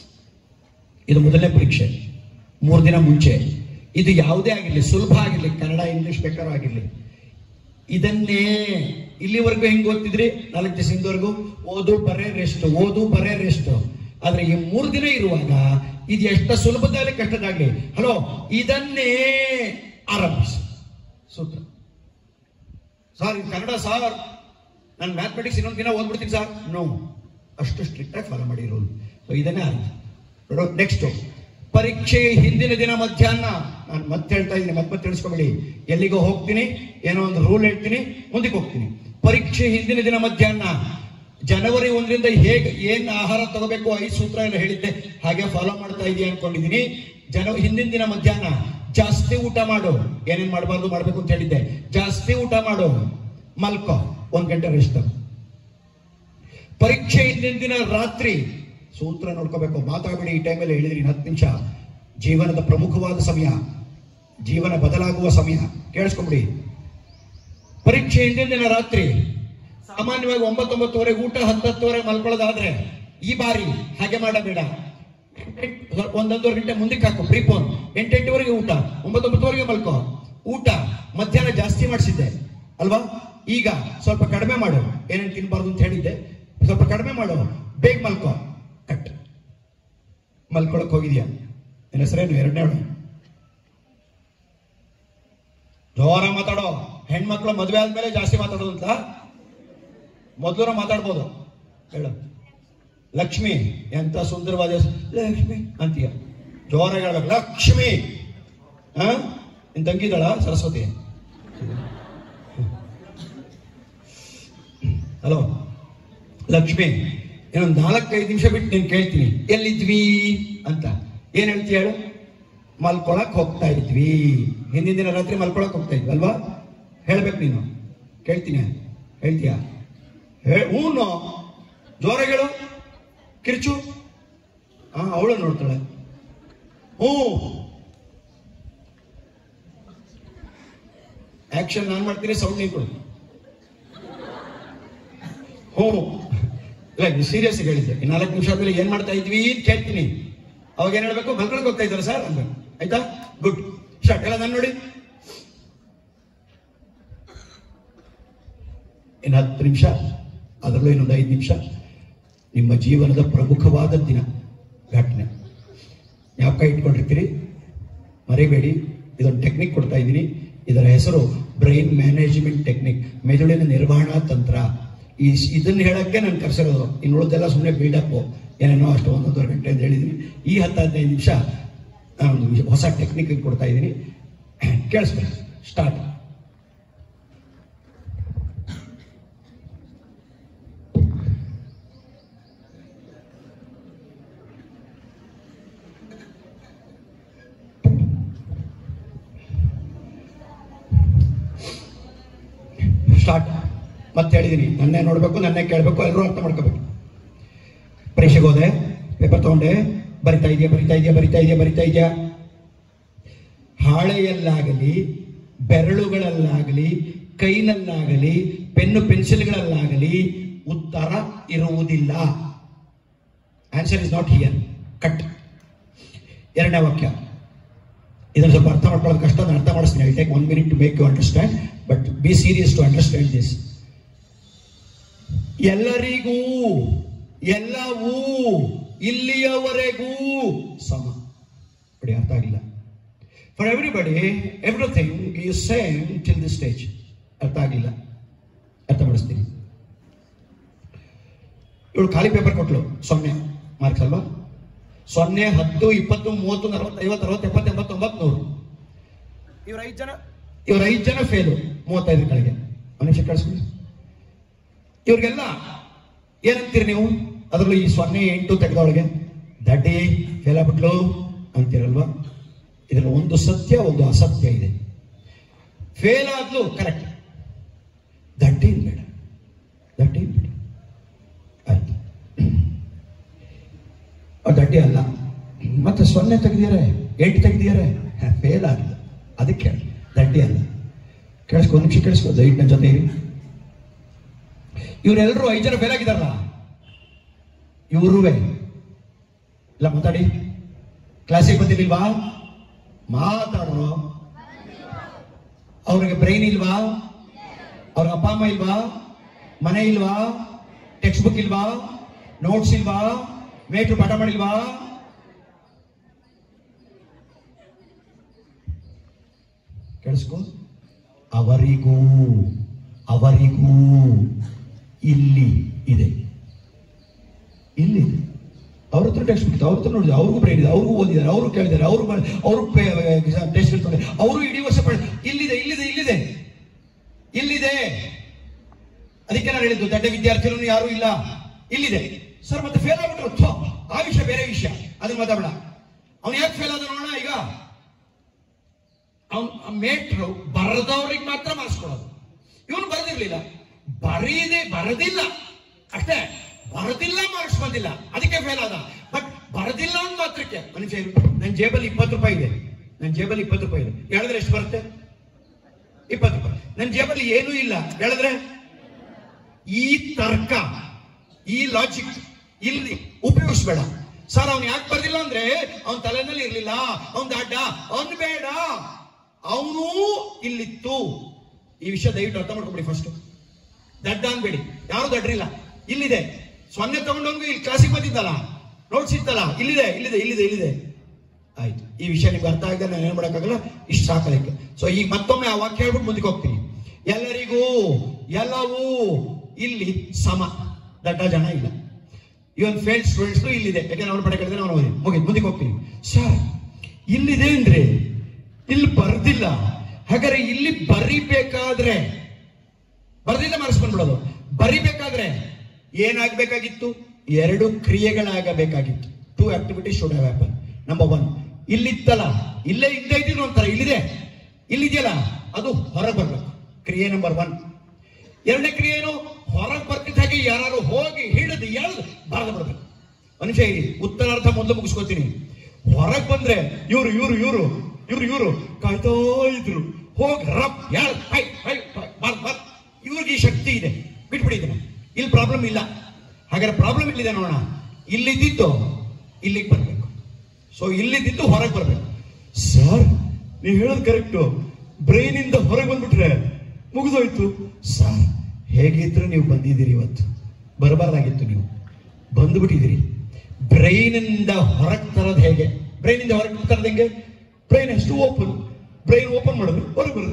ಇದು ಮೊದಲನೇ ಪರೀಕ್ಷೆ ಮೂರು ದಿನ ಮುಂಚೆ ಇದು ಯಾವುದೇ ಆಗಿರಲಿ ಸುಲಭ ಆಗಿರಲಿ ಕನ್ನಡ ಇಂಗ್ಲಿಷ್ ಬೇಕಾದ್ರೂ ಆಗಿರಲಿ ಇದನ್ನೇ ಇಲ್ಲಿವರೆಗೂ ಹೆಂಗ್ ಓದ್ತಿದ್ರಿ ನಾಲ್ಕು ದಿವಸದವರೆಗೂ ಓದು ಬರೇ ರೆಸ್ಟ್ ಓದು ಬರೇ ರೆಸ್ಟ್ ಆದ್ರೆ ಈ ಮೂರು ದಿನ ಇರುವಾಗ ಇದು ಎಷ್ಟು ಸುಲಭದಲ್ಲಿ ಕಷ್ಟದಾಗ್ಲಿ ಹಲೋ ಇದನ್ನೇ ಆರಂಭಿಸಿ ಸೂತ್ರ ಸರ್ ಇದು ಕನ್ನಡ ಸರ್ ನಾನು ಮ್ಯಾಥಮೆಟಿಕ್ಸ್ ಇನ್ನೊಂದು ದಿನ ಓದ್ಬಿಡ್ತೀನಿ ಸರ್ ನೋ ಅಷ್ಟು ಸ್ಟ್ರಿಕ್ಟ್ ಆಗಿ ಫಾಲೋ ಮಾಡಿ ರೂಲ್ ಸೊ ಇದನ್ನೇ ಆರಂಭ ನೆಕ್ಸ್ಟ್ ಪರೀಕ್ಷೆ ಹಿಂದಿನ ದಿನ ಮಧ್ಯಾಹ್ನ ನಾನು ಮತ್ತೆ ಹೇಳ್ತಾ ಇದ್ದೀನಿ ಮತ್ತೆ ಮತ್ತೆ ತಿಳಿಸ್ಕೊಬೇಡಿ ಎಲ್ಲಿಗೋ ಹೋಗ್ತೀನಿ ಏನೋ ಒಂದು ರೂಲ್ ಹೇಳ್ತೀನಿ ಮುಂದಕ್ಕೆ ಹೋಗ್ತೀನಿ ಪರೀಕ್ಷೆ ಹಿಂದಿನ ದಿನ ಮಧ್ಯಾಹ್ನ ಜನವರಿ ಒಂದರಿಂದ ಹೇಗೆ ಏನ್ ಆಹಾರ ತಗೋಬೇಕು ಐದು ಸೂತ್ರ ಎಲ್ಲ ಹೇಳಿದ್ದೆ ಹಾಗೆ ಫಾಲೋ ಮಾಡ್ತಾ ಇದೀಯ ಅನ್ಕೊಂಡಿದ್ದೀನಿ ಜನ ಹಿಂದಿನ ದಿನ ಮಧ್ಯಾಹ್ನ ಜಾಸ್ತಿ ಊಟ ಮಾಡು ಏನೇನ್ ಮಾಡಬಾರ್ದು ಮಾಡ್ಬೇಕು ಅಂತ ಹೇಳಿದ್ದೆ ಜಾಸ್ತಿ ಊಟ ಮಾಡು ಮಲ್ಕೋ ಒಂದ್ ಗಂಟೆ ರೆಸ್ಟ್ ಪರೀಕ್ಷೆ ಹಿಂದಿನ ದಿನ ರಾತ್ರಿ ಸೂತ್ರ ನೋಡ್ಕೋಬೇಕು ಮಾತಾಡಬೇಡಿ ಈ ಟೈಮಲ್ಲಿ ಹೇಳಿದ್ರಿ ಹತ್ತು ನಿಮಿಷ ಜೀವನದ ಪ್ರಮುಖವಾದ ಸಮಯ ಜೀವನ ಬದಲಾಗುವ ಸಮಯ ಕೇಳಿಸ್ಕೊಂಬಿಡಿ ಪರೀಕ್ಷೆ ಹಿಂದಿನ ದಿನ ರಾತ್ರಿ ಸಾಮಾನ್ಯವಾಗಿ ಒಂಬತ್ತೊಂಬತ್ತುವರೆಗೆ ಊಟ ಹತ್ತತ್ತುವರೆಗೆ ಮಲ್ಕೊಳ್ಳೋದಾದ್ರೆ ಈ ಬಾರಿ ಹಾಗೆ ಮಾಡಬೇಡ ಒಂದೊಂದೂವರೆ ಗಂಟೆ ಮುಂದಕ್ಕೆ ಹಾಕು ಪ್ರೀಪೋನ್ ಎಂಟೆಂಟುವರೆಗೆ ಊಟ ಒಂಬತ್ತೊಂಬತ್ತುವರೆಗೆ ಮಲ್ಕೋ ಊಟ ಮಧ್ಯಾಹ್ನ ಜಾಸ್ತಿ ಮಾಡಿಸಿದ್ದೆ ಅಲ್ವಾ ಈಗ ಸ್ವಲ್ಪ ಕಡಿಮೆ ಮಾಡು ಏನೇನು ತಿನ್ಬಾರ್ದು ಅಂತ ಹೇಳಿದ್ದೆ ಸ್ವಲ್ಪ ಕಡಿಮೆ ಮಾಡು ಬೇಗ ಮಲ್ಕೋ ಕಟ್ ಮಲ್ಕೊಳಕ್ ಹೋಗಿದ್ಯಾ ನಿನ್ನ ಹೆಸರೇನು ಎರಡನೇ ಅವಳು ಜೋರ ಮಾತಾಡೋ ಹೆಣ್ಮಕ್ಳು ಮದುವೆ ಆದ್ಮೇಲೆ ಜಾಸ್ತಿ ಮಾತಾಡೋದು ಅಂತ ಮೊದಲು ಮಾತಾಡ್ಬೋದು ಹೇಳು ಲಕ್ಷ್ಮಿ ಎಂತ ಸುಂದರವಾದ ಹೆಸರು. ಲಕ್ಷ್ಮಿ ಅಂತೀಯ ಜೋರಾಗಿ ಹೇಳ್ಬೇಕು ಲಕ್ಷ್ಮಿ ಹ ನಿನ್ ತಂಗಿದಳ ಸರಸ್ವತಿ ಹಲೋ ಲಕ್ಷ್ಮಿ ಇನ್ನೊಂದು ನಾಲ್ಕೈದು ನಿಮಿಷ ಬಿಟ್ಟು ನೀನು ಕೇಳ್ತೀನಿ ಎಲ್ಲಿದ್ವಿ ಅಂತ ಏನ್ ಹೇಳ್ತೀಯ ಹೇಳು ಮಲ್ಕೊಳಕ್ ಹೋಗ್ತಾ ಇದ್ವಿ ಹಿಂದಿನ ದಿನ ರಾತ್ರಿ ಮಲ್ಕೊಳಕ್ ಹೋಗ್ತಾ ಇದ್ವಿ ಅಲ್ವಾ ಹೇಳ್ಬೇಕು ನೀನು ಕೇಳ್ತೀನಿ ಹೇಳ್ತೀಯಾ ಹೇ ಹ್ಞೂ ಜೋರಾಗಿ ಹೇಳು ಕಿರ್ಚು ಹಾ ಅವಳು ನೋಡ್ತಾಳೆ ಹ್ಞೂ ಆಕ್ಷನ್ ನಾನು ಮಾಡ್ತೀನಿ ಸೌಂಡ್ ನೀನು ಕೊಡು ಹ್ಞೂ ಇಲ್ಲ ನೀವು ಸೀರಿಯಸ್ ಹೇಳಿದ್ದೆ ಈ ನಾಲ್ಕು ನಿಮಿಷ ಆದ್ಮೇಲೆ ಏನ್ ಮಾಡ್ತಾ ಇದ್ವಿ ಅಂತ ಕೇಳ್ತೀನಿ ಅವಾಗ ಏನ್ ಹೇಳ್ಬೇಕು ಮಲ್ಕೊಳಕ್ ಹೋಗ್ತಾ ಇದ್ದಾರೆ ಸರ್ ಅನ್ಬೇಕು ಆಯ್ತಾ ಗುಡ್ ಸ್ಟಾರ್ಟ್ ಎಲ್ಲ ನಾನು ನೋಡಿ ಇನ್ನು ಹತ್ತು ನಿಮಿಷ ಅದರಲ್ಲೂ ಇನ್ನೊಂದು ಐದು ನಿಮಿಷ ನಿಮ್ಮ ಜೀವನದ ಪ್ರಮುಖವಾದ ದಿನ ಘಟನೆ ಜ್ಞಾಪಕ ಇಟ್ಕೊಂಡಿರ್ತೀರಿ ಮರಿಬೇಡಿ ಇದೊಂದು ಟೆಕ್ನಿಕ್ ಕೊಡ್ತಾ ಇದ್ದೀನಿ ಇದರ ಹೆಸರು ಬ್ರೈನ್ ಮ್ಯಾನೇಜ್ಮೆಂಟ್ ಟೆಕ್ನಿಕ್ ಮೆದುಳಿನ ನಿರ್ವಹಣಾ ತಂತ್ರ ಈ ಇದನ್ನ ಹೇಳಕ್ಕೆ ನಾನು ಕರೆಸಿರೋದು ಇನ್ನು ಉಳಿದೆಲ್ಲ ಸುಮ್ಮನೆ ಬಿಲ್ಡಪ್ ಏನೇನೋ ಅಷ್ಟು ಒಂದೊಂದೂವರೆ ಗಂಟೆ ಅಂತ ಹೇಳಿದ್ದೀನಿ ಈ ಹತ್ತು ಹದಿನೈದು ನಿಮಿಷ ನಾನೊಂದು ವಿಷ- ಹೊಸ ಟೆಕ್ನಿಕ್ ಕೊಡ್ತಾ ಇದ್ದೀನಿ ಕೇಳಿಸ್ಬೇಕು ಸ್ಟಾರ್ಟ್ ಸ್ಟಾರ್ಟ್ ಮತ್ತೆ ಹೇಳಿದ್ದೀನಿ ನನ್ನೇ ನೋಡಬೇಕು ನನ್ನೇ ಕೇಳಬೇಕು ಎಲ್ಲರೂ ಅರ್ಥ ಮಾಡ್ಕೋಬೇಕು ಪರೀಕ್ಷೆಗೆ ಹೋದೆ ಪೇಪರ್ ತಗೊಂಡೆ ಬರಿತಾ ಇದೆಯಾ ಬರಿತಾ ಇದೆಯಾ ಬರಿತಾ ಇದೆಯಾ ಬರಿತಾ ಇದೆಯಾ ಹಾಳೆಯಲ್ಲಾಗಲಿ ಬೆರಳುಗಳಲ್ಲಾಗಲಿ ಕೈನಲ್ಲಾಗಲಿ ಪೆನ್ನು ಪೆನ್ಸಿಲ್ಗಳಲ್ಲಾಗಲಿ ಉತ್ತರ ಇರುವುದಿಲ್ಲ answer is not here cut ಎರಡನೇ ವಾಕ್ಯ ಇದನ್ನು ಸ್ವಲ್ಪ ಅರ್ಥ ಮಾಡ್ಕೊಳ್ಳೋದು ಕಷ್ಟ ನಾನು ಅರ್ಥ ಮಾಡಿಸ್ತೀನಿ I take one minute to make you understand but be serious to understand this ಎಲ್ಲರಿಗೂ ಎಲ್ಲವೂ ಇಲ್ಲಿಯವರೆಗೂ ಸಮ ನೋಡಿ ಅರ್ಥ ಆಗಿಲ್ಲ for everybody everything is same till the stage ಅರ್ಥ ಆಗಿಲ್ಲ ಅರ್ಥ ಮಾಡಿಸ್ತೀನಿ ಇವಳು ಖಾಲಿ ಪೇಪರ್ ಕೊಟ್ಲು ಸೊನ್ನೆ ಮಾರ್ಕ್ಸ್ ಅಲ್ವಾ ಸೊನ್ನೆ ಹತ್ತು ಇಪ್ಪತ್ತು ಮೂವತ್ತು ನಲವತ್ತು ಐವತ್ತು ಅರವತ್ತು ಎಪ್ಪತ್ತು ಎಂಬತ್ತು ಒಂಬತ್ತು ನೂರು ಇವ್ರ ಐದು ಜನ ಇವ್ರ ಐದು ಜನ ಫೇಲು ಮೂವತ್ತೈದು ಕಡೆಗೆ ಮನುಷ್ಯ ಕಳಿಸ್ಬಿಡಿ ಇವ್ರಿಗೆಲ್ಲ ಏನಂತೀರಿ ನೀವು ಅದರಲ್ಲೂ ಈ ಸೊನ್ನೆ ಎಂಟು ತೆಗೆದವಳಿಗೆ ದಡ್ಡಿ ಫೇಲ್ ಆಗ್ಬಿಟ್ಲು ಅಂತೀರಲ್ವಾ ಇದರಲ್ಲಿ ಒಂದು ಸತ್ಯ ಒಂದು ಅಸತ್ಯ ಇದೆ ಫೇಲ್ ಆದ್ಲು ಕರೆಕ್ಟ್ ದಡ್ಡಿ ಬೇಡ ದಡ್ಡಿ ಬೇಡ ಆಯ್ತು ಅದು ಅಡ್ಡಿ ಅಲ್ಲ ಮತ್ತೆ ಸೊನ್ನೆ ತೆಗೆದಿದ್ದಾರೆ ಎಂಟು ತೆಗೆದಿದ್ದಾರೆ ಫೇಲ್ ಆಗಿಲ್ಲ ಅದಕ್ಕೆ ಹೇಳಿ ದಡ್ಡಿ ಅಲ್ಲ ಕೇಳಿಸ್ಕೊ ಒಂದು ನಿಮಿಷ ಕೇಳಿಸ್ಕೊ ದಯವಿಟ್ಟು ನನ್ನ ಜೊತೆ ಇರಿ ಇವರೆಲ್ಲರೂ ಐದು ಜನ ಫೇಲ್ ಆಗಿದಾರಲ್ಲ ಇವರುವೆ ಇಲ್ಲ ಮಾತಾಡಿ ಕ್ಲಾಸಿಗೆ ಬಂದಿರ್ಲಿಲ್ವಾ ಮಾತಾಡ್ರು ಅವ್ರಿಗೆ ಬ್ರೈನ್ ಇಲ್ವಾ ಅವ್ರಿಗೆ ಅಪ್ಪ ಅಮ್ಮ ಇಲ್ವಾ ಮನೆ ಇಲ್ವಾ ಟೆಕ್ಸ್ಟ್ ಬುಕ್ ಇಲ್ವಾ ನೋಟ್ಸ್ ಇಲ್ವಾ ಮೇಟ್ರು ಪಾಠ ಮಾಡಿಲ್ವಾ ಕೇಳಿಸ್ಕೊ ಅವರಿಗೂ ಅವರಿಗೂ ಇಲ್ಲಿ ಇದೆ ಇಲ್ಲಿ ಇದೆ ಅವ್ರ ಹತ್ರ ಟೆಕ್ಸ್ಟ್ ಬುಕ್ ಅವ್ರ ಹತ್ರ ನೋಡಿದ್ರೆ ಅವ್ರಿಗೂ ಬ್ರೈನ್ ಇದೆ ಅವ್ರಿಗೂ ಓದಿದ್ದಾರೆ ಅವರು ಕೇಳಿದ್ದಾರೆ ಅವರು ಅವರು ಟೆಸ್ಟ್ ಇರ್ತಾರೆ ಅವರು ಇಡೀ ವರ್ಷ ಪಡೆ ಇಲ್ಲಿದೆ ಇಲ್ಲಿದೆ ಇಲ್ಲಿದೆ ಇಲ್ಲಿದೆ ಅದಕ್ಕೆ ನಾನು ಹೇಳಿದ್ದು ದಡ್ಡ ವಿದ್ಯಾರ್ಥಿಗಳು ಯಾರು ಇಲ್ಲ ಇಲ್ಲಿದೆ ಸರ್ ಮತ್ತೆ ಫೇಲ್ ಆಗ್ಬಿಟ್ರು ಥು, ಆ ವಿಷಯ ಬೇರೆ ವಿಷಯ ಅದನ್ನ ಮಾತಾಡೋಣ ಅವ್ನು ಯಾಕೆ ಫೇಲ್ ಆದ ನೋಡೋಣ ಈಗ ಅವ್ನು ಮೇಟ್ರು ಬರದವ್ರಿಗೆ ಮಾತ್ರ ಮಾರ್ಕ್ಸ್ ಕೊಡೋದು ಇವನು ಬರೆದಿರ್ಲಿಲ್ಲ ಬರೀದೆ ಬರದಿಲ್ಲ ಅಷ್ಟೇ ಬರದಿಲ್ಲ ಮಾರ್ಕ್ಸ್ ಬಂದಿಲ್ಲ ಅದಕ್ಕೆ ಫೇಲ್ ಆದ ಬಟ್ ಬರದಿಲ್ಲ ಅಂತ ಮಾತ್ರಕ್ಕೆ ಮನುಷ್ಯ ನನ್ನ ಜೇಬಲ್ಲಿ ಇಪ್ಪತ್ತು ರೂಪಾಯಿ ಇದೆ ನನ್ನ ಜೇಬಲ್ಲಿ ಇಪ್ಪತ್ತು ರೂಪಾಯಿ ಇದೆ ಹೇಳಿದ್ರೆ ಎಷ್ಟು ಬರುತ್ತೆ ಇಪ್ಪತ್ತು ರೂಪಾಯಿ ನನ್ನ ಜೇಬಲ್ಲಿ ಏನೂ ಇಲ್ಲ ಹೇಳಿದ್ರೆ ಈ ತರ್ಕ ಈ ಲಾಜಿಕ್ ಇಲ್ಲಿ ಉಪಯೋಗಿಸ್ಬೇಡ ಸರ್ ಅವ್ನು ಯಾಕೆ ಬರ್ದಿಲ್ಲ ಅಂದ್ರೆ ಅವನ ತಲೆನಲ್ಲಿ ಇರ್ಲಿಲ್ಲ ಅವನ್ ದಡ್ಡ ಅವನ್ ಬೇಡ ಅವನು ಇಲ್ಲಿತ್ತು ಈ ವಿಷಯ ದಯವಿಟ್ಟು ಅರ್ಥ ಮಾಡ್ಕೊಂಬಿಡಿ ಫಸ್ಟ್ ದಡ್ಡ ಅನ್ಬೇಡಿ ಯಾರು ದಡ್ರಿಲ್ಲ ಇಲ್ಲಿದೆ ಸೊನ್ನೆ ತಗೊಂಡವನ್ಗೂ ಇಲ್ಲಿ ಕ್ಲಾಸಿಗೆ ಬಂದಿದ್ದಲ್ಲ ನೋಟ್ಸ್ ಇತ್ತಲ್ಲ ಇಲ್ಲಿದೆ ಇಲ್ಲಿದೆ ಇಲ್ಲಿದೆ ಇಲ್ಲಿದೆ ಆಯ್ತು ಈ ವಿಷಯ ನಿಮ್ಗೆ ಅರ್ಥ ಆಗದೆ ನಾನು ಏನ್ ಮಾಡೋಕ್ಕಾಗಲ್ಲ ಇಷ್ಟು ಸಾಕಲಿಕ್ಕೆ ಸೊ ಈಗ ಮತ್ತೊಮ್ಮೆ ಆ ವಾಕ್ಯ ಹೇಳ್ಬಿಟ್ಟು ಮುಂದಕ್ಕೆ ಹೋಗ್ತೀನಿ ಎಲ್ಲರಿಗೂ ಎಲ್ಲವೂ ಇಲ್ಲಿ ಸಮ ದಡ್ಡ ಜನ ಇಲ್ಲ ಇವನ್ ಫೇಲ್ಡ್ ಸ್ಟೂಡೆಂಟ್ಸ್ ಇಲ್ಲಿದೆ ಯಾಕಂದ್ರೆ ಅವ್ರ ಪಡೆ ಕಳೆದ್ರೆ ನಾವು ಓದಿ ಮುಗಿ ಮುಂದಕ್ಕೆ ಹೋಗ್ತೀನಿ ಸರ್ ಇಲ್ಲಿದೆ ಅಂದ್ರೆ ಇಲ್ಲಿ ಬರ್ದಿಲ್ಲ ಹಾಗಾದ್ರೆ ಇಲ್ಲಿ ಬರಿಬೇಕಾದ್ರೆ ಬರ್ದಿಲ್ಲ ಮಾರ್ಕ್ಸ್ ಬಂದ್ಬಿಡೋದು ಬರಿಬೇಕಾದ್ರೆ ಏನಾಗಬೇಕಾಗಿತ್ತು ಎರಡು ಕ್ರಿಯೆಗಳಾಗಬೇಕಾಗಿತ್ತು two activity should have happen number one ಇಲ್ಲಿತ್ತಲ್ಲ ಇಲ್ಲೇ ಇದ್ದೇ ಇದ್ದೀನಿ ಒಂಥರ ಇಲ್ಲಿದೆ ಇಲ್ಲಿದೆಯಲ್ಲ ಅದು ಹೊರಗೆ ಬರ್ಬೇಕು ಕ್ರಿಯೆ ನಂಬರ್ ಒನ್ ಎರಡನೇ ಕ್ರಿಯೆ ಏನು ಹೊರಗೆ ಬರ್ತಿದ್ದ ಹಾಗೆ ಯಾರು ಹೋಗಿ ಹಿಡಿದು ಎಳ್ದು ಬರೆದು ಬಿಡ್ಬೇಕು ಮನುಷ್ಯ ಇಲ್ಲಿ ಉತ್ತರಾರ್ಧ ಮೊದಲು ಮುಗಿಸ್ಕೊತೀನಿ ಹೊರಗೆ ಬಂದ್ರೆ ಇವ್ರು ಇವ್ರು ಇವ್ರು ಇವ್ರು ಇವ್ರು ಕಾಯ್ತಾ ಇದ್ರು ಹೋಗಿ ರಪ್ ಯಾರು ಹೈ ಹೈ ಬಾರ್ ಬಾರ್ ಇವ್ರಿಗೆ ಈ ಶಕ್ತಿ ಇದೆ ಬಿಟ್ಬಿಡಿದ್ದೀನಿ ಇಲ್ಲಿ ಪ್ರಾಬ್ಲಮ್ ಇಲ್ಲ ಹಾಗಾದ್ರೆ ಪ್ರಾಬ್ಲಮ್ ಇಲ್ಲಿದೆ ನೋಡೋಣ ಇಲ್ಲಿದ್ದಿದ್ದು ಇಲ್ಲಿಗೆ ಬರ್ಬೇಕು ಸೊ ಇಲ್ಲಿದ್ದಿದ್ದು ಹೊರಗೆ ಬರ್ಬೇಕು ಸರ್ ನೀವು ಹೇಳೋದು ಕರೆಕ್ಟು ಬ್ರೈನ್ ಇಂದ ಹೊರಗೆ ಬಂದ್ಬಿಟ್ರೆ ಮುಗಿದೋಯ್ತು ಸರ್ ಹೇಗಿದ್ರು ನೀವು ಬಂದಿದ್ದೀರಿ ಇವತ್ತು ಬರಬಾರ್ದಾಗಿತ್ತು ನೀವು ಬಂದ್ಬಿಟ್ಟಿದ್ದೀರಿ ಬ್ರೈನ್ ಇಂದ ಹೊರಗೆ ತರೋದು ಹೇಗೆ ಬ್ರೈನ್ ಇಂದ ಹೊರಗೆ ತರೋದು ಹೆಂಗೆ ಬ್ರೈನ್ ಅಷ್ಟು ಓಪನ್ ಬ್ರೈನ್ ಓಪನ್ ಮಾಡಿದ್ರೆ ಹೊರಗೆ ಬರುತ್ತೆ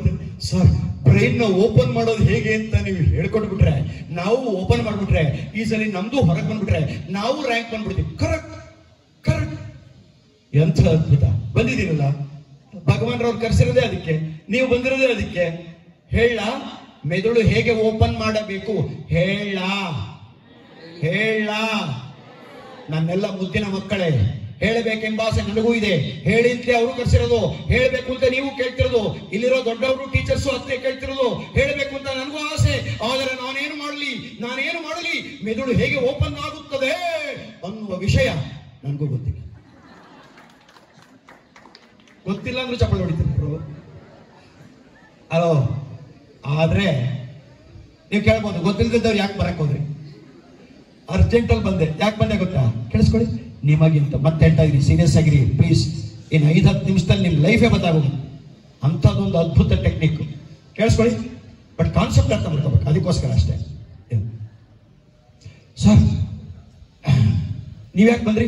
ಸರ್ ಬ್ರೈನ್ ನ ಓಪನ್ ಮಾಡೋದು ಹೇಗೆ ಅಂತ ನೀವು ಹೇಳ್ಕೊಟ್ಬಿಟ್ರೆ ನಾವು ಓಪನ್ ಮಾಡ್ಬಿಟ್ರೆ ಈ ಸಲ ನಮ್ದು ಹೊರಗೆ ಬಂದ್ಬಿಟ್ರೆ ನಾವು ರ್ಯಾಂಕ್ ಬಂದ್ಬಿಡ್ತೀವಿ ಕರೆಕ್ಟ್ ಕರೆಕ್ಟ್ ಎಂಥ ಅದ್ಭುತ ಬಂದಿದ್ದೀರಲ್ಲ ಭಗವಾನ್ರವ್ರು ಕರ್ಸಿರೋದೇ ಅದಕ್ಕೆ ನೀವು ಬಂದಿರೋದೇ ಅದಕ್ಕೆ ಹೇಳ ಮೆದುಳು ಹೇಗೆ ಓಪನ್ ಮಾಡಬೇಕು ಹೇಳ ಹೇಳ ನನ್ನೆಲ್ಲ ಮುದ್ದಿನ ಮಕ್ಕಳೇ ಹೇಳಬೇಕೆಂಬ ಆಸೆ ನನಗೂ ಇದೆ ಹೇಳಿ ಅಂತ ಅವರು ಕರ್ಸಿರೋದು ಹೇಳಬೇಕು ಅಂತ ನೀವು ಕೇಳ್ತಿರೋದು ಇಲ್ಲಿರೋ ದೊಡ್ಡವರು ಟೀಚರ್ಸು ಅತ್ತೆ ಕೇಳ್ತಿರೋದು ಹೇಳಬೇಕು ಅಂತ ನನಗೂ ಆಸೆ ಆದರೆ ನಾನೇನು ಮಾಡಲಿ ನಾನೇನು ಮಾಡಲಿ ಮೆದುಳು ಹೇಗೆ ಓಪನ್ ಆಗುತ್ತದೆ ಅನ್ನುವ ವಿಷಯ ನನಗೂ ಗೊತ್ತಿಲ್ಲ ಗೊತ್ತಿಲ್ಲ ಅಂದ್ರೆ ಚಪ್ಪಳಿ ಹೊಡಿತಿದ್ರು ಅಲೋ ಆದ್ರೆ ನೀವು ಕೇಳ್ಬೋದು ಗೊತ್ತಿಲ್ಲದವ್ರು ಯಾಕೆ ಬರಕ್ ಹೋದ್ರಿ ಅರ್ಜೆಂಟ್ ಅಲ್ಲಿ ಬಂದೆ ಯಾಕೆ ಬಂದೆ ಗೊತ್ತಾ ಕೇಳಿಸ್ಕೊಳ್ಳಿ ನಿಮಗಿಂತ ಮತ್ತೆ ಹೇಳ್ತಾ ಇದ್ರಿ ಸೀರಿಯಸ್ ಆಗಿರಿ ಪ್ಲೀಸ್ ಇನ್ನು ಐದು ಹತ್ತು ನಿಮಿಷದಲ್ಲಿ ನಿಮ್ ಲೈಫೇ ಬದಲಾಗೋದು ಅಂಥದ್ದೊಂದು ಅದ್ಭುತ ಟೆಕ್ನಿಕ್ ಕೇಳಿಸ್ಕೊಳ್ಳಿ ಬಟ್ ಕಾನ್ಸೆಪ್ಟ್ ಅರ್ಥ ಮಾಡ್ಕೋಬೇಕು ಅದಕ್ಕೋಸ್ಕರ ಅಷ್ಟೇ ಸರ್ ನೀವ್ಯಾಕೆ ಬಂದ್ರಿ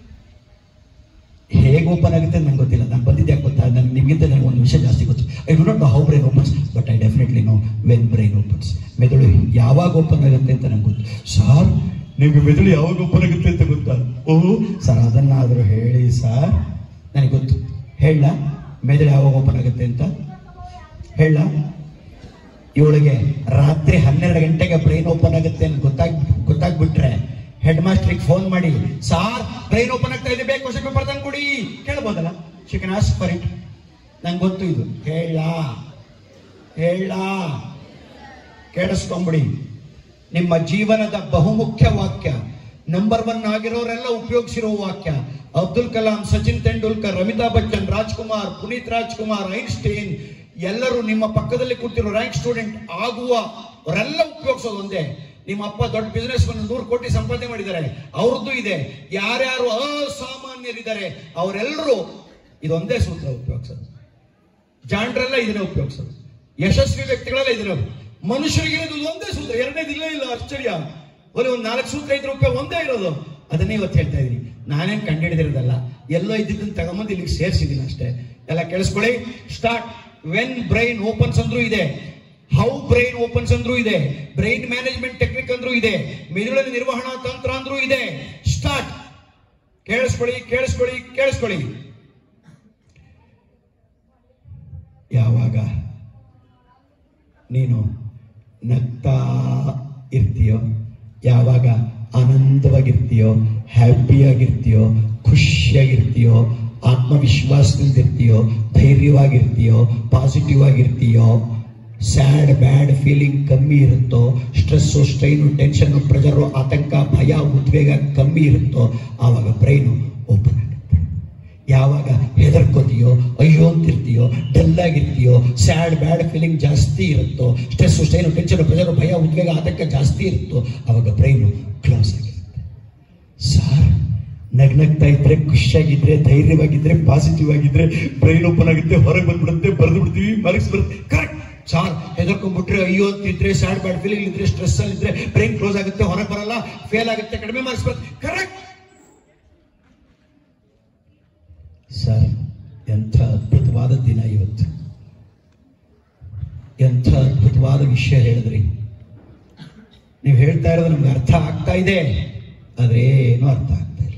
ಹೇಗೆ ಓಪನ್ ಆಗುತ್ತೆ ನಂಗೆ ಗೊತ್ತಿಲ್ಲ ನಾನು ಬಂದಿದ್ದೆ ಯಾಕೆ ಗೊತ್ತಾ ನನ್ಗೆ ನಿಮಗಿಂತ ನನಗೆ ಒಂದು ವಿಷಯ ಜಾಸ್ತಿ ಗೊತ್ತು I do not know how brain opens but I definitely know when brain opens ಮೆದುಳು ಯಾವಾಗ ಓಪನ್ ಆಗುತ್ತೆ ಅಂತ ನಂಗೆ ಗೊತ್ತು ಸರ್ ನಿಮಗೆ ಮೆದುಳು ಯಾವಾಗ ಓಪನ್ ಆಗುತ್ತೆ ಅಂತ ಗೊತ್ತಾ ಓಹ್ ಸರ್ ಅದನ್ನಾದರೂ ಹೇಳಿ ಸರ್ ನನಗೆ ಗೊತ್ತು ಹೇಳ ಮೆದುಳು ಯಾವಾಗ ಓಪನ್ ಆಗುತ್ತೆ ಅಂತ ಹೇಳ ಇವಳಿಗೆ ರಾತ್ರಿ ಹನ್ನೆರಡು ಗಂಟೆಗೆ ಬ್ರೈನ್ ಓಪನ್ ಆಗುತ್ತೆ ಅಂತ ಗೊತ್ತಾಗ್ ಗೊತ್ತಾಗ್ಬಿಟ್ರೆ ಹೆಡ್ ಮಾಸ್ಟ್ರಿಗೆ ಫೋನ್ ಮಾಡಿ ಸಾರ್ ಬ್ರೈನ್ ಓಪನ್ ಆಗ್ತಾ ಇದೆ ಬೇಕು ಕ್ವಶನ್ ಪೇಪರ್ ತಂದು ಕೊಡಿ ಕೇಳ್ಬೋದಲ್ಲ ಚಿಕನ್ ಆಸ್ ಫರ್ ಇಟ್ ನಂಗೆ ಗೊತ್ತು ಇದು ಹೇಳ ಹೇಳ ಕೇಳಿಸ್ಕೊಂಬಿಡಿ ನಿಮ್ಮ ಜೀವನದ ಬಹುಮುಖ್ಯ ವಾಕ್ಯ ನಂಬರ್ ಒನ್ ಆಗಿರೋರೆಲ್ಲ ಉಪಯೋಗಿಸಿರೋ ವಾಕ್ಯ ಅಬ್ದುಲ್ ಕಲಾಂ ಸಚಿನ್ ತೆಂಡೂಲ್ಕರ್ ಅಮಿತಾಬ್ ಬಚ್ಚನ್ ರಾಜ್ಕುಮಾರ್ ಪುನೀತ್ ರಾಜ್ಕುಮಾರ್ ಐನ್ಸ್ಟೈನ್ ಎಲ್ಲರೂ ನಿಮ್ಮ ಪಕ್ಕದಲ್ಲಿ ಕೂತಿರೋ ರ್ಯಾಂಕ್ ಸ್ಟೂಡೆಂಟ್ ಆಗುವ ಅವರೆಲ್ಲ ಉಪಯೋಗಿಸೋದು ಒಂದೇ ನಿಮ್ಮ ಅಪ್ಪ ದೊಡ್ಡ ಬಿಸ್ನೆಸ್ ನೂರು ಕೋಟಿ ಸಂಪಾದನೆ ಮಾಡಿದ್ದಾರೆ ಅವ್ರದ್ದು ಇದೆ ಯಾರ್ಯಾರು ಅಸಾಮಾನ್ಯರಿದ್ದಾರೆ ಅವರೆಲ್ಲರೂ ಇದೊಂದೇ ಸೂತ್ರ ಉಪಯೋಗಿಸೋದು ಜಾಂಡ್ರೆಲ್ಲ ಇದನ್ನೇ ಉಪಯೋಗಿಸೋದು ಯಶಸ್ವಿ ವ್ಯಕ್ತಿಗಳೆಲ್ಲ ಇದನ್ನ ಮನುಷ್ಯರಿಗೆ ಇದು ಒಂದೇ ಸೂತ್ರ ಎರಡನೇದು ಇಲ್ಲ ಇಲ್ಲ ಆಶ್ಚರ್ಯ ಒಂದು ಒಂದು ನಾಲ್ಕು ಸೂತ್ರ ಇದ್ರ ಉಪಯೋಗ ಒಂದೇ ಇರೋದು ಅದನ್ನೇ ಇವತ್ತು ಹೇಳ್ತಾ ಇದೀನಿ ನಾನೇನ್ ಕಂಡುಹಿಡಿದಿರೋದಲ್ಲ ಎಲ್ಲೋ ಇದ್ದಿದ್ದನ್ನು ತಗೊಂಬಂದು ಇಲ್ಲಿಗೆ ಸೇರಿಸಿದ್ದೀನಿ ಅಷ್ಟೇ ಎಲ್ಲ ಕೇಳಿಸ್ಕೊಳ್ಳಿ ಸ್ಟಾರ್ಟ್ ವೆನ್ ಬ್ರೈನ್ ಓಪನ್ಸ್ ಅಂದ್ರೂ ಇದೆ ಹೌ ಬ್ರೈನ್ ಓಪನ್ಸ್ ಅಂದ್ರೂ ಇದೆ ಬ್ರೈನ್ ಮ್ಯಾನೇಜ್ಮೆಂಟ್ ಟೆಕ್ನಿಕ್ ಅಂದ್ರೂ ಇದೆ ಮೆದುಳಿನ ನಿರ್ವಹಣಾ ತಂತ್ರ ಅಂದ್ರೂ ಇದೆ ಸ್ಟಾರ್ಟ್ ಕೇಳಿಸ್ಕೊಳ್ಳಿ ಕೇಳಿಸ್ಕೊಳ್ಳಿ ಕೇಳಿಸ್ಕೊಳ್ಳಿ ಯಾವಾಗ ನೀನು ನಗ್ತಾ ಇರ್ತೀಯೋ ಯಾವಾಗ ಆನಂದವಾಗಿರ್ತೀಯೋ ಹ್ಯಾಪಿಯಾಗಿರ್ತೀಯೋ ಖುಷಿಯಾಗಿರ್ತೀಯೋ ಆತ್ಮವಿಶ್ವಾಸದಿಂದಿರ್ತೀಯೋ ಧೈರ್ಯವಾಗಿರ್ತೀಯೋ ಪಾಸಿಟಿವ್ ಆಗಿರ್ತೀಯೋ ಸ್ಯಾಡ್ ಬ್ಯಾಡ್ ಫೀಲಿಂಗ್ ಕಮ್ಮಿ ಇರುತ್ತೋ ಸ್ಟ್ರೆಸ್ಸು ಸ್ಟ್ರೈನು ಟೆನ್ಷನ್ನು ಪ್ರೆಜರು ಆತಂಕ ಭಯ ಉದ್ವೇಗ ಕಮ್ಮಿ ಇರುತ್ತೋ ಆವಾಗ ಬ್ರೈನು ಓಪನ್ ಆಗುತ್ತೆ ಯಾವಾಗ ಹೆದರ್ಕೋತೀಯೋ ಅಯ್ಯೋ ಅಂತಿರ್ತೀಯೋ ಡಲ್ ಆಗಿರ್ತೀಯೋ ಸ್ಯಾಡ್ ಬ್ಯಾಡ್ ಫೀಲಿಂಗ್ ಜಾಸ್ತಿ ಇರುತ್ತೋ ಸ್ಟ್ರೆಸ್ ಸ್ಟೈನು ಟೆನ್ಷನ್ ಪ್ರೆಷರ್ ಭಯ ಉದ್ವೇಗ ಆತಂಕ ಜಾಸ್ತಿ ಇರುತ್ತೋ ಅವಾಗ ಬ್ರೈನು ಕ್ಲೋಸ್ ಆಗಿರುತ್ತೆ ಸಾರ್ ನಗ್ನಗ್ತಾ ಇದ್ರೆ ಖುಷಿಯಾಗಿದ್ರೆ ಧೈರ್ಯವಾಗಿದ್ರೆ ಪಾಸಿಟಿವ್ ಆಗಿದ್ರೆ ಬ್ರೈನ್ ಓಪನ್ ಆಗುತ್ತೆ ಹೊರಗೆ ಬಂದ್ಬಿಡುತ್ತೆ ಬರೆದು ಬಿಡ್ತೀವಿ ಮಾರ್ಕ್ಸ್ ಬರುತ್ತೆ ಕರೆಕ್ಟ್ ಸಾರ್ ಹೆದರ್ಕೊಂಡ್ಬಿಟ್ರೆ ಅಯ್ಯೋ ಅಂತಿದ್ರೆ ಸ್ಯಾಡ್ ಬ್ಯಾಡ್ ಫೀಲಿಂಗ್ ಇದ್ರೆ ಸ್ಟ್ರೆಸ್ ಅಲ್ಲಿ ಇದ್ರೆ ಬ್ರೈನ್ ಕ್ಲೋಸ್ ಆಗುತ್ತೆ ಹೊರಗೆ ಬರಲ್ಲ ಫೇಲ್ ಆಗುತ್ತೆ ಕಡಿಮೆ ಮಾರ್ಕ್ಸ್ ಬರುತ್ತೆ ಕರೆಕ್ಟ್ ಸರ್ ಎಂಥ ಅದ್ಭುತವಾದ ದಿನ ಇವತ್ತು ಎಂಥ ಅದ್ಭುತವಾದ ವಿಷಯ ಹೇಳಿದ್ರಿ ನೀವು ಹೇಳ್ತಾ ಇರೋದು ನಮ್ಗೆ ಅರ್ಥ ಆಗ್ತಾ ಇದೆ ಅದೇನು ಅರ್ಥ ಆಗ್ತಾ ಇಲ್ಲ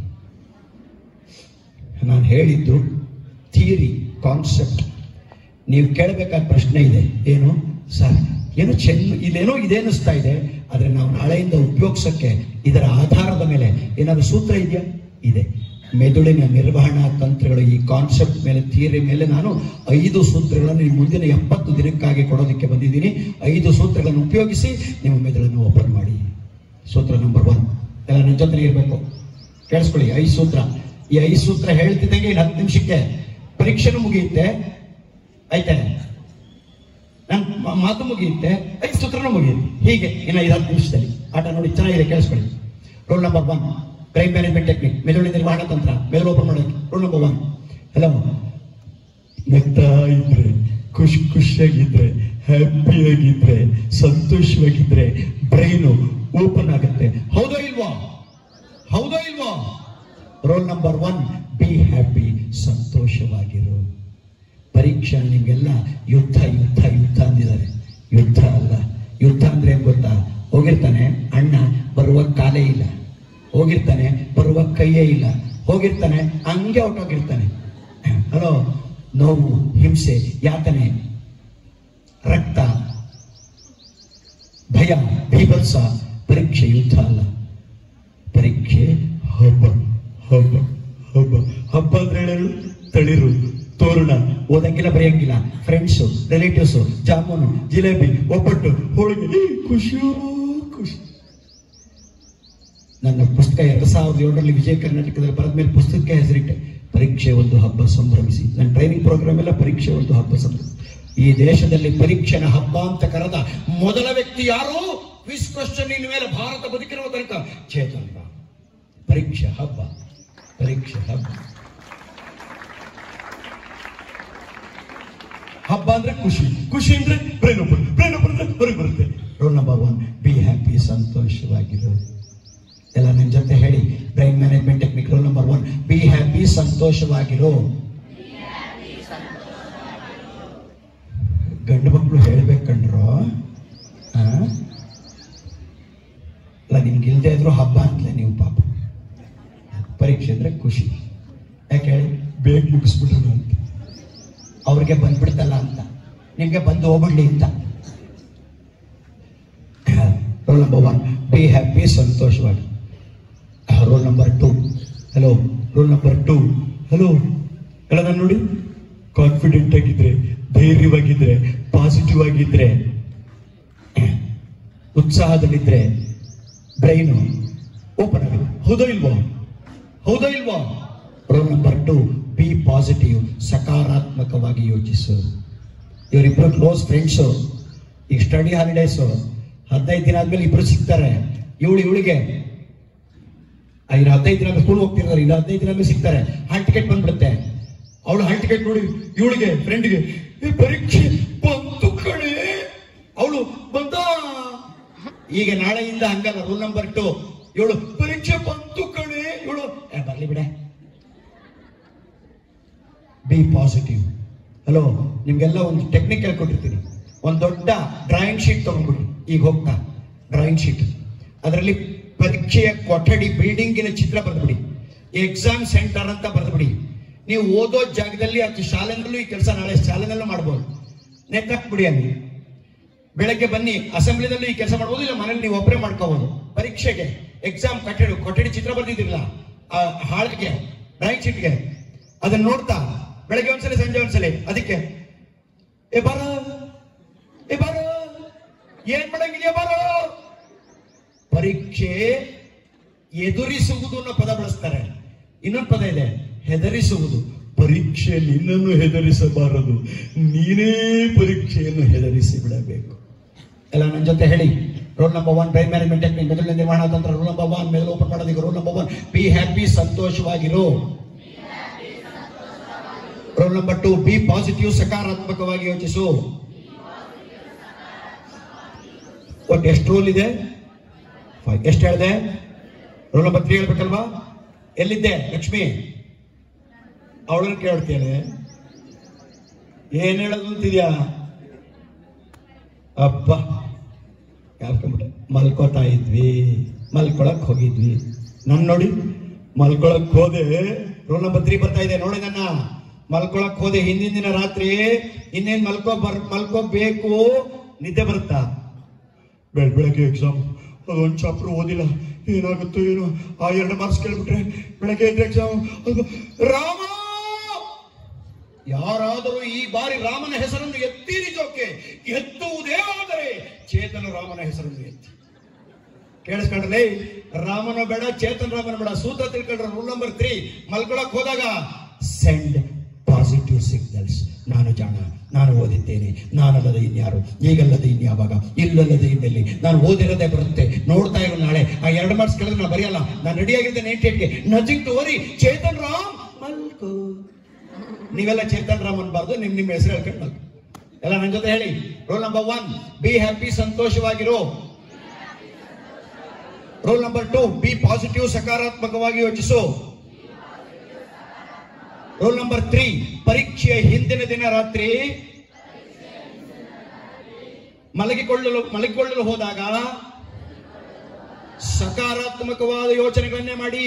ನಾನು ಹೇಳಿದ್ದು ಥಿಯರಿ ಕಾನ್ಸೆಪ್ಟ್ ನೀವು ಕೇಳಬೇಕಾದ ಪ್ರಶ್ನೆ ಇದೆ ಏನು ಸರ್ ಏನು ಚೆನ್ನ ಇಲ್ಲೇನೋ ಇದೆ ಅನ್ನಿಸ್ತಾ ಇದೆ ಆದ್ರೆ ನಾವು ನಾಳೆಯಿಂದ ಉಪಯೋಗಿಸಕ್ಕೆ ಇದರ ಆಧಾರದ ಮೇಲೆ ಏನಾದ್ರು ಸೂತ್ರ ಇದೆಯಾ ಇದೆ ಮೆದುಳಿನ ನಿರ್ವಹಣಾ ತಂತ್ರಗಳು ಈ ಕಾನ್ಸೆಪ್ಟ್ ಮೇಲೆ ಥಿಯರಿ ಮೇಲೆ ನಾನು ಐದು ಸೂತ್ರಗಳನ್ನು ಈ ಮುಂದಿನ ಎಪ್ಪತ್ತು ದಿನಕ್ಕಾಗಿ ಕೊಡೋದಕ್ಕೆ ಬಂದಿದ್ದೀನಿ ಐದು ಸೂತ್ರಗಳನ್ನು ಉಪಯೋಗಿಸಿ ನಿಮ್ಮ ಮೆದುಳನ್ನು ಓಪನ್ ಮಾಡಿ ಸೂತ್ರ ನಂಬರ್ ಒನ್ ಎಲ್ಲ ನನ್ನ ಜೊತೆ ಇರಬೇಕು ಕೇಳಿಸ್ಕೊಳ್ಳಿ ಐದು ಸೂತ್ರ ಈ ಐದು ಸೂತ್ರ ಹೇಳ್ತಿದ್ದಂಗೆ ಇನ್ನು ಹತ್ತು ನಿಮಿಷಕ್ಕೆ ಪರೀಕ್ಷೆನೂ ಮುಗಿಯುತ್ತೆ ಆಯ್ತಾ ನನ್ ಮ- ಮಾತು ಮುಗಿಯುತ್ತೆ ಐದು ಸೂತ್ರನೂ ಮುಗಿಯುತ್ತೆ ಹೀಗೆ ಇನ್ನು ಐದು ಹತ್ತು ನಿಮಿಷದಲ್ಲಿ ಆಟ ನೋಡಿ ಚೆನ್ನಾಗಿದೆ ಕೇಳಿಸ್ಕೊಳ್ಳಿ roll number one brain management technique ಮೆದುಳಿನ ನಿರ್ವಹಣಾ ತಂತ್ರ ಮೆದುಳು ಓಪನ್ ಮಾಡೋಕೆ ರೋಲ್ ನಂಬರ್ ಒನ್ ಹಲೋ ನಗ್ತಾ ಇದ್ರೆ ಖುಷಿ ಖುಷಿಯಾಗಿದ್ರೆ ಹ್ಯಾಪಿಯಾಗಿದ್ರೆ ಸಂತೋಷವಾಗಿದ್ರೆ ಬ್ರೈನು ಓಪನ್ ಆಗುತ್ತೆ ಹೌದೋ ಇಲ್ವಾ ಹೌದೋ ಇಲ್ವಾ roll number one be happy ಸಂತೋಷವಾಗಿರು ಪರೀಕ್ಷೆ ನಿಮ್ಗೆಲ್ಲ ಯುದ್ಧ ಯುದ್ಧ ಯುದ್ಧ ಅಂದಿದ್ದಾರೆ ಯುದ್ಧ ಅಲ್ಲ ಯುದ್ಧ ಅಂದ್ರೆ ಏನ್ ಗೊತ್ತಾ ಹೋಗಿರ್ತಾನೆ ಅಣ್ಣ ಬರುವ ಕಾಲೇ ಇಲ್ಲ ಹೋಗಿರ್ತಾನೆ ಬರುವ ಕೈಯೇ ಇಲ್ಲ ಹೋಗಿರ್ತಾನೆ ಹಂಗೆ ಹೊಟ್ಟೋಗಿರ್ತಾನೆ ಹಲೋ ನೋವು ಹಿಂಸೆ ಯಾತನೆ ರಕ್ತ ಭಯ ಬೀಭತ್ಸ ಪರೀಕ್ಷೆ ಯುದ್ಧ ಅಲ್ಲ ಪರೀಕ್ಷೆ ಹಬ್ಬ ಹಬ್ಬ ಹಬ್ಬ ಹಬ್ಬ ಅಂದ್ರೆ ಹೇಳು ತಳಿರು ತೋರಣ ಓದಂಗಿಲ್ಲ ಬರೆಯಂಗಿಲ್ಲ ಫ್ರೆಂಡ್ಸು ರಿಲೇಟಿವ್ಸು ಜಾಮೂನು ಜಿಲೇಬಿ ಒಬ್ಬಟ್ಟು ಹೋಳಿಗೆ ಈ ಖುಷಿಯೋ ಖುಷಿ ನನ್ನ ಪುಸ್ತಕ ಎರಡ್ ಸಾವಿರದ ಏಳರಲ್ಲಿ ವಿಜಯ ಕರ್ನಾಟಕದಲ್ಲಿ ಬರೆದ ಮೇಲೆ ಪುಸ್ತಕಕ್ಕೆ ಹೆಸರಿಟ್ಟೆ ಪರೀಕ್ಷೆ ಒಂದು ಹಬ್ಬ ಸಂಭ್ರಮಿಸಿ ನನ್ನ ಟ್ರೈನಿಂಗ್ ಪ್ರೋಗ್ರಾಮ್ ಎಲ್ಲ ಪರೀಕ್ಷೆ ಒಂದು ಹಬ್ಬ ಸಂಭ್ರಮಿಸಿ ಈ ದೇಶದಲ್ಲಿ ಪರೀಕ್ಷೆನ ಹಬ್ಬ ಅಂತ ಕರೆದ ಮೊದಲ ವ್ಯಕ್ತಿ ಯಾರು ಕ್ವಿಸ್ ಕ್ವಶನ್ ಮೇಲೆ ಭಾರತ ಬದುಕಿರುವ ತನಕ ಚೇತನ್ ರಾಮ್ ಪರೀಕ್ಷೆ ಹಬ್ಬ ಪರೀಕ್ಷೆ ಹಬ್ಬ ಹಬ್ಬ ಅಂದ್ರೆ ಖುಷಿ ಖುಷಿ ಅಂದ್ರೆ ಬ್ರೈನ್ ಓಪನ್ ಬ್ರೈನ್ ಓಪನ್ ಅಂದ್ರೆ ಹೊರಗೆ ಬರುತ್ತೆ roll number one be happy ಸಂತೋಷವಾಗಿರು ಎಲ್ಲ ನನ್ನ ಜೊತೆ ಹೇಳಿ brain management technique roll number one be happy ಸಂತೋಷವಾಗಿರು ಗಂಡು ಮಕ್ಕಳು ಹೇಳ್ಬೇಕಂಡ್ರು ಆ? ಅಲ್ಲ ನಿಮ್ಗೆ ಇಲ್ದೇ ಇದ್ರು ಹಬ್ಬ ಅಂತಲೇ ನೀವು ಪಾಪ ಪರೀಕ್ಷೆ ಅಂದ್ರೆ ಖುಷಿ ಯಾಕೆ ಹೇಳಿ ಬೇಗ ಮುಗಿಸ್ಬಿಟ್ರು ಅಂತ ಅವ್ರಿಗೆ ಬಂದ್ಬಿಡ್ತಲ್ಲ ಅಂತ ನಿಮ್ಗೆ ಬಂದು ಹೋಗ್ಬಿಡ್ಲಿ ಅಂತ roll number one be happy ಸಂತೋಷವಾಗಿ roll number two hello roll number two hello ಎಲ್ಲ ನಾನು ನೋಡಿ ಕಾನ್ಫಿಡೆಂಟ್ ಆಗಿದ್ರೆ ಧೈರ್ಯವಾಗಿದ್ರೆ ಪಾಸಿಟಿವ್ ಆಗಿದ್ರೆ ಉತ್ಸಾಹದಲ್ಲಿದ್ರೆ ಬ್ರೈನು ಓಪನ್ ಆಗಿದೆ ಹೌದೋ ಇಲ್ವೋ ಹೌದೋ ಇಲ್ವೋ roll number two be positive ಸಕಾರಾತ್ಮಕವಾಗಿ ಯೋಚಿಸು ಇವರಿಬ್ರು ಕ್ಲೋಸ್ ಫ್ರೆಂಡ್ಸು ಈಗ ಸ್ಟಡಿ ಹಾಲಿಡೇಸು ಹದಿನೈದು ದಿನ ಆದ್ಮೇಲೆ ಇಬ್ರು ಸಿಗ್ತಾರೆ ಇವಳು ಇವಳಿಗೆ ಇನ್ನು ಹದಿನೈದು ದಿನ ಸ್ಕೂಲ್ ಹೋಗ್ತಿರ್ತಾರೆ ಇನ್ನು ಹದಿನೈದು ದಿನ ಆದ್ಮೇಲೆ ಸಿಗ್ತಾರೆ ಹಾಲ್ ಟಿಕೆಟ್ ಬಂದ್ಬಿಡುತ್ತೆ ಅವಳು ಹಾಲ್ ಟಿಕೆಟ್ ನೋಡಿ ಇವಳಿಗೆ ಫ್ರೆಂಡ್ಗೆ ಪರೀಕ್ಷೆ ಬಂತು ಕಣೆ ಅವಳು ಬಂದ ಈಗ ನಾಳೆಯಿಂದ ಹಂಗಲ್ಲ ರೂಲ್ ನಂಬರ್ ಟು ಇವಳು ಪರೀಕ್ಷೆ ಬಂತು ಕಣೆ ಇವಳು ಏ, ಬರ್ಲಿ ಬಿಡೆ ಬಿ ಪಾಸಿಟಿವ್ ಹಲೋ ನಿಮ್ಗೆಲ್ಲ ಒಂದು ಟೆಕ್ನಿಕ್ ಹೇಳ್ಕೊಟ್ಟಿರ್ತೀನಿ ಒಂದು ದೊಡ್ಡ ಡ್ರಾಯಿಂಗ್ ಶೀಟ್ ತಗೊಂಡ್ಬಿಡಿ ಈಗ ಹೋಗ್ತಾ ಡ್ರಾಯಿಂಗ್ ಶೀಟ್ ಅದರಲ್ಲಿ ಪರೀಕ್ಷೆಯ ಕೊಠಡಿ ಬಿಲ್ಡಿಂಗಿನ ಚಿತ್ರ ಬರೆದ್ಬಿಡಿ ಎಕ್ಸಾಮ್ ಸೆಂಟರ್ ಅಂತ ಬರೆದ್ಬಿಡಿ ನೀವು ಓದೋ ಜಾಗದಲ್ಲಿ ಅದು ಶಾಲೆನಲ್ಲೂ ಈ ಕೆಲಸ ನಾಳೆ ಶಾಲೆನಲ್ಲೂ ಮಾಡ್ಬೋದು ನೆತ್ತಾಕ್ಬಿಡಿ ಅಲ್ಲಿ ಬೆಳಗ್ಗೆ ಬನ್ನಿ ಅಸೆಂಬ್ಲಿದಲ್ಲೂ ಈ ಕೆಲಸ ಮಾಡ್ಬೋದು ಇಲ್ಲ ಮನೇಲಿ ನೀವು ಒಬ್ಬರೇ ಮಾಡ್ಕೋಬಹುದು ಪರೀಕ್ಷೆಗೆ ಎಕ್ಸಾಮ್ ಕೊಠಡಿ ಕೊಠಡಿ ಚಿತ್ರ ಬರ್ದಿದ್ದಿರಲ್ಲ ಆ ಹಾಳ್ಗೆ ಡ್ರಾಯಿಂಗ್ ಶೀಟ್ಗೆ ಅದನ್ನ ನೋಡ್ತಾ ಬೆಳಗ್ಗೆ ಒಂದ್ಸಲಿ ಸಂಜೆ ಒಂದ್ಸಲಿ ಅದಕ್ಕೆ ಏ ಬಾರೋ ಏ ಬಾರೋ ಏನ್ ಮಾಡಂಗಿದೆಯಾ ಬಾರೋ ಪರೀಕ್ಷೆ ಎದುರಿಸುವುದು ಅನ್ನೋ ಪದ ಬಳಸ್ತಾರೆ ಇನ್ನೊಂದು ಪದ ಇದೆ ಹೆದರಿಸುವುದು ಪರೀಕ್ಷೆ ನಿನ್ನನ್ನು ಹೆದರಿಸಬಾರದು ನೀನೇ ಪರೀಕ್ಷೆಯನ್ನು ಹೆದರಿಸಿ ಬಿಡಬೇಕು ಎಲ್ಲ ನನ್ನ ಜೊತೆ ಹೇಳಿ roll number one brain management technique ಮೆದುಳಿನ ನಿರ್ವಹಣಾ ತಂತ್ರ ರೋಲ್ ನಂಬರ್ ಒನ್ ಮೆದುಳು ಓಪನ್ ಮಾಡೋದಕ್ಕೆ roll number one be happy ಸಂತೋಷವಾಗಿರು roll number two be positive ಸಕಾರಾತ್ಮಕವಾಗಿ ಯೋಚಿಸು ಒಟ್ಟು ಎಷ್ಟು ರೋಲ್ ಇದೆ ಫೈವ್ ಎಷ್ಟು ಹೇಳಿದೆ ರೋಲ್ ನಂಬರ್ ತ್ರೀ ಹೇಳ್ಬೇಕಲ್ವಾ ಎಲ್ಲಿದ್ದೆ ಲಕ್ಷ್ಮಿ ಅವಳನ್ನು ಕೇಳ್ತೇನೆ ಏನ್ ಹೇಳೋದು ಅಂತಿದ್ಯಾ ಅಪ್ಪ ಯಾಕಂಬಿಟ್ಟೆ ಮಲ್ಕೋತಾ ಇದ್ವಿ ಮಲ್ಕೊಳಕ್ ಹೋಗಿದ್ವಿ ನನ್ ನೋಡಿ ಮಲ್ಕೊಳಕ್ ಹೋದೆ ರೋಲ್ ನಂಬರ್ ತ್ರೀ ಬರ್ತಾ ಇದೆ ನೋಡಿ ನನ್ನ ಮಲ್ಕೊಳಕ್ ಹೋದೆ ಹಿಂದಿನ ದಿನ ರಾತ್ರಿ ಇನ್ನೇನ್ ಮಲ್ಕೋ ಬರ್ ಮಲ್ಕೋಬೇಕು ನಿದ್ದೆ ಬರುತ್ತಾ ಬೆಳ್ ಬೆಳಗ್ಗೆ ಎಕ್ಸಾಮ್ ಅದೊಂದು ಚಾಪ್ಟರ್ ಓದಿಲ್ಲ ಏನಾಗುತ್ತೋ ಏನೋ ಆ ಎರಡು ಮಾರ್ಕ್ಸ್ ಕೇಳ್ಬಿಟ್ರೆ ಬೆಳಗ್ಗೆ ಎದ್ದು ಎಕ್ಸಾಮ್ ರಾಮ ಯಾರಾದರೂ ಈ ಬಾರಿ ರಾಮನ ಹೆಸರನ್ನು ಎತ್ತೀರಿ ಜೋಕೆ ಎತ್ತುವುದೇ ಆದರೆ ಚೇತನ ರಾಮನ ಹೆಸರನ್ನು ಎತ್ತಿ ಕೇಳಿಸ್ಕೊಂಡ್ರೆ ರಾಮನ ಬೇಡ ಚೇತನ್ ರಾಮನ ಬೇಡ ಸೂತ್ರ ತಿಳ್ಕೊಂಡ್ರೆ ರೂಲ್ ನಂಬರ್ ತ್ರೀ ಮಲ್ಕೊಳಕ್ ಹೋದಾಗ ಸೆಂಡ್ ಪಾಸಿಟಿವ್ ಸಿಗ್ನಲ್ಸ್ ನಾನು ಜಾಣ ನಾನು ಓದಿದ್ದೇನೆ ನಾನಲ್ಲದೆ ಇನ್ಯಾರು ಈಗಲ್ಲದೆ ಇನ್ಯಾವಾಗ ಇಲ್ಲಲ್ಲದೆ ಇನ್ನೆಲ್ಲಿ ನಾನು ಓದಿರೋದೇ ಬರುತ್ತೆ ನೋಡ್ತಾ ಇರೋ ನಾಳೆ ಆ ಎರಡು ಮಾರ್ಕ್ಸ್ ಕೇಳಿದ್ರೆ ನಾನು ಬರೆಯಲ್ಲ ನಾನು ರೆಡಿ ಆಗಿದ್ದೆ ನೈಂಟಿ ಏಟ್ಗೆ nothing to worry Chetan Ram ಮಲ್ಕೋ ನೀವೆಲ್ಲ ಚೇತನ್ ರಾಮ್ ಅನ್ಬಾರ್ದು ನಿಮ್ ನಿಮ್ಮ ಹೆಸರು ಹೇಳ್ಕೊಂಡು ಮಲ್ಕೊ. ಎಲ್ಲ ನನ್ನ ಜೊತೆ ಹೇಳಿ roll number one be happy ಸಂತೋಷವಾಗಿರು roll number two be positive ಸಕಾರಾತ್ಮಕವಾಗಿ ಯೋಚಿಸು ರೋಲ್ ನಂಬರ್ ತ್ರೀ ಪರೀಕ್ಷೆಯ ಹಿಂದಿನ ದಿನ ರಾತ್ರಿ ಮಲಗಿಕೊಳ್ಳಲು ಮಲಗಿಕೊಳ್ಳಲು ಹೋದಾಗ ಸಕಾರಾತ್ಮಕವಾದ ಯೋಚನೆಗಳನ್ನೇ ಮಾಡಿ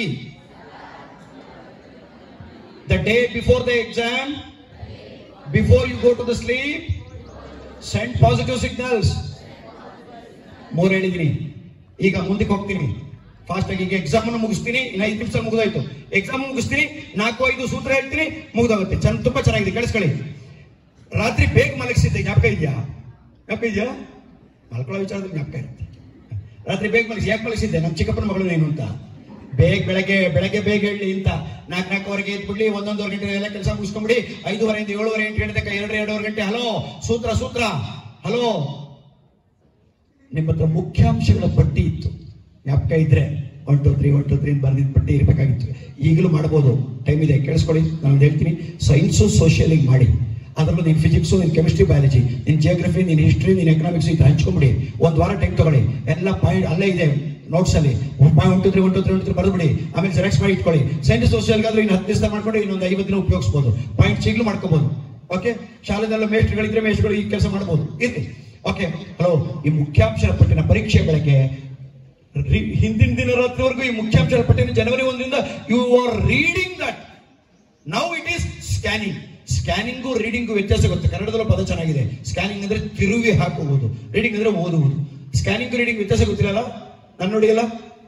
the day before the exam before you go to the sleep send positive signals ಮೂರು ಹೇಳಿದೀನಿ ಈಗ ಮುಂದಕ್ಕೆ ಹೋಗ್ತೀನಿ ಫಾಸ್ಟ್ ಆಗಿ ಈಗ ಎಕ್ಸಾಮ್ ಅನ್ನು ಮುಗಿಸ್ತೀನಿ ಇನ್ನು ಐದು ನಿಮಿಷ ಮುಗಿದೋಯ್ತು ಎಕ್ಸಾಮ್ ಮುಗಿಸ್ತೀನಿ ನಾಲ್ಕು ಐದು ಸೂತ್ರ ಹೇಳ್ತೀನಿ ಮುಗಿದೋಗುತ್ತೆ ಚೆನ್ನ ತುಂಬಾ ಚೆನ್ನಾಗಿದೆ ಕೇಳಿಸ್ಕೊಳ್ಳಿ ರಾತ್ರಿ ಬೇಗ ಮಲಗಿಸಿದ್ದೆ ಜ್ಞಾಪಕ ಇದೆಯಾ ಜ್ಞಾಪಕ ಇದೆಯಾ ಮಲ್ಕೊಳ್ಳೋ ವಿಚಾರದಲ್ಲಿ ಜ್ಞಾಪಕ ಇರುತ್ತೆ ರಾತ್ರಿ ಬೇಗ ಮಲಗಿಸಿ ಯಾಕೆ ಮಲಗಿಸಿದ್ದೆ ನಮ್ಮ ಚಿಕ್ಕಪ್ಪನ ಮಗಳು ಏನು ಅಂತ ಬೇಗ ಬೆಳಗ್ಗೆ ಬೆಳಗ್ಗೆ ಬೇಗ ಹೇಳಿ ಅಂತ ನಾಲ್ಕು ನಾಲ್ಕುವರೆಗೆ ಎದ್ಬಿಡ್ಲಿ ಒಂದೊಂದುವರೆ ಗಂಟೆ ಎಲ್ಲ ಕೆಲಸ ಮುಗಿಸ್ಕೊಂಬಿಡಿ ಐದೂವರೆಯಿಂದ ಏಳುವರೆ ಎಂಟು ಗಂಟೆ ತನಕ ಎರಡು ಎರಡೂವರೆ ಗಂಟೆ ಹಲೋ ಸೂತ್ರ ಸೂತ್ರ ಹಲೋ ನಿಮ್ಮ ಹತ್ರ ಮುಖ್ಯಾಂಶಗಳ ಪಟ್ಟಿ ಇತ್ತು ಜ್ಞಾಪಕ ಇದ್ರೆ one two three one two three ಬರ್ದಿದ್ದ ಪಟ್ಟಿ ಇರಬೇಕಾಗಿತ್ತು ಈಗಲೂ ಮಾಡ್ಬೋದು ಟೈಮ್ ಇದೆ ಕೇಳಿಸ್ಕೊಳ್ಳಿ ನಾನು ಹೇಳ್ತೀನಿ ಸೈನ್ಸು ಸೋಷಿಯಲಿಗೆ ಮಾಡಿ ಅದರಲ್ಲೂ ನೀನು ಫಿಸಿಕ್ಸು ನೀನು ಕೆಮಿಸ್ಟ್ರಿ ಬಯಾಲಜಿ ನಿನ್ ಜಿಯೋಗ್ರಫಿ ನೀನು ಹಿಸ್ಟ್ರಿ ನೀನು ಎಕನಾಮಿಕ್ಸ್ ಇದು ಹಂಚ್ಕೊಂಬಿಡಿ ಒಂದು ವಾರ ಟೈಮ್ ತಗೊಳ್ಳಿ ಎಲ್ಲ ಪಾಯಿಂಟ್ ಅಲ್ಲೇ ಇದೆ ನೋಟ್ಸ್ ಅಲ್ಲಿ one two three one two three one two three ಬರೆದ್ಬಿಡಿ ಆಮೇಲೆ ಜೆರಾಕ್ಸ್ ಮಾಡಿ ಇಟ್ಕೊಳ್ಳಿ ಸೈನ್ಸ್ ಸೋಷಿಯಲ್ಗಾದ್ರೂ ಇನ್ನು ಹತ್ತು ದಿವಸ ಮಾಡ್ಕೊಂಡು ಇನ್ನೊಂದು ಐವತ್ತು ದಿನ ಉಪಯೋಗಿಸ್ಬೋದು ಪಾಯಿಂಟ್ ಈಗಲೂ ಮಾಡ್ಕೋಬಹುದು ಓಕೆ ಶಾಲೆದಲ್ಲ ಮೇಷ್ಟ್ರುಗಳಿದ್ರೆ ಮೇಷ್ಟ್ರುಗಳು ಈ ಕೆಲಸ ಮಾಡ್ಬೋದು ಇರ್ಲಿ ಓಕೆ ಹಲೋ ಈ ಮುಖ್ಯಾಂಶದ ಪಟ್ಟಿನ ಪರೀಕ್ಷೆ ಬೆಳಗ್ಗೆ ರಿ- ಹಿಂದಿನ ದಿನ ರಾತ್ರಿವರೆಗೂ ಈ ಮುಖ್ಯಾಂಶದ ಪಟ್ಟಿನ ಜನವರಿ ಒಂದರಿಂದ you are reading that now it is scanning scanning reading ವ್ಯತ್ಯಾಸ ಗೊತ್ತೆ ಕನ್ನಡದಲ್ಲೂ ಪದ ಚೆನ್ನಾಗಿದೆ ಸ್ಕ್ಯಾನಿಂಗ್ ಅಂದ್ರೆ ತಿರುವಿ ಹಾಕುವುದು ರೀಡಿಂಗ್ ಅಂದ್ರೆ ಓದುವುದು ಸ್ಕ್ಯಾನಿಂಗ್ ರೀಡಿಂಗ್ ವ್ಯತ್ಯಾಸ ಗೊತ್ತಿರಲ್ಲ ನಾನು ನೋಡಿಯಲ್ಲ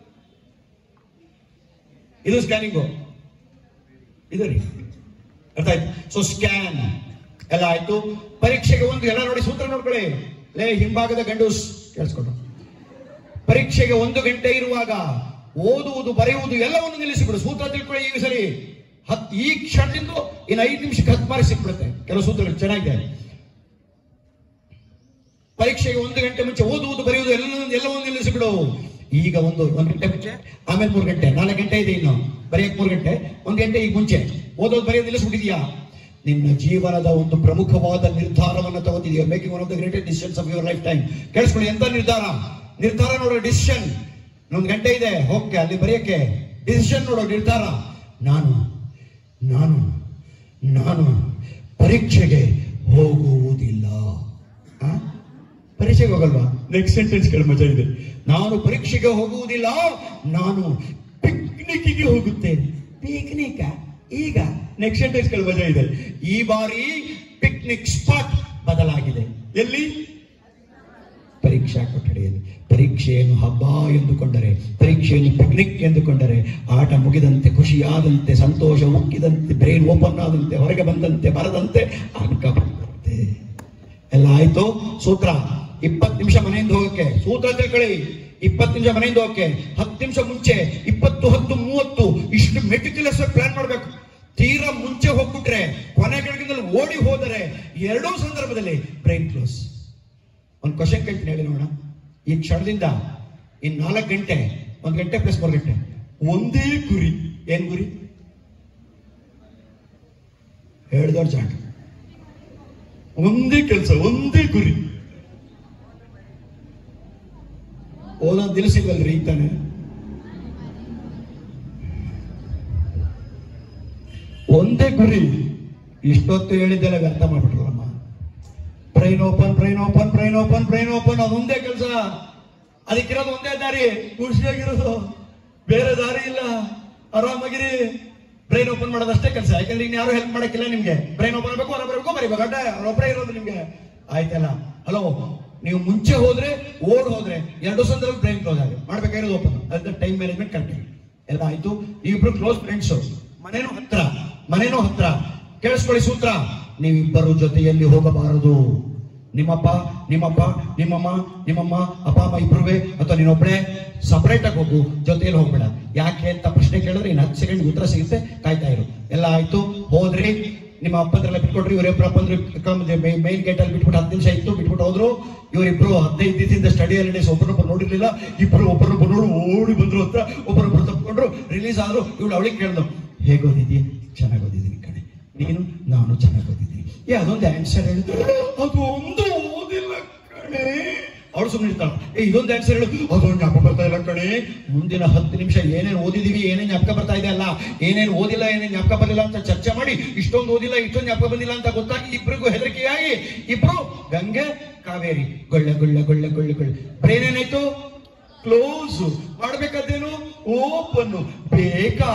ಇದು ಸ್ಕ್ಯಾನಿಂಗು ಇದು ರೀ ಅರ್ಥ ಆಯ್ತು ಸೊ ಸ್ಕ್ಯಾನ್ ಎಲ್ಲ ಆಯ್ತು ಪರೀಕ್ಷೆಗೆ ಒಂದು ಎಲ್ಲ ನೋಡಿ ಸೂತ್ರ ನೋಡ್ಕೊಳ್ಳಿ ಲೇ ಹಿಂಭಾಗದ ಗಂಡು ಕೇಳಿಸ್ಕೊಂಡು ಪರೀಕ್ಷೆಗೆ ಒಂದು ಗಂಟೆ ಇರುವಾಗ ಓದುವುದು ಬರೆಯುವುದು ಎಲ್ಲವನ್ನು ನಿಲ್ಲಿಸಿಬಿಡು ಸೂತ್ರ ತಿಳ್ಕೊಳ್ಳಿ ಈ ಸರಿ ಹತ್ ಈ ಕ್ಷಣದಿಂದ ಇನ್ನು ಐದು ನಿಮಿಷಕ್ಕೆ ಹತ್ತು ಮಾರ್ಕ್ ಸಿಕ್ಬಿಡುತ್ತೆ ಕೆಲವು ಸೂತ್ರಗಳು ಚೆನ್ನಾಗಿದೆ ಪರೀಕ್ಷೆಗೆ ಒಂದು ಗಂಟೆ ಮುಂಚೆ ಓದುವುದು ಬರೆಯುವುದು ಎಲ್ಲ ಎಲ್ಲವನ್ನು ನಿಲ್ಲಿಸಿಬಿಡು ಈಗ ಒಂದು ಒಂದು ಗಂಟೆ ಮುಂಚೆ ಆಮೇಲೆ ಮೂರು ಗಂಟೆ ನಾಲ್ಕು ಗಂಟೆ ಇದೆ ಇನ್ನು ಬರೆಯಕ್ಕೆ ಮೂರು ಗಂಟೆ ಒಂದು ಗಂಟೆ ಈಗ ಮುಂಚೆ ಓದೋದು ಬರೆಯೋದು ನಿಲ್ಲಿಸ್ಬಿಟ್ಟಿದ್ಯಾ ನಿನ್ನ ಜೀವನದ ಒಂದು ಪ್ರಮುಖವಾದ ನಿರ್ಧಾರವನ್ನು ತಗೋತಿದೀಯ making one of the greatest decisions of your life time ಕೇಳಿಸ್ಕೊಳ್ಳಿ ಎಂತ ನಿರ್ಧಾರ ನಿರ್ಧಾರ ನೋಡೋ ಡಿಸಿಷನ್ ಇನ್ನೊಂದು ಗಂಟೆ ಇದೆ ಹೋಗಕ್ಕೆ ಅಲ್ಲಿ ಬರೆಯಕ್ಕೆ ಡಿಸಿಷನ್ ನೋಡೋ ನಿರ್ಧಾರ ನಾನು ನಾನು ನಾನು ಪರೀಕ್ಷೆಗೆ ಹೋಗುವುದಿಲ್ಲ ಆ? ಪರೀಕ್ಷೆಗೆ ಹೋಗಲ್ವಾ ನೆಕ್ಸ್ಟ್ ಸೆಂಟೆನ್ಸ್ ಕೇಳಿ ಮಜಾ ಇದೆ ನಾನು ಪರೀಕ್ಷೆಗೆ ಹೋಗುವುದಿಲ್ಲ ನಾನು ಪಿಕ್ನಿಕ್ಗೆ ಹೋಗುತ್ತೇನೆ ಪಿಕ್ನಿಕ್ ಈಗ ನೆಕ್ಸ್ಟ್ ಸೆಂಟೆನ್ಸ್ ಕೇಳಿ ಮಜಾ ಇದೆ ಈ ಬಾರಿ ಪಿಕ್ನಿಕ್ ಸ್ಪಾಟ್ ಬದಲಾಗಿದೆ ಎಲ್ಲಿ ಪರೀಕ್ಷಾ ಕೊಠಡಿಯಲ್ಲಿ ಪರೀಕ್ಷೆಯನ್ನು ಹಬ್ಬ ಎಂದುಕೊಂಡರೆ ಪರೀಕ್ಷೆಯನ್ನು ಪಿಕ್ನಿಕ್ ಎಂದುಕೊಂಡರೆ ಆಟ ಮುಗಿದಂತೆ ಖುಷಿಯಾದಂತೆ ಸಂತೋಷ ಉಕ್ಕಿದಂತೆ ಬ್ರೈನ್ ಓಪನ್ ಆದಂತೆ ಹೊರಗೆ ಬಂದಂತೆ ಬರದಂತೆ ಅಂಕ ಬಂದಂತೆ ಎಲ್ಲ ಆಯ್ತು ಸೂತ್ರ ಇಪ್ಪತ್ತು ನಿಮಿಷ ಮನೆಯಿಂದ ಹೋಗಕ್ಕೆ ಸೂತ್ರ ತಿಳ್ಕೊಳ್ಳಿ ಇಪ್ಪತ್ತು ನಿಮಿಷ ಮನೆಯಿಂದ ಹೋಗಕ್ಕೆ ಹತ್ತು ನಿಮಿಷ ಮುಂಚೆ ಇಪ್ಪತ್ತು ಹತ್ತು ಮೂವತ್ತು ಇಷ್ಟು ಮೆಟಿಕ್ಯುಲಸ್ ಪ್ಲಾನ್ ಮಾಡಬೇಕು ತೀರಾ ಮುಂಚೆ ಹೋಗ್ಬಿಟ್ರೆ ಕೊನೆ ಗಳಿಗೆದಲ್ಲಿ ಓಡಿ ಹೋದರೆ ಎರಡೂ ಸಂದರ್ಭದಲ್ಲಿ ಬ್ರೈನ್ ಕ್ಲೋಸ್ ಒಂದು ಕ್ವಶನ್ ಕೇಳ್ತೀನಿ ಹೇಳಿ ನೋಡೋಣ ಈ ಕ್ಷಣದಿಂದ ಇನ್ ನಾಲ್ಕು ಗಂಟೆ ಒಂದು ಗಂಟೆ ಪ್ಲಸ್ ಮೂರು ಗಂಟೆ ಒಂದೇ ಗುರಿ ಏನ್ ಗುರಿ ಹೇಳ್ದವ್ರ ಜಾಟ ಒಂದೇ ಕೆಲಸ ಒಂದೇ ಗುರಿ ಓದೋದು ನಿಲ್ಲಿಸಿಲ್ವಲ್ರಿ ಈಗ ತಾನೆ ಒಂದೇ ಗುರಿ ಇಷ್ಟೊತ್ತು ಹೇಳಿದ್ದೆಲ್ಲ ವ್ಯರ್ಥ ಮಾಡ್ಬಿಟ್ರಲ್ಲಮ್ಮ brain open brain open brain open brain open ಅದೊಂದೇ ಕೆಲಸ ಅದಕ್ಕಿರೋದು ಒಂದೇ ದಾರಿ ಖುಷಿಯಾಗಿರೋದು ಬೇರೆ ದಾರಿ ಇಲ್ಲ ಆರಾಮಾಗಿರಿ ಬ್ರೈನ್ ಓಪನ್ ಮಾಡೋದಷ್ಟೇ ಕೆಲಸ ಯಾಕಂದ್ರೆ ಇನ್ನು ಯಾರು ಹೆಲ್ಪ್ ಮಾಡಕ್ಕಿಲ್ಲ ನಿಮ್ಗೆ ಬ್ರೈನ್ ಓಪನ್ ಆಗಬೇಕು ಹೊರ ಬರಬೇಕು ಬರೀಬೇಕು ಅಡ್ಡ ಅವ್ರೊಬ್ಬರೇ ಇರೋದು ನಿಮ್ಗೆ ಆಯ್ತಲ್ಲ ಹಲೋ ನೀವು ಮುಂಚೆ ಹೋದ್ರೆ ಓಡ್ ಹೋದ್ರೆ ಎರಡು ಸಂದರ್ಭ ಬ್ರೈನ್ ಕ್ಲೋಸ್ ಆಗಿ ಮಾಡ್ಬೇಕಾಗಿರೋದು ಓಪನ್ ಅದ್ರ ಟೈಮ್ ಮ್ಯಾನೇಜ್ಮೆಂಟ್ ಕರೆಕ್ಟ್ ಎಲ್ಲ ಆಯ್ತು ನೀವಿಬ್ರು ಕ್ಲೋಸ್ ಫ್ರೆಂಡ್ಸ್ ಮನೇನೂ ಹತ್ರ ಮನೇನೂ ಹತ್ರ ಕೇಳಿಸ್ಕೊಳ್ಳಿ ಸೂತ್ರ ನೀವಿಬ್ಬರು ಜೊತೆಯಲ್ಲಿ ಹೋಗಬಾರದು ನಿಮ್ಮಪ್ಪ ನಿಮ್ಮಪ್ಪ ನಿಮ್ಮಮ್ಮ ನಿಮ್ಮಮ್ಮ ಅಪ್ಪ ಅಮ್ಮ ಇಬ್ರುವೆ ಅಥವಾ ನೀನೊಬ್ಬಳೆ ಸಪರೇಟ್ ಆಗಿ ಹೋಗು ಜೊತೆಯಲ್ಲಿ ಹೋಗ್ಬೇಡ ಯಾಕೆ ಅಂತ ಪ್ರಶ್ನೆ ಕೇಳಿದ್ರೆ ಇನ್ನು ಹತ್ತು ಸೆಕೆಂಡ್ ಉತ್ತರ ಸಿಗುತ್ತೆ ಕಾಯ್ತಾ ಇರು ಎಲ್ಲ ಆಯ್ತು ಹೋದ್ರಿ ನಿಮ್ಮ ಅಪ್ಪಂದ್ರೆಲ್ಲ ಬಿಟ್ಕೊಟ್ರಿ ಇವರಿಬ್ರು ಅಪ್ಪಂದ್ರು ಮೈನ್ ಗೇಟ್ ಅಲ್ಲಿ ಬಿಟ್ಬಿಟ್ಟು ಹತ್ತು ನಿಮಿಷ ಇತ್ತು ಬಿಟ್ಬಿಟ್ಟು ಹೋದ್ರು ಇವರಿಬ್ರು ಹದಿನೈದು ದಿನದಿಂದ ಸ್ಟಡಿ ಹಾಲಿಡೇಸ್ ಒಬ್ಬರೊಬ್ಬರು ನೋಡಿರ್ಲಿಲ್ಲ ಇಬ್ರು ಒಬ್ಬರೊಬ್ಬರು ನೋಡಿ ಓಡಿ ಬಂದ್ರು ಹತ್ರ ಒಬ್ಬರೊಬ್ಬರು ತಪ್ಪಿಕೊಂಡ್ರು ರಿಲೀಸ್ ಆದ್ರು ಇವಳು ಅವಳಿಗೆ ಕೇಳ್ದು ಹೇಗೆ ಓದಿದ್ಯಾ ಚೆನ್ನಾಗಿ ಓದಿದ್ದೀನಿ ಕಣೆ ನೀನು ನಾನು ಚೆನ್ನಾಗಿ ಓದಿದ್ದೀನಿ ಏ ಅದೊಂದು ಆನ್ಸರ್ ಹೇಳಿದ್ರು ಅದು ಒಂದು ಓದಿಲ್ಲ ಕಣೆ ಅವಳು ಸುಮ್ಮನೆ ಇರ್ತಾಳ ಏ ಇದೊಂದು ಆನ್ಸರ್ ಹೇಳು ಅದೊಂದು ಜ್ಞಾಪಕ ಬರ್ತಾ ಇಲ್ಲ ಕಣೆ ಮುಂದಿನ ಹತ್ತು ನಿಮಿಷ ಏನೇನು ಓದಿದೀವಿ ಏನೇನು ಜ್ಞಾಪಕ ಬರ್ತಾ ಇದೆ ಅಲ್ಲ ಏನೇನು ಓದಿಲ್ಲ ಏನೇನು ಜ್ಞಾಪಕ ಬಂದಿಲ್ಲ ಅಂತ ಚರ್ಚೆ ಮಾಡಿ ಇಷ್ಟೊಂದು ಓದಿಲ್ಲ ಇಷ್ಟೊಂದು ಜ್ಞಾಪಕ ಬಂದಿಲ್ಲ ಅಂತ ಗೊತ್ತಾಗಿ ಇಬ್ಬರಿಗೂ ಹೆದರಿಕೆಯಾಗಿ ಇಬ್ರು ಗಂಗೆ ಕಾವೇರಿ ಗೊಳ್ಳೆ ಗೊಳ್ಳೆ ಗೊಳ್ಳೆ ಗೊಳ್ಳೆ ಗೊಳ್ಳೆ ಬ್ರೇನ್ ಏನಾಯ್ತು ಕ್ಲೋಸ್ ಮಾಡ್ಬೇಕಾದ್ದೇನು ಓಪನ್ ಬೇಕಾ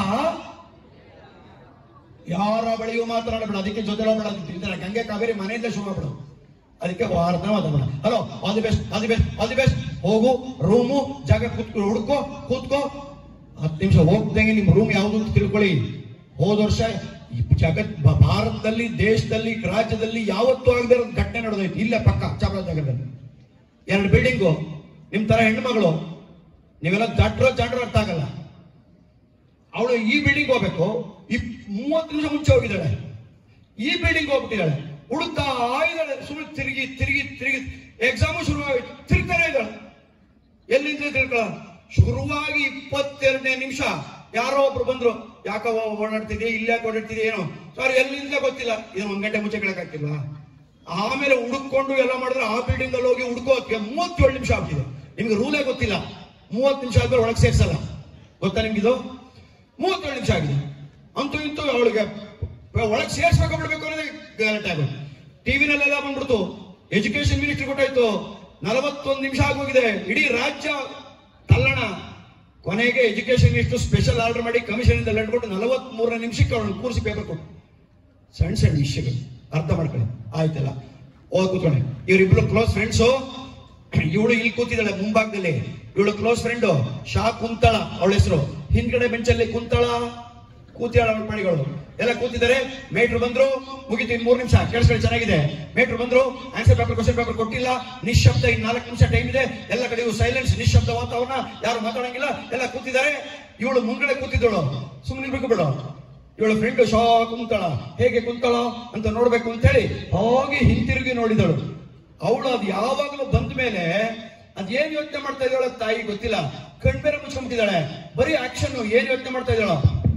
ಯಾರ ಬಳಿಯೂ ಮಾತನಾಡಬೇಡ ಅದಕ್ಕೆ ಜೊತೆ ಬೇಡ ತಿಂತಾರೆ ಗಂಗೆ ಕಾವೇರಿ ಮನೆಯಿಂದ ಶುರು ಮಾಡ್ಬಿಡು ಅದಕ್ಕೆ ವಾರದ ಮಾತಾಡೋಣ hello all the best all the best all the best ಹೋಗು ರೂಮು ಜಾಗ ಕೂತ್ಕೊ ಹುಡ್ಕೋ ಕೂತ್ಕೋ ಹತ್ತು ನಿಮಿಷ ಹೋಗ್ದಂಗೆ ನಿಮ್ ರೂಮ್ ಯಾವ್ದು ಅಂತ ತಿಳ್ಕೊಳ್ಳಿ ಹೋದ ವರ್ಷ ಈ ಜಗತ್ ಭ- ಭಾರತದಲ್ಲಿ ದೇಶದಲ್ಲಿ ರಾಜ್ಯದಲ್ಲಿ ಯಾವತ್ತೂ ಆಗದೆ ಒಂದು ಘಟನೆ ನಡೆದೈತಿ ಇಲ್ಲೇ ಪಕ್ಕ ಚಾಮರಾಜನಗರದಲ್ಲಿ ಎರಡು ಬಿಲ್ಡಿಂಗು ನಿಮ್ ತರ ಹೆಣ್ಮಗಳು ನೀವೆಲ್ಲ ದಟ್ರೋ ಜಾಡ್ರೋ ಅರ್ಥ ಆಗಲ್ಲ ಅವಳು ಈ ಬಿಲ್ಡಿಂಗ್ ಹೋಗ್ಬೇಕು ಇಪ್ ಮೂವತ್ತು ನಿಮಿಷ ಮುಂಚೆ ಹೋಗಿದ್ದಾಳೆ ಈ ಬಿಲ್ಡಿಂಗ್ ಹೋಗ್ಬಿಟ್ಟಿದ್ದಾಳೆ ಹುಡುಕ್ತಾ ಇದ್ದಾಳೆ ಸುಮ್ಮನೆ ತಿರುಗಿ ತಿರುಗಿ ತಿರುಗಿ ಎಕ್ಸಾಮು ಶುರುವಾಯಿತು ತಿರುಗ್ತಾನೆ ಇದ್ದಾಳೆ ಎಲ್ಲಿಂದ ತಿಳ್ಕೊಳ ಶುರುವಾಗಿ ಇಪ್ಪತ್ತೆರಡನೇ ನಿಮಿಷ ಯಾರೋ ಒಬ್ರು ಬಂದ್ರು ಯಾಕವ ಓಡಾಡ್ತಿದ್ಯಾ ಇಲ್ಲಿ ಯಾಕೆ ಓಡಾಡ್ತಿದ್ಯಾ ಏನೋ ಸರ್ ಎಲ್ಲಿಂದ ಗೊತ್ತಿಲ್ಲ ಇದು ಒಂದ್ ಗಂಟೆ ಮುಂಚೆ ಕೇಳಕ್ಕಾಗ್ತಿಲ್ಲ ಆಮೇಲೆ ಹುಡುಕೊಂಡು ಎಲ್ಲ ಮಾಡಿದ್ರೆ ಆ ಬಿಲ್ಡಿಂಗ್ ಅಲ್ಲಿ ಹೋಗಿ ಹುಡುಕೋಕೆ ಮೂವತ್ತೇಳು ನಿಮಿಷ ಆಗ್ತಿದೆ ನಿಮ್ಗೆ ರೂಲೇ ಗೊತ್ತಿಲ್ಲ ಮೂವತ್ತು ನಿಮಿಷ ಆದ್ಮೇಲೆ ಒಳಗೆ ಸೇರ್ಸಲ್ಲ ಗೊತ್ತಾ ನಿಮ್ಗಿದು ಮೂವತ್ತೇಳು ನಿಮಿಷ ಆಗಿದೆ ಅಂತೂ ಇಂತೂ ಅವಳಿಗೆ ಒಳಗೆ ಸೇರ್ಸ್ಬೇಕು ಬಿಡ್ಬೇಕು ಅನ್ನೋದೇ ಗ್ಯಾರಂಟಿ ಆಗೋದು ಟಿವಿನಲ್ಲೆಲ್ಲ ಬಂದ್ಬಿಡ್ತು ಎಜುಕೇಶನ್ ಮಿನಿಸ್ಟ್ರಿ ಕೊಟ್ಟಾಯ್ತು ನಲವತ್ತೊಂದು ನಿಮಿಷ ಆಗೋಗಿದೆ ಇಡೀ ರಾಜ್ಯ ತಲ್ಲಣ ಕೊನೆಗೆ ಎಜುಕೇಶನ್ ಮಿನಿಸ್ಟರ್ ಸ್ಪೆಷಲ್ ಆರ್ಡರ್ ಮಾಡಿ ಕಮಿಷನ್ ಇಂದ ಕೊಟ್ಟು ನಲವತ್ತ್ ಮೂರನೇ ನಿಮಿಷಕ್ಕೆ ಅವಳು ಕೂರಿಸಿ ಪೇಪರ್ ಕೊಟ್ಟು ಸಣ್ಣ ಸಣ್ಣ ವಿಷಯಗಳು ಅರ್ಥ ಮಾಡ್ಕೊಳ್ಳಿ ಆಯ್ತಲ್ಲ ಹೋಗಿ ಕೂತ್ಕೊಳ್ಳಿ ಇವರಿಬ್ರು ಕ್ಲೋಸ್ ಫ್ರೆಂಡ್ಸು ಇವಳು ಇಲ್ಲಿ ಕೂತಿದ್ದಾಳೆ ಮುಂಭಾಗದಲ್ಲಿ ಇವಳು ಕ್ಲೋಸ್ ಫ್ರೆಂಡು ಶಾ ಕುಂತಳ ಅವಳ ಹೆಸರು ಹಿಂದ್ಗಡೆ ಬೆಂಚಲ್ಲಿ ಕುಂತಳ ಕೂತಿಯಾಳ ಅವಳ ಪಾಡಿಗಳು ಎಲ್ಲ ಕೂತಿದ್ದಾರೆ ಮೇಟ್ರು ಬಂದ್ರು ಮುಗಿತು ಇನ್ ಮೂರು ನಿಮಿಷ ಕೇಳಿಸ್ಕೊಳ್ಳಿ ಚೆನ್ನಾಗಿದೆ ಮೇಟ್ರು ಬಂದ್ರು ಆನ್ಸರ್ ಪೇಪರ್ ಕ್ವಶನ್ ಪೇಪರ್ ಕೊಟ್ಟಿಲ್ಲ ನಿಶ್ಶಬ್ದ ಇನ್ ನಾಲ್ಕು ನಿಮಿಷ ಟೈಮ್ ಇದೆ ಎಲ್ಲ ಕಡೆಯೂ ಸೈಲೆನ್ಸ್ ನಿಶ್ಶಬ್ದ ವಾತಾವರಣ ಯಾರು ಮಾತಾಡಂಗಿಲ್ಲ ಎಲ್ಲ ಕೂತಿದ್ದಾರೆ ಇವಳು ಮುಂದ್ಗಡೆ ಕೂತಿದ್ದಳು ಸುಮ್ಮನೆ ಇರ್ಬೇಕು ಬಿಡು ಇವಳ ಫ್ರೆಂಡ್ ಶಾ ಕುಂತಳ ಹೇಗೆ ಕುಂತಳ ಅಂತ ನೋಡ್ಬೇಕು ಅಂತ ಹೇಳಿ ಹೋಗಿ ಹಿಂತಿರುಗಿ ನೋಡಿದಳು ಅವಳು ಅದು ಯಾವಾಗಲೂ ಬಂದ ಮೇಲೆ ಅದೇನ್ ಯೋಚನೆ ಮಾಡ್ತಾ ಇದ್ದಾಳ ತಾಯಿ ಗೊತ್ತಿಲ್ಲ ಕಣ್ಬೇರೆ ಮುಚ್ಕೊಂಡ್ಬಿಟ್ಟಿದ್ದಾಳೆ ಬರೀ ಆಕ್ಷನ್ ಏನ್ ಯೋಚನೆ ಮಾಡ್ತಾ ಇದ್ದಾಳ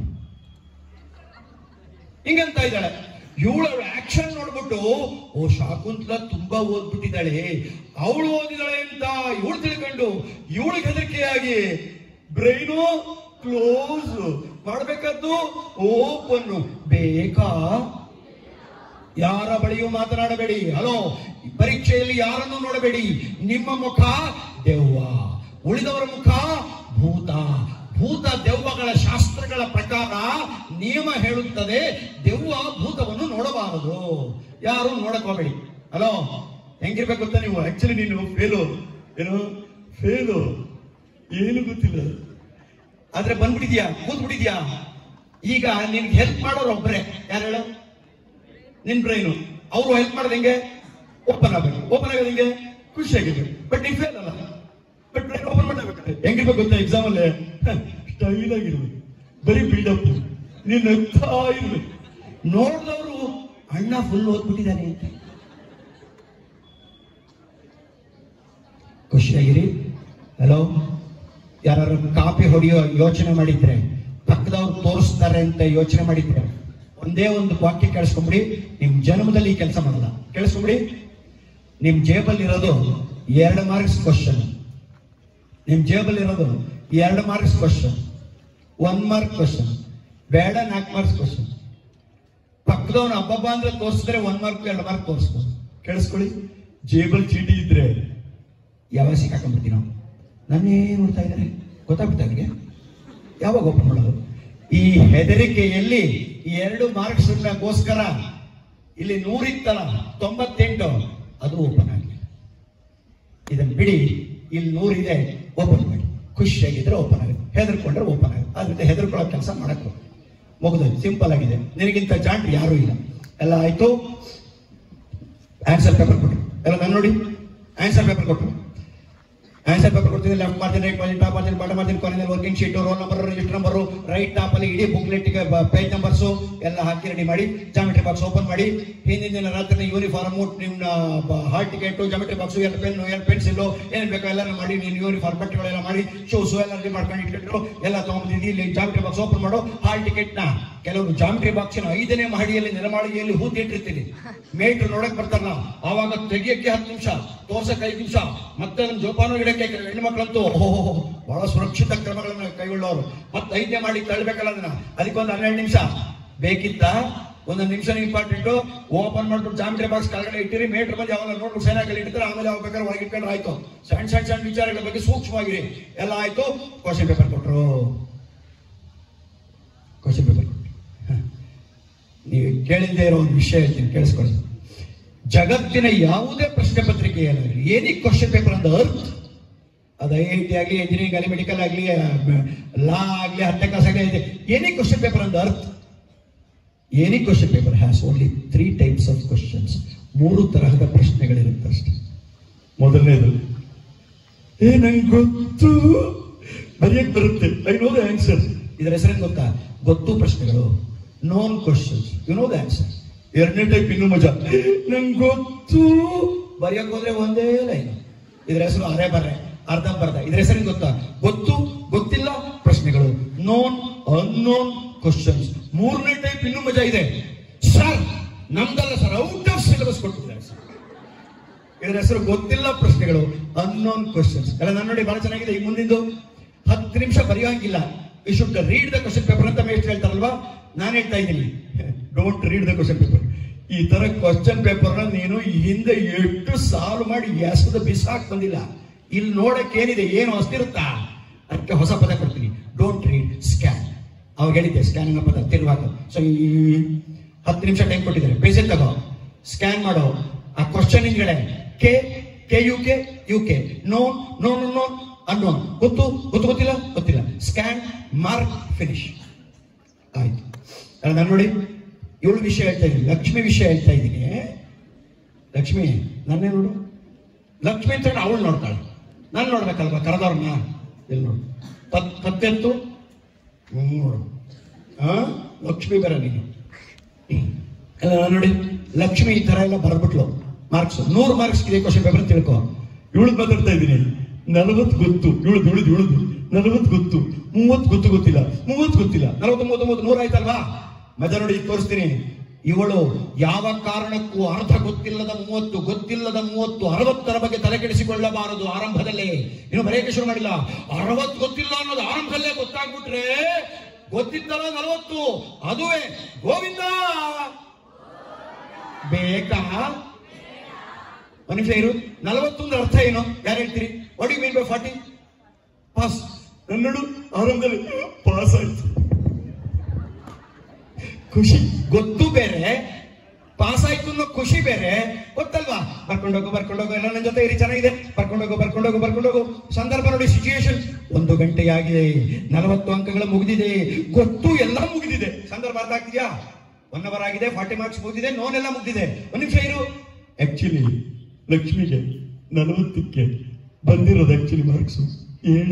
ಹಿಂಗಂತ ಇದ್ದಾಳೆ ಇವಳ ಆಕ್ಷನ್ ನೋಡ್ಬಿಟ್ಟು ಓ ಶಾಕುಂತಲ ತುಂಬಾ ಓದ್ಬಿಟ್ಟಿದ್ದಾಳೆ ಅವಳು ಓದಿದಾಳೆ ಅಂತ ಇವಳು ತಿಳ್ಕೊಂಡು ಇವಳಿಗೆ ಹೆದರಿಕೆಯಾಗಿ ಬ್ರೈನು ಕ್ಲೋಸ್ ಮಾಡ್ಬೇಕಾದ್ದು ಓಪನ್ ಬೇಕಾ ಯಾರ ಬಳಿಯೂ ಮಾತನಾಡಬೇಡಿ ಹಲೋ ಪರೀಕ್ಷೆಯಲ್ಲಿ ಯಾರನ್ನು ನೋಡಬೇಡಿ ನಿಮ್ಮ ಮುಖ ದೆವ್ವ ಉಳಿದವರ ಮುಖ ಭೂತ ಭೂತ ದೆವ್ವಗಳ ಶಾಸ್ತ್ರಗಳ ಪ್ರಕಾರ ನಿಯಮ ಹೇಳುತ್ತದೆ ದೆವ್ವ ಭೂತವನ್ನು ನೋಡಬಾರದು ಯಾರು ನೋಡಕ್ ಹೋಗಬೇಡಿ ಹಲೋ ಹೆಂಗಿರ್ಬೇಕು ಗೊತ್ತಾ ನೀವು ಆಕ್ಚುಲಿ ನೀನು ಫೇಲು ಏನು ಫೇಲು ಏನು ಗೊತ್ತಿಲ್ಲ ಆದ್ರೆ ಬಂದ್ಬಿಟ್ಟಿದ್ಯಾ ಕೂತ್ಬಿಟ್ಟಿದ್ಯಾ ಈಗ ನಿನ್ಗೆ ಹೆಲ್ಪ್ ಮಾಡೋರು ಒಬ್ರೆ ಯಾರು ಹೇಳು ನಿನ್ ಬ್ರೈನು ಅವರು ಹೆಲ್ಪ್ ಮಾಡೋದು ಹೆಂಗೆ ಓಪನ್ ಆಗಬೇಕು ಓಪನ್ ಆಗೋದು ಹೆಂಗೆ ಖುಷಿಯಾಗಿದೆ ಬಟ್ ನೀನ್ ಫೇಲ್ ಅಲ್ಲ ಬಟ್ ಬ್ರೈನ್ ಓಪನ್ ಮಾಡಬೇಕು ಹೆಂಗಿರ್ಬೇಕು ಗೊತ್ತಾ ಎಕ್ಸಾಮ್ ಅಲ್ಲಿ ಸ್ಟೈಲ್ ಆಗಿರ್ಬೇಕು ಬರೀ ಬಿಲ್ಡಪ್ ನೀನ್ ನಗ್ತಾ ಇರ್ಬೇಕು ನೋಡಿದವರು ಅಣ್ಣ ಫುಲ್ ಓದ್ಬಿಟ್ಟಿದ್ದಾನೆ ಅಂತ ಖುಷಿಯಾಗಿರಿ ಹಲೋ ಯಾರು ಕಾಪಿ ಹೊಡೆಯೋ ಯೋಚನೆ ಮಾಡಿದ್ರೆ ಪಕ್ಕದವ್ರು ತೋರಿಸ್ತಾರೆ ಅಂತ ಯೋಚನೆ ಮಾಡಿದ್ರೆ ಒಂದೇ ಒಂದು ವಾಕ್ಯ ಕೇಳಿಸ್ಕೊಂಬಿಡಿ ನಿಮ್ ಜನ್ಮದಲ್ಲಿ ಈ ಕೆಲಸ ಮಾಡಲ್ಲ ಕೇಳಿಸ್ಕೊಂಬಿಡಿ ನಿಮ್ ಜೇಬಲ್ಲಿ ಇರೋದು ಎರಡು ಮಾರ್ಕ್ಸ್ ಕ್ವಶನ್ ನಿಮ್ ಜೇಬಲ್ಲಿ ಇರೋದು ಎರಡು marks question one mark question ಬೇಡ ನಾಲ್ಕು ಮಾರ್ಕ್ಸ್ ಕ್ವಶನ್ ಪಕ್ಕದವನು ಹಬ್ಬಬ್ಬ ಅಂದ್ರೆ ತೋರಿಸಿದ್ರೆ ಒನ್ ಮಾರ್ಕ್ ಎರಡು ಮಾರ್ಕ್ ತೋರಿಸ್ಬೋದು ಕೇಳಿಸ್ಕೊಳ್ಳಿ ಜೇಬಲ್ ಚೀಟಿ ಇದ್ರೆ ಯಾವಾಗ ಸಿಕ್ಕಾಕೊಂಡ್ಬಿಡ್ತೀವಿ ನಾವು ನನ್ನೇ ನೋಡ್ತಾ ಇದ್ದಾರೆ ಗೊತ್ತಾಗ್ಬಿಡ್ತಾ ನಿಮಗೆ ಯಾವಾಗ ಓಪನ್ ಮಾಡೋದು ಈ ಹೆದರಿಕೆಯಲ್ಲಿ ಈ ಎರಡು ಮಾರ್ಕ್ಸ್ ಗೋಸ್ಕರ ಇಲ್ಲಿ ನೂರಿತ್ತಲ್ಲ ತೊಂಬತ್ತೆಂಟು ಅದು ಓಪನ್ ಆಗಲಿ ಇದನ್ನ ಬಿಡಿ ಇಲ್ಲಿ ನೂರಿದೆ ಓಪನ್ ಮಾಡಿ ಖುಷಿಯಾಗಿದ್ರೆ ಓಪನ್ ಆಗುತ್ತೆ ಹೆದರ್ಕೊಂಡ್ರೆ ಓಪನ್ ಆಗುತ್ತೆ ಆದ್ರಿಂದ ಹೆದರ್ಕೊಳ್ಳೋ ಕೆಲಸ ಮಾಡಕ್ ಹೋಗಿ ಮುಗಿದು ಸಿಂಪಲ್ ಆಗಿದೆ ನಿನಗಿಂತ ಜಾಂಟ್ರಿ ಯಾರೂ ಇಲ್ಲ ಎಲ್ಲ ಆಯ್ತು ಆನ್ಸರ್ ಪೇಪರ್ ಕೊಟ್ರು ಎಲ್ಲ ನಾನು ನೋಡಿ ಆನ್ಸರ್ ಪೇಪರ್ ಕೊಟ್ರು ಆನ್ಸರ್ ಪೇಪರ್ ಕೊಡ್ತೀನಿ ಲೆಫ್ಟ್ ಮಾಡ್ತೀನಿ ರೈಟ್ ಮಾಡ್ತೀನಿ ಟಾಪ್ ಮಾಡ್ತೀನಿ ಬಾಟಮ್ ಮಾಡ್ತೀನಿ ಕೊನೆಯಲ್ಲಿ working sheet roll number register number right top ಅಲ್ಲಿ ಇಡೀ ಬುಕ್ಲೆಟ್ ಪೇಜ್ ನಂಬರ್ಸ್ ಎಲ್ಲ ಹಾಕಿ ರೆಡಿ ಮಾಡಿ ಜಾಮೆಟ್ರಿ ಬಾಕ್ಸ್ ಓಪನ್ ಮಾಡಿ ಹಿಂದಿನ ದಿನ ರಾತ್ರಿ ಯೂನಿಫಾರ್ಮ್ ನಿಮ್ಮ ಹಾಲ್ ಟಿಕೆಟ್ ಜಾಮೆಟ್ರಿ ಬಾಕ್ಸ್ ಎರಡು ಪೆನ್ ಎರಡು ಪೆನ್ಸಿಲ್ ಏನ್ ಬೇಕೋ ಎಲ್ಲ ಮಾಡಿ ನೀನು ಯೂನಿಫಾರ್ಮ್ ಬಟ್ಟೆಗಳೆಲ್ಲ ಮಾಡಿ ಶೂಸ್ ಎಲ್ಲ ರೆಡಿ ಮಾಡ್ಕೊಂಡು ಇಟ್ಕೊಂಡು ಎಲ್ಲ ತಗೊಂಡಿದ್ದೀವಿ ಇಲ್ಲಿ ಜಾಮೆಟ್ರಿ ಬಾಕ್ಸ್ ಓಪನ್ ಮಾಡು ಹಾಲ್ ಟಿಕೆಟ್ ನ ಕೆಲವರು ಜಾಮಿಟ್ರಿ ಬಾಕ್ಸಿನ ಐದನೇ ಮಹಡಿಯಲ್ಲಿ ನೆಲಮಾಳಿಗೆಯಲ್ಲಿ ಹೂತಿಟ್ಟಿರ್ತೀರಿ ಮೇಟ್ರು ನೋಡಕ್ ಬರ್ತಾರಲ್ಲ ಆವಾಗ ತೆಗಿಯಕ್ಕೆ ಹತ್ತು ನಿಮಿಷ ತೋರ್ಸಕ್ಕೆ ಐದು ನಿಮಿಷ ಮತ್ತೆ ನಮ್ಮ ಜೋಪಾನ ಇಡಕ್ಕೆ ಕೆಲವು ಹೆಣ್ಮಕ್ಳಂತೂ ಓಹೋ ಬಹಳ ಸುರಕ್ಷಿತ ಕ್ರಮಗಳನ್ನ ಕೈಗೊಳ್ಳೋರು ಮತ್ತೆ ಐದನೇ ಮಾಡಿ ತಳ್ಳಬೇಕಲ್ಲ ಅದನ್ನ ಅದಕ್ಕೊಂದು ಹನ್ನೆರಡು ನಿಮಿಷ ಬೇಕಿತ್ತ ಒಂದೊಂದು ನಿಮಿಷ ಇಂಪಾರ್ಟೆಂಟ್ ಓಪನ್ ಮಾಡ್ಬಿಟ್ಟು ಜಾಮಿಟ್ರಿ ಬಾಕ್ಸ್ ಕೆಳಗಡೆ ಇಟ್ಟಿರಿ ಮೇಟ್ರ್ ಬಂದು ಯಾವಾಗ ನೋಡ್ಬಿಟ್ಟು ಸೈನಾಗಲ್ಲಿ ಇಡ್ತಾರೆ ಆಮೇಲೆ ಯಾವಾಗ ಬೇಕಾದ್ರೆ ಒಳಗೆ ಇಟ್ಕೊಂಡ್ರೆ ಆಯ್ತು ಸಣ್ಣ ಸಣ್ಣ ಸಣ್ಣ ವಿಚಾರಗಳ ಬಗ್ಗೆ ಸೂಕ್ಷ್ಮವಾಗಿರಿ ಎಲ್ಲ ಆಯ್ತು ಕ್ವಶನ್ ಪೇಪರ್ ಕೊಟ್ರು ಕ್ವಶನ್ ಪೇಪರ್ ಕೊಟ್ರು ಹ. ನೀವು ಕೇಳಿದ್ದೇ ಇರೋ ಒಂದು ವಿಷಯ ಹೇಳ್ತೀನಿ ಕೇಳಿಸ್ಕೊಳ್ಳಿ ಜಗತ್ತಿನ ಯಾವುದೇ ಪ್ರಶ್ನೆ ಪತ್ರಿಕೆಯಲ್ಲಿ ಏನಿ ಕ್ವಶನ್ ಪೇಪರ್ ಅಂತ ಅರ್ಥ ಅದು ಐ ಐ ಟಿ ಆಗಲಿ ಇಂಜಿನಿಯರಿಂಗ್ ಆಗಲಿ ಮೆಡಿಕಲ್ ಆಗಲಿ ಲಾ ಆಗಲಿ ಹತ್ತನೇ ಕ್ಲಾಸ್ ಆಗಲಿ ಏನಿ ಕ್ವಶನ್ ಪೇಪರ್ ಅಂತ ಅರ್ಥ any question paper has only three types of questions ಮೂರು ತರಹದ ಪ್ರಶ್ನೆಗಳಿರುತ್ತೆ ಅಷ್ಟೇ ಮೊದಲನೇದು ಏ ನಂಗೆ ಗೊತ್ತು ಬರೆಯಕ್ ಬರುತ್ತೆ ಐ ನೋ ದ ಆನ್ಸರ್ ಇದರ ಹೆಸರೇನು ಗೊತ್ತಾ ಗೊತ್ತು ಪ್ರಶ್ನೆಗಳು known questions you know the answer ಎರಡನೇ ಟೈಪ್ ಇನ್ನು ಮಜಾ ನಂಗೆ ಗೊತ್ತು ಬರೆಯಕ್ ಹೋದ್ರೆ ಒಂದೇ ಲೈನ್ ಇದರ ಹೆಸರು ಅರೆ ಬರ್ರೆ ಅರ್ಧ ಬರ್ಧ ಇದರ ಹೆಸರೇನು ಗೊತ್ತಾ ಗೊತ್ತು ಗೊತ್ತಿಲ್ಲ ಪ್ರಶ್ನೆಗಳು ನೋನ್ ಅನ್ನೋನ್ ಕ್ವಶನ್ಸ್ ಮೂರನೇ ಟೈಪ್ ಇನ್ನೂ ಮಜಾ ಇದೆ ಸರ್ ನಮ್ದಲ್ಲ ಸರ್ ಔಟ್ ಆಫ್ ಸಿಲೆಬಸ್ ಕೊಟ್ಟಿದ್ದಾರೆ ಸರ್ ಇದರ ಹೆಸರು ಗೊತ್ತಿಲ್ಲ ಪ್ರಶ್ನೆಗಳು ಅನ್ನೋನ್ ಕ್ವಶನ್ಸ್ ಎಲ್ಲ ನಾನು ನೋಡಿ ಬಹಳ ಚೆನ್ನಾಗಿದೆ ಈ ಮುಂದಿಂದು ಹತ್ತು ನಿಮಿಷ ಬರೆಯೋಂಗಿಲ್ಲ you should read the question paper ಅಂತ ಮೇಸ್ಟ್ ಹೇಳ್ತಾರಲ್ವಾ ನಾನು ಹೇಳ್ತಾ ಇದ್ದೀನಿ don't read the question paper ಈ ತರ ಕ್ವಶನ್ ಪೇಪರ್ ನೀನು ಈ ಹಿಂದೆ ಎಷ್ಟು ಸಾಲ್ವ್ ಮಾಡಿ ಎಸದ ಬಿಸಾಕ್ ಬಂದಿಲ್ಲ ಇಲ್ಲಿ ನೋಡಕ್ ಏನಿದೆ ಏನು ಹೊಸ್ತಿರುತ್ತಾ ಅದಕ್ಕೆ ಹೊಸ ಪದ ಕೊಡ್ತೀನಿ ಡೋಂಟ್ ರೀಡ್ ಸ್ಕ್ಯಾನ್ ಅವಾಗ ಹೇಳಿದ್ದೆ ಸ್ಕ್ಯಾನ್ ಅನ್ನೋ ಪದ ತಿರುವಾಗ ಸೊ ಈ ಹತ್ತು ನಿಮಿಷ ಟೈಮ್ ಕೊಟ್ಟಿದ್ದಾರೆ ಪೇಜೆಂಟ್ ತಗೋ ಸ್ಕ್ಯಾನ್ ಮಾಡೋ ಆ ಕ್ವಶನ್ ಹಿಂದ್ಗಡೆ K K U K U K no no no no unknown ಗೊತ್ತು ಗೊತ್ತು ಗೊತ್ತಿಲ್ಲ ಗೊತ್ತಿಲ್ಲ ಸ್ಕ್ಯಾನ್ ಮಾರ್ಕ್ ಫಿನಿಶ್ ಆಯ್ತು ಅಲ್ಲ ನಾನು ನೋಡಿ ಇವಳು ವಿಷಯ ಹೇಳ್ತಾ ಇದ್ದೀನಿ ಲಕ್ಷ್ಮಿ ವಿಷಯ ಹೇಳ್ತಾ ಇದ್ದೀನಿ ಲಕ್ಷ್ಮಿ ನನ್ನೇ ನೋಡು ಲಕ್ಷ್ಮಿ ಅಂತ ಅವಳು ನೋಡ್ತಾಳೆ ನಾನು ನೋಡ್ಬೇಕಲ್ವಾ ಕರೆದವ್ರನ್ನ ಎಲ್ಲಿ ನೋಡು ತತ್ ತತ್ತೆತ್ತು ಹ್ಮ್, ನೋಡು ಆ ಲಕ್ಷ್ಮಿ ಬೇರೆ ನೀನು ಎಲ್ಲ ನಾನ್ ನೋಡಿ ಲಕ್ಷ್ಮಿ ಈ ತರ ಎಲ್ಲ ಬರ್ಬಿಟ್ಲು ಮಾರ್ಕ್ಸ್ ನೂರು ಮಾರ್ಕ್ಸ್ ಇದೆ ಕ್ವಶನ್ ಪೇಪರ್ ತಿಳ್ಕೊ ಇವಳು ಮಾತಾಡ್ತಾ ಇದ್ದೀನಿ ನಲವತ್ತು ಗೊತ್ತು ಇವಳು ಇವಳು ಇವಳು ನಲವತ್ತು ಗೊತ್ತು ಮೂವತ್ತು ಗೊತ್ತು ಗೊತ್ತಿಲ್ಲ ಮೂವತ್ತು ಗೊತ್ತಿಲ್ಲ ನಲವತ್ತು ಮೂವತ್ತು ಮೂವತ್ತು ನೂರ ಆಯ್ತಲ್ವಾ ಮಜಾ ನೋಡಿ ಈಗ ತೋರಿಸ್ತೀನಿ ಇವಳು ಯಾವ ಕಾರಣಕ್ಕೂ ಅರ್ಧ ಗೊತ್ತಿಲ್ಲದ ಮೂವತ್ತು ಗೊತ್ತಿಲ್ಲದ ಮೂವತ್ತು ಅರವತ್ತರ ಬಗ್ಗೆ ತಲೆ ಕೆಡಿಸಿಕೊಳ್ಳಬಾರದು ಆರಂಭದಲ್ಲೇ ಇನ್ನು ಬರೆಯಕ್ಕೆ ಶುರು ಮಾಡಿಲ್ಲ ಅರವತ್ತು ಗೊತ್ತಿಲ್ಲ ಅನ್ನೋದು ಆರಂಭದಲ್ಲೇ ಗೊತ್ತಾಗ್ಬಿಟ್ರೆ ಗೊತ್ತಿದ್ದಲ್ಲ ನಲವತ್ತು ಅದುವೇ ಗೋವಿಂದ ಬೇಕಾ ಒಂದು ನಿಮಿಷ ಇರು ನಲವತ್ತೊಂದು ಅರ್ಥ ಏನು ಯಾರು ಹೇಳ್ತೀರಿ what you mean by forty pass ನನ್ನಡು ಆರಂಭದಲ್ಲಿ ಪಾಸ್ ಆಯ್ತು ಖುಷಿ ಗೊತ್ತು ಬೇರೆ ಪಾಸ್ ಆಯ್ತು ಅನ್ನೋ ಖುಷಿ ಬೇರೆ ಗೊತ್ತಲ್ವಾ ಬರ್ಕೊಂಡೋಗು ಬರ್ಕೊಂಡೋಗು ಎಲ್ಲ ನನ್ನ ಜೊತೆ ಇರಿ ಚೆನ್ನಾಗಿದೆ ಬರ್ಕೊಂಡೋಗು ಬರ್ಕೊಂಡೋಗು ಬರ್ಕೊಂಡೋಗು ಸಂದರ್ಭ ನೋಡಿ ಸಿಚುಯೇಷನ್ ಒಂದು ಗಂಟೆಯಾಗಿದೆ ನಲವತ್ತು ಅಂಕಗಳು ಮುಗಿದಿದೆ ಗೊತ್ತು ಎಲ್ಲ ಮುಗಿದಿದೆ ಸಂದರ್ಭ ಅರ್ಥ ಆಗ್ತಿದ್ಯಾ ಒನ್ ಅವರ್ ಆಗಿದೆ ಫಾರ್ಟಿ ಮಾರ್ಕ್ಸ್ ಮುಗಿದಿದೆ ನೋನ್ ಎಲ್ಲ ಮುಗಿದಿದೆ ಒಂದ್ ನಿಮಿಷ ಇರು ಆಕ್ಚುಲಿ ಲಕ್ಷ್ಮಿಗೆ ನಲವತ್ತಕ್ಕೆ ಬಂದಿರೋದು ಆಕ್ಚುಲಿ ಮಾರ್ಕ್ಸ್ ಏಳು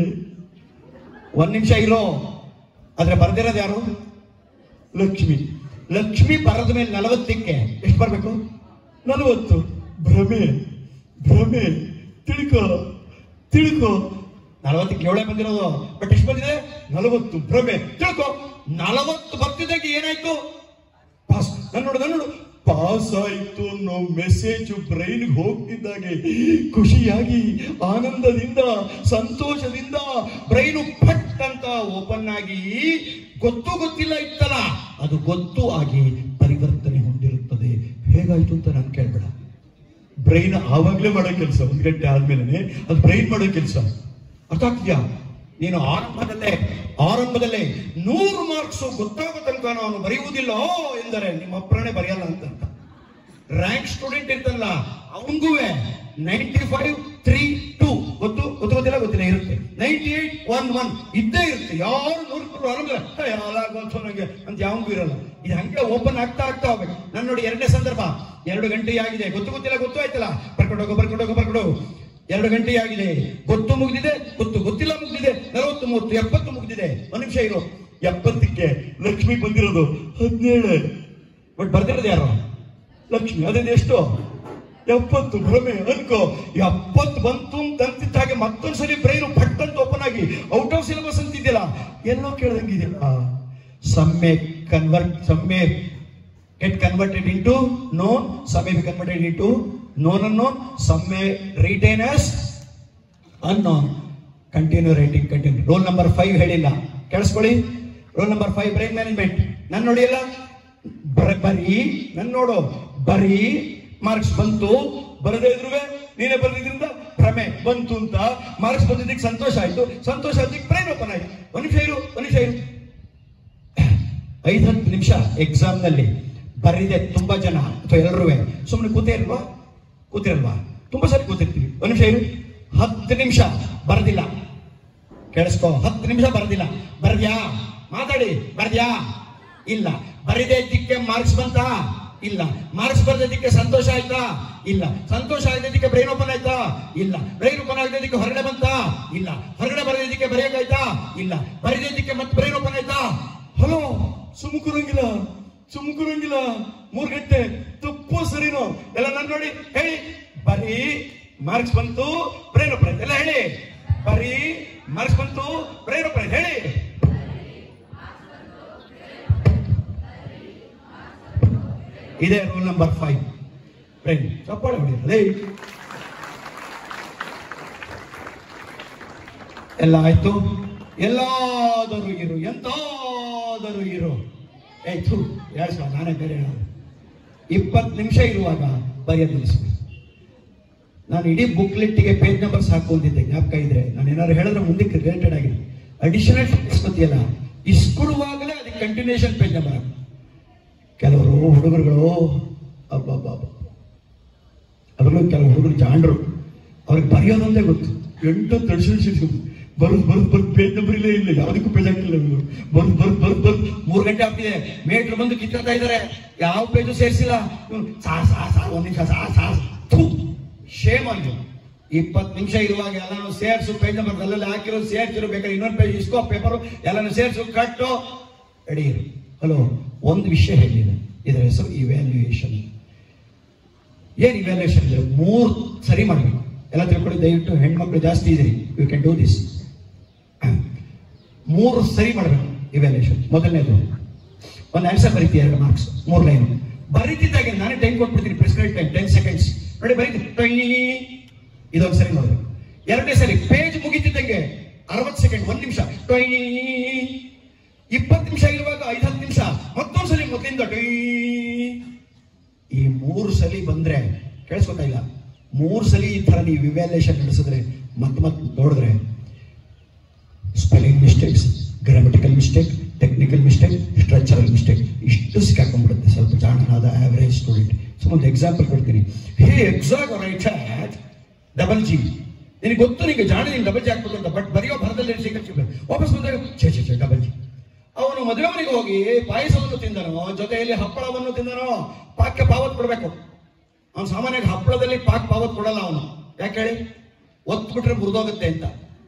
ಒಂದ್ ನಿಮಿಷ ಇರೋ ಆದ್ರೆ ಬರ್ದಿರೋದು ಯಾರು ಲಕ್ಷ್ಮಿ ಲಕ್ಷ್ಮಿ ಬರದ ಮೇಲೆ ನಲವತ್ತಕ್ಕೆ ಎಷ್ಟು ಬರ್ಬೇಕು ನಲವತ್ತು ಭ್ರಮೆ ಭ್ರಮೆ ತಿಳ್ಕೊ ತಿಳ್ಕೊ ನಲವತ್ತಕ್ಕೆ ಏಳೇ ಬಂದಿರೋದು ಬಟ್ ಎಷ್ಟು ಬಂದಿದೆ ನಲವತ್ತು ಭ್ರಮೆ ತಿಳ್ಕೊ ನಲವತ್ತು ಬರ್ತಿದ್ದಾಗ ಏನಾಯ್ತು ಪಾಸ್ ನಾನು ನೋಡು ನಾನು ನೋಡು ಪಾಸ್ ಆಯ್ತು ಅನ್ನೋ ಮೆಸೇಜ್ ಬ್ರೈನ್ ಹೋಗ್ತಿದ್ದಾಗೆ ಖುಷಿಯಾಗಿ ಆನಂದದಿಂದ ಸಂತೋಷದಿಂದ ಬ್ರೈನು ಫಟ್ ಅಂತ ಓಪನ್ ಆಗಿ ಗೊತ್ತು ಗೊತ್ತಿಲ್ಲ ಇತ್ತಲ್ಲ ಅದು ಗೊತ್ತು ಆಗಿ ಪರಿವರ್ತನೆ ಹೊಂದಿರುತ್ತದೆ ಹೇಗಾಯ್ತು ಅಂತ ನಾನು ಕೇಳ್ಬೇಡ ಬ್ರೈನ್ ಆವಾಗ್ಲೇ ಮಾಡೋ ಕೆಲಸ ಒಂದ್ ಗಂಟೆ ಆದ್ಮೇಲೆ ಅದು ಬ್ರೈನ್ ಮಾಡೋ ಕೆಲಸ ಅರ್ಥ ಆಗ್ತೀಯಾ ನೀನು ಆರಂಭದಲ್ಲೇ ಆರಂಭದಲ್ಲೇ ನೂರು ಮಾರ್ಕ್ಸ್ ಗೊತ್ತಾಗೋ ತನಕ ನಾನು ಬರೆಯುವುದಿಲ್ಲ ಎಂದರೆ ನಿಮ್ಮ ಅಪ್ಪನೇ ಬರೆಯಲ್ಲ ಅಂತ ಅರ್ಥ. ರ್ಯಾಂಕ್ ಸ್ಟೂಡೆಂಟ್ ಇರ್ತಲ್ಲ ಅವನಿಗೂ ನೈಂಟಿ ಫೈವ್ ತ್ರೀ ಟೂ ಗೊತ್ತು ಗೊತ್ತು ಗೊತ್ತಿಲ್ಲ ಗೊತ್ತಿಲ್ಲ ಇರುತ್ತೆ ನೈಂಟಿ ಏಟ್ ಒನ್ ಒನ್ ಇದ್ದೇ ಇರುತ್ತೆ ಯಾರು ನೂರು ಆರಂಭ ಗೊತ್ತು ನನಗೆ ಅಂತ ಯಾವಂಗೂ ಇರಲ್ಲ ಇದು ಹಂಗೆ ಓಪನ್ ಆಗ್ತಾ ಆಗ್ತಾ ಹೋಗ್ಬೇಕು ನಾನು ನೋಡಿ ಎರಡನೇ ಸಂದರ್ಭ ಎರಡು ಗಂಟೆ ಆಗಿದೆ ಗೊತ್ತು ಗೊತ್ತಿಲ್ಲ ಗೊತ್ತು ಆಯ್ತಲ್ಲ ಬರ್ಕೊಂಡೋಗು ಬರ್ಕೊಂಡೋಗು ಬರ್ಕೊಂಡೋಗು ಎರಡು ಗಂಟೆ ಆಗಿದೆ ಗೊತ್ತು ಮುಗಿದಿದೆ ಗೊತ್ತು ಗೊತ್ತಿಲ್ಲ ಮುಗಿದಿದೆ ನಲವತ್ತು ಮೂವತ್ತು ಎಪ್ಪತ್ತು ಮುಗಿದಿದೆ ಒಂದ್ ನಿಮಿಷ ಇರು ಎಪ್ಪತ್ತಕ್ಕೆ ಲಕ್ಷ್ಮಿ ಬಂದಿರೋದು ಹದಿನೇಳು ಬಟ್ ಬರ್ದಿರೋದು ಯಾರು ಲಕ್ಷ್ಮಿ ಅದೇನು ಎಷ್ಟು ಎಪ್ಪತ್ತು ಭ್ರಮೆ ಅನ್ಕೋ ಎಪ್ಪತ್ತು ಬಂತು ಅಂತ ಅಂತಿದ್ದ ಹಾಗೆ ಮತ್ತೊಂದ್ಸಲಿ ಬ್ರೈನ್ ಪಟ್ ಅಂತ ಓಪನ್ ಆಗಿ ಔಟ್ ಆಫ್ ಸಿಲೆಬಸ್ ಅಂತಿದ್ದಿಲ್ಲ ಎಲ್ಲೋ ಕೇಳ್ದಂಗಿದೆಯಲ್ಲ some may convert, some may get converted into known, some may be converted into known unknown, some may retain as unknown. Continue writing continue roll number five ಹೇಳಿಲ್ಲ ಕೇಳಿಸ್ಕೊಳ್ಳಿ roll number five brain management ನನ್ನ ನೋಡಿಯಲ್ಲ ಬರ ಬರೀ ನನ್ನ ನೋಡು ಬರೀ marks ಬಂತು ಬರದೇ ಇದ್ರು ನೀನೇ ಬರೆದಿದ್ರಿಂದ ಭ್ರಮೆ ಬಂತು ಅಂತ ಮಾರ್ಕ್ಸ್ ಬಂದಿದ್ದಕ್ಕೆ ಸಂತೋಷ ಆಯ್ತು ಸಂತೋಷ ಆದಕ್ಕೆ ಬ್ರೈನ್ ಓಪನ್ ಆಯ್ತು ಒಂದು ನಿಮಿಷ ಇರು ಒಂದು ನಿಮಿಷ ಇರು ಐದು ಹತ್ತು ನಿಮಿಷ ಎಕ್ಸಾಮ್ ನಲ್ಲಿ ಬರಿದೆ ತುಂಬಾ ಜನ ಅಥವಾ ಎಲ್ಲರೂ ಸುಮ್ಮನೆ ಕೂತೇ ಇಲ್ವಾ ಕೂತಿರಲ್ವಾ ತುಂಬಾ ಸರಿ ಕೂತಿರ್ತೀವಿ ಒಂದು ನಿಮಿಷ ಇರು ಹತ್ತು ನಿಮಿಷ ಬರ್ದಿಲ್ಲ ಕೇಳಿಸ್ಕೋ ಹತ್ತು ನಿಮಿಷ ಬರ್ದಿಲ್ಲ ಬರ್ದ್ಯಾ ಮಾತಾಡಿ ಬರ್ದ್ಯಾ ಇಲ್ಲ ಬರಿದೇ ಇದ್ದಕ್ಕೆ ಮಾರ್ಕ್ಸ್ ಬಂತಾ ಇಲ್ಲ ಮಾರ್ಕ್ಸ್ ಬರ್ದಿದ್ದಕ್ಕೆ ಸಂತೋಷ ಆಯ್ತಾ ಇಲ್ಲ ಸಂತೋಷ ಆಗಿದ್ದಕ್ಕೆ ಬ್ರೈನ್ ಓಪನ್ ಆಯ್ತಾ ಇಲ್ಲ ಬ್ರೈನ್ ಓಪನ್ ಆಗಿದ್ದಕ್ಕೆ ಹೊರಗಡೆ ಬಂತಾ ಇಲ್ಲ ಹೊರಗಡೆ ಬರೆದಿದ್ದಕ್ಕೆ ಬರೆಯಕ್ಕಾಯ್ತಾ ಇಲ್ಲ ಬರೆದಿದ್ದಕ್ಕೆ ಮತ್ತೆ ಬ್ರೈನ್ ಓಪನ್ ಆಯ್ತಾ ಹಲೋ ಸುಮ್ಕುರಂಗಿಲ್ಲ ಸುಮ್ಕುರಂಗಿಲ್ಲ ಮೂರ್ ಗಂಟೆ ತಪ್ಪು ಸರಿನೋ ಎಲ್ಲ ನಾನು ನೋಡಿ ಹೇಳಿ ಬರೀ ಮಾರ್ಕ್ಸ್ ಬಂತು ಬ್ರೈನ್ ಓಪನ್ ಆಯ್ತು ಎಲ್ಲ ಹೇಳಿ ಬರೀ ಮಾರ್ಕ್ಸ್ ಬಂತು ಬ್ರೈನ್ ಓಪನ್ ಆಯ್ತು ಹೇಳಿ ಇದೇ ರೂಲ್ ನಂಬರ್ ಫೈವ್ ಬ್ರೈನ್ ಚಪ್ಪಾಳೆ ಹೊಡಿಯೋದೇ ಎಲ್ಲ ಆಯ್ತು ಎಲ್ಲಾದರೂ ಇರು ಎಂತಾದರೂ ಇರು ಆಯ್ತು ಎರಡು ಸಾವಿರ ನಾನೇ ಬೇರೆ ಹೇಳೋದು ಇಪ್ಪತ್ತು ನಿಮಿಷ ಇರುವಾಗ ಬರೆಯೋದು ನಿಲ್ಲಿಸ್ಬೇಕು ನಾನು ಇಡೀ ಬುಕ್ಲೆಟ್ಗೆ ಪೇಜ್ ನಂಬರ್ಸ್ ಹಾಕೊಂಡಿದ್ದೆ ಜ್ಞಾಪಕ ಇದ್ರೆ ನಾನು ಏನಾದ್ರು ಹೇಳಿದ್ರೆ ಮುಂದಕ್ಕೆ ರಿಲೇಟೆಡ್ ಆಗಿ ಅಡಿಷನಲ್ ಗೊತ್ತಿಲ್ಲ ಇಸ್ಕೊಡುವಾಗಲೇ ಅದಕ್ಕೆ ಕಂಟಿನ್ಯೂಷನ್ ಪೇಜ್ ನಂಬರ್ ಕೆಲವರು ಹುಡುಗರುಗಳು ಅಬ್ಬಬ್ಬ ಅದರಲ್ಲೂ ಕೆಲವು ಹುಡುಗರು ಜಾಂಡ್ರು ಅವ್ರಿಗೆ ಬರೆಯೋದೊಂದೇ ಗೊತ್ತು ಎಂಟು ತಡಿಸಿ ಬರುದು ಬರುದು ಬರುದು ಪೇಜ್ ನಂಬರ್ ಇಲ್ಲೇ ಇಲ್ಲ ಯಾವುದಕ್ಕೂ ಪೇಜ್ ಹಾಕಿಲ್ಲ ಇವರು ಬರುದು ಬರುದು ಬರುದು ಬರುದು ಮೂರು ಗಂಟೆ ಆಗ್ತಿದೆ ಮೇಟ್ರು ಬಂದು ಕಿತ್ಕೊಳ್ತಾ ಇದ್ದಾರೆ ಯಾವ ಪೇಜು ಸೇರಿಸಿಲ್ಲ ಸಾ ಸಾ ಸಾ ಒಂದ್ ನಿಮಿಷ ಸಾ ಸಾ ಥು, ಶೇಮ್ ಅಂತ ಇಪ್ಪತ್ತು ನಿಮಿಷ ಇರುವಾಗ ಎಲ್ಲಾನು ಸೇರ್ಸು ಪೇಜ್ ನಂಬರ್ ಅಲ್ಲೆಲ್ಲ ಹಾಕಿರೋ ಸೇರ್ಸಿರು ಬೇಕಾದ್ರೆ ಇನ್ನೊಂದು ಪೇಜ್ ಇಸ್ಕೋ ಪೇಪರು ಎಲ್ಲಾನು ಸೇರ್ಸು ಕಟ್ಟು ರೆಡಿ ಇರು ಹಲೋ ಒಂದು ವಿಷಯ ಹೇಳಿದೆ ಇದರ ಹೆಸರು ಇವ್ಯಾಲ್ಯೂಯೇಷನ್ ಏನ್ ಇವ್ಯಾಲ್ಯೂಯೇಷನ್ ಇದೆ ಮೂರು ಸರಿ ಮಾಡಬೇಕು ಎಲ್ಲ ತಿಳ್ಕೊಳ್ಳಿ ದಯವಿಟ್ಟು ಹೆಣ್ಮಕ್ಳು ಜಾಸ್ತಿ ಇದ್ರಿ ಯು ಕ್ಯಾನ್ ಡೂ ದಿಸ್ ಮೂರು ಸರಿ ಮಾಡಬೇಕು ಇವ್ಯಾಲ್ಯೂಯೇಷನ್ ಮೊದಲನೇದು ಒಂದು ಆನ್ಸರ್ ಬರೀತಿ ಎರಡು ಮಾರ್ಕ್ಸ್ ಮೂರು ಲೈನ್ ಬರೀತಿದ್ದಾಗೆ ನಾನೇ ಟೈಮ್ ಕೊಟ್ಬಿಡ್ತೀನಿ ಪ್ರಿಸ್ಕ್ರೈಬ್ ಟೈಮ್ ಟೆನ್ ಸೆಕೆಂಡ್ಸ್ ನೋಡಿ ಬರೀತಿ ಇದೊಂದು ಸರಿ ನೋಡ್ಬೇಕು ಎರಡನೇ ಸರಿ ಪೇಜ್ ಮುಗಿತಿದ್ದಂಗೆ ಅರವತ್ತು ಸೆಕೆಂಡ್ ಒಂದು ನಿಮಿಷ ಟೊಯ್ ಇಪ್ಪತ್ತು ನಿಮಿಷ ಇರುವಾಗ ಐದು ಹತ್ತು ನಿಮಿಷ ಮತ್ತೊಂದು ಸಲ ಮೊದಲಿಂದ ಟೊಯ್ ಈ ಮೂರು ಸಲಿ ಬಂದ್ರೆ ಕೇಳಿಸ್ಕೊತಾ ಇಲ್ಲ ಮೂರು ಸಲಿ ಈ ತರ ನೀವು ಇವ್ಯಾಲ್ಯೂಯೇಷನ್ ನಡೆಸಿದ್ರೆ ಮತ್ತೆ ಮತ್ತೆ ನೋಡಿದ್ರೆ spelling mistakes grammatical mistake technical mistake structural mistake ಇಷ್ಟು ಸಿಕ್ಕಾಕೊಂಡ್ಬಿಡುತ್ತೆ ಸ್ವಲ್ಪ ಜಾಣನಾದ ಆವರೇಜ್ ಸ್ಟೂಡೆಂಟ್ ಸೊ ಒಂದು ಎಕ್ಸಾಂಪಲ್ ಕೊಡ್ತೀನಿ hey exact right hat double G ನಿನಗೆ ಗೊತ್ತು ನಿಮಗೆ ಜಾಣ ನೀನು ಡಬಲ್ ಜಿ ಹಾಕ್ಬೇಕು ಅಂತ ಬಟ್ ಬರೆಯೋ ಭರದಲ್ಲಿ ಸಿಕ್ಕ ವಾಪಸ್ ಬಂದಾಗ ಛೇ ಛೇ ಛೇ ಡಬಲ್ ಜಿ ಅವನು ಮದುವೆ ಮನೆಗೆ ಹೋಗಿ ಪಾಯಸವನ್ನು ತಿಂದನೋ ಜೊತೆಯಲ್ಲಿ ಹಪ್ಪಳವನ್ನು ತಿಂದನೋ ಪಾಕ್ಯ ಪಾವತ್ ಕೊಡಬೇಕು ಅವನು ಸಾಮಾನ್ಯವಾಗಿ ಹಪ್ಪಳದಲ್ಲಿ ಪಾಕ್ ಪಾವತ್ ಕೊಡಲ್ಲ ಅವನು ಯಾಕೆ ಹೇಳಿ ಒತ್ತು ಬಿಟ್ರೆ ಮುರಿದೋಗುತ್ತೆ ಅಂತ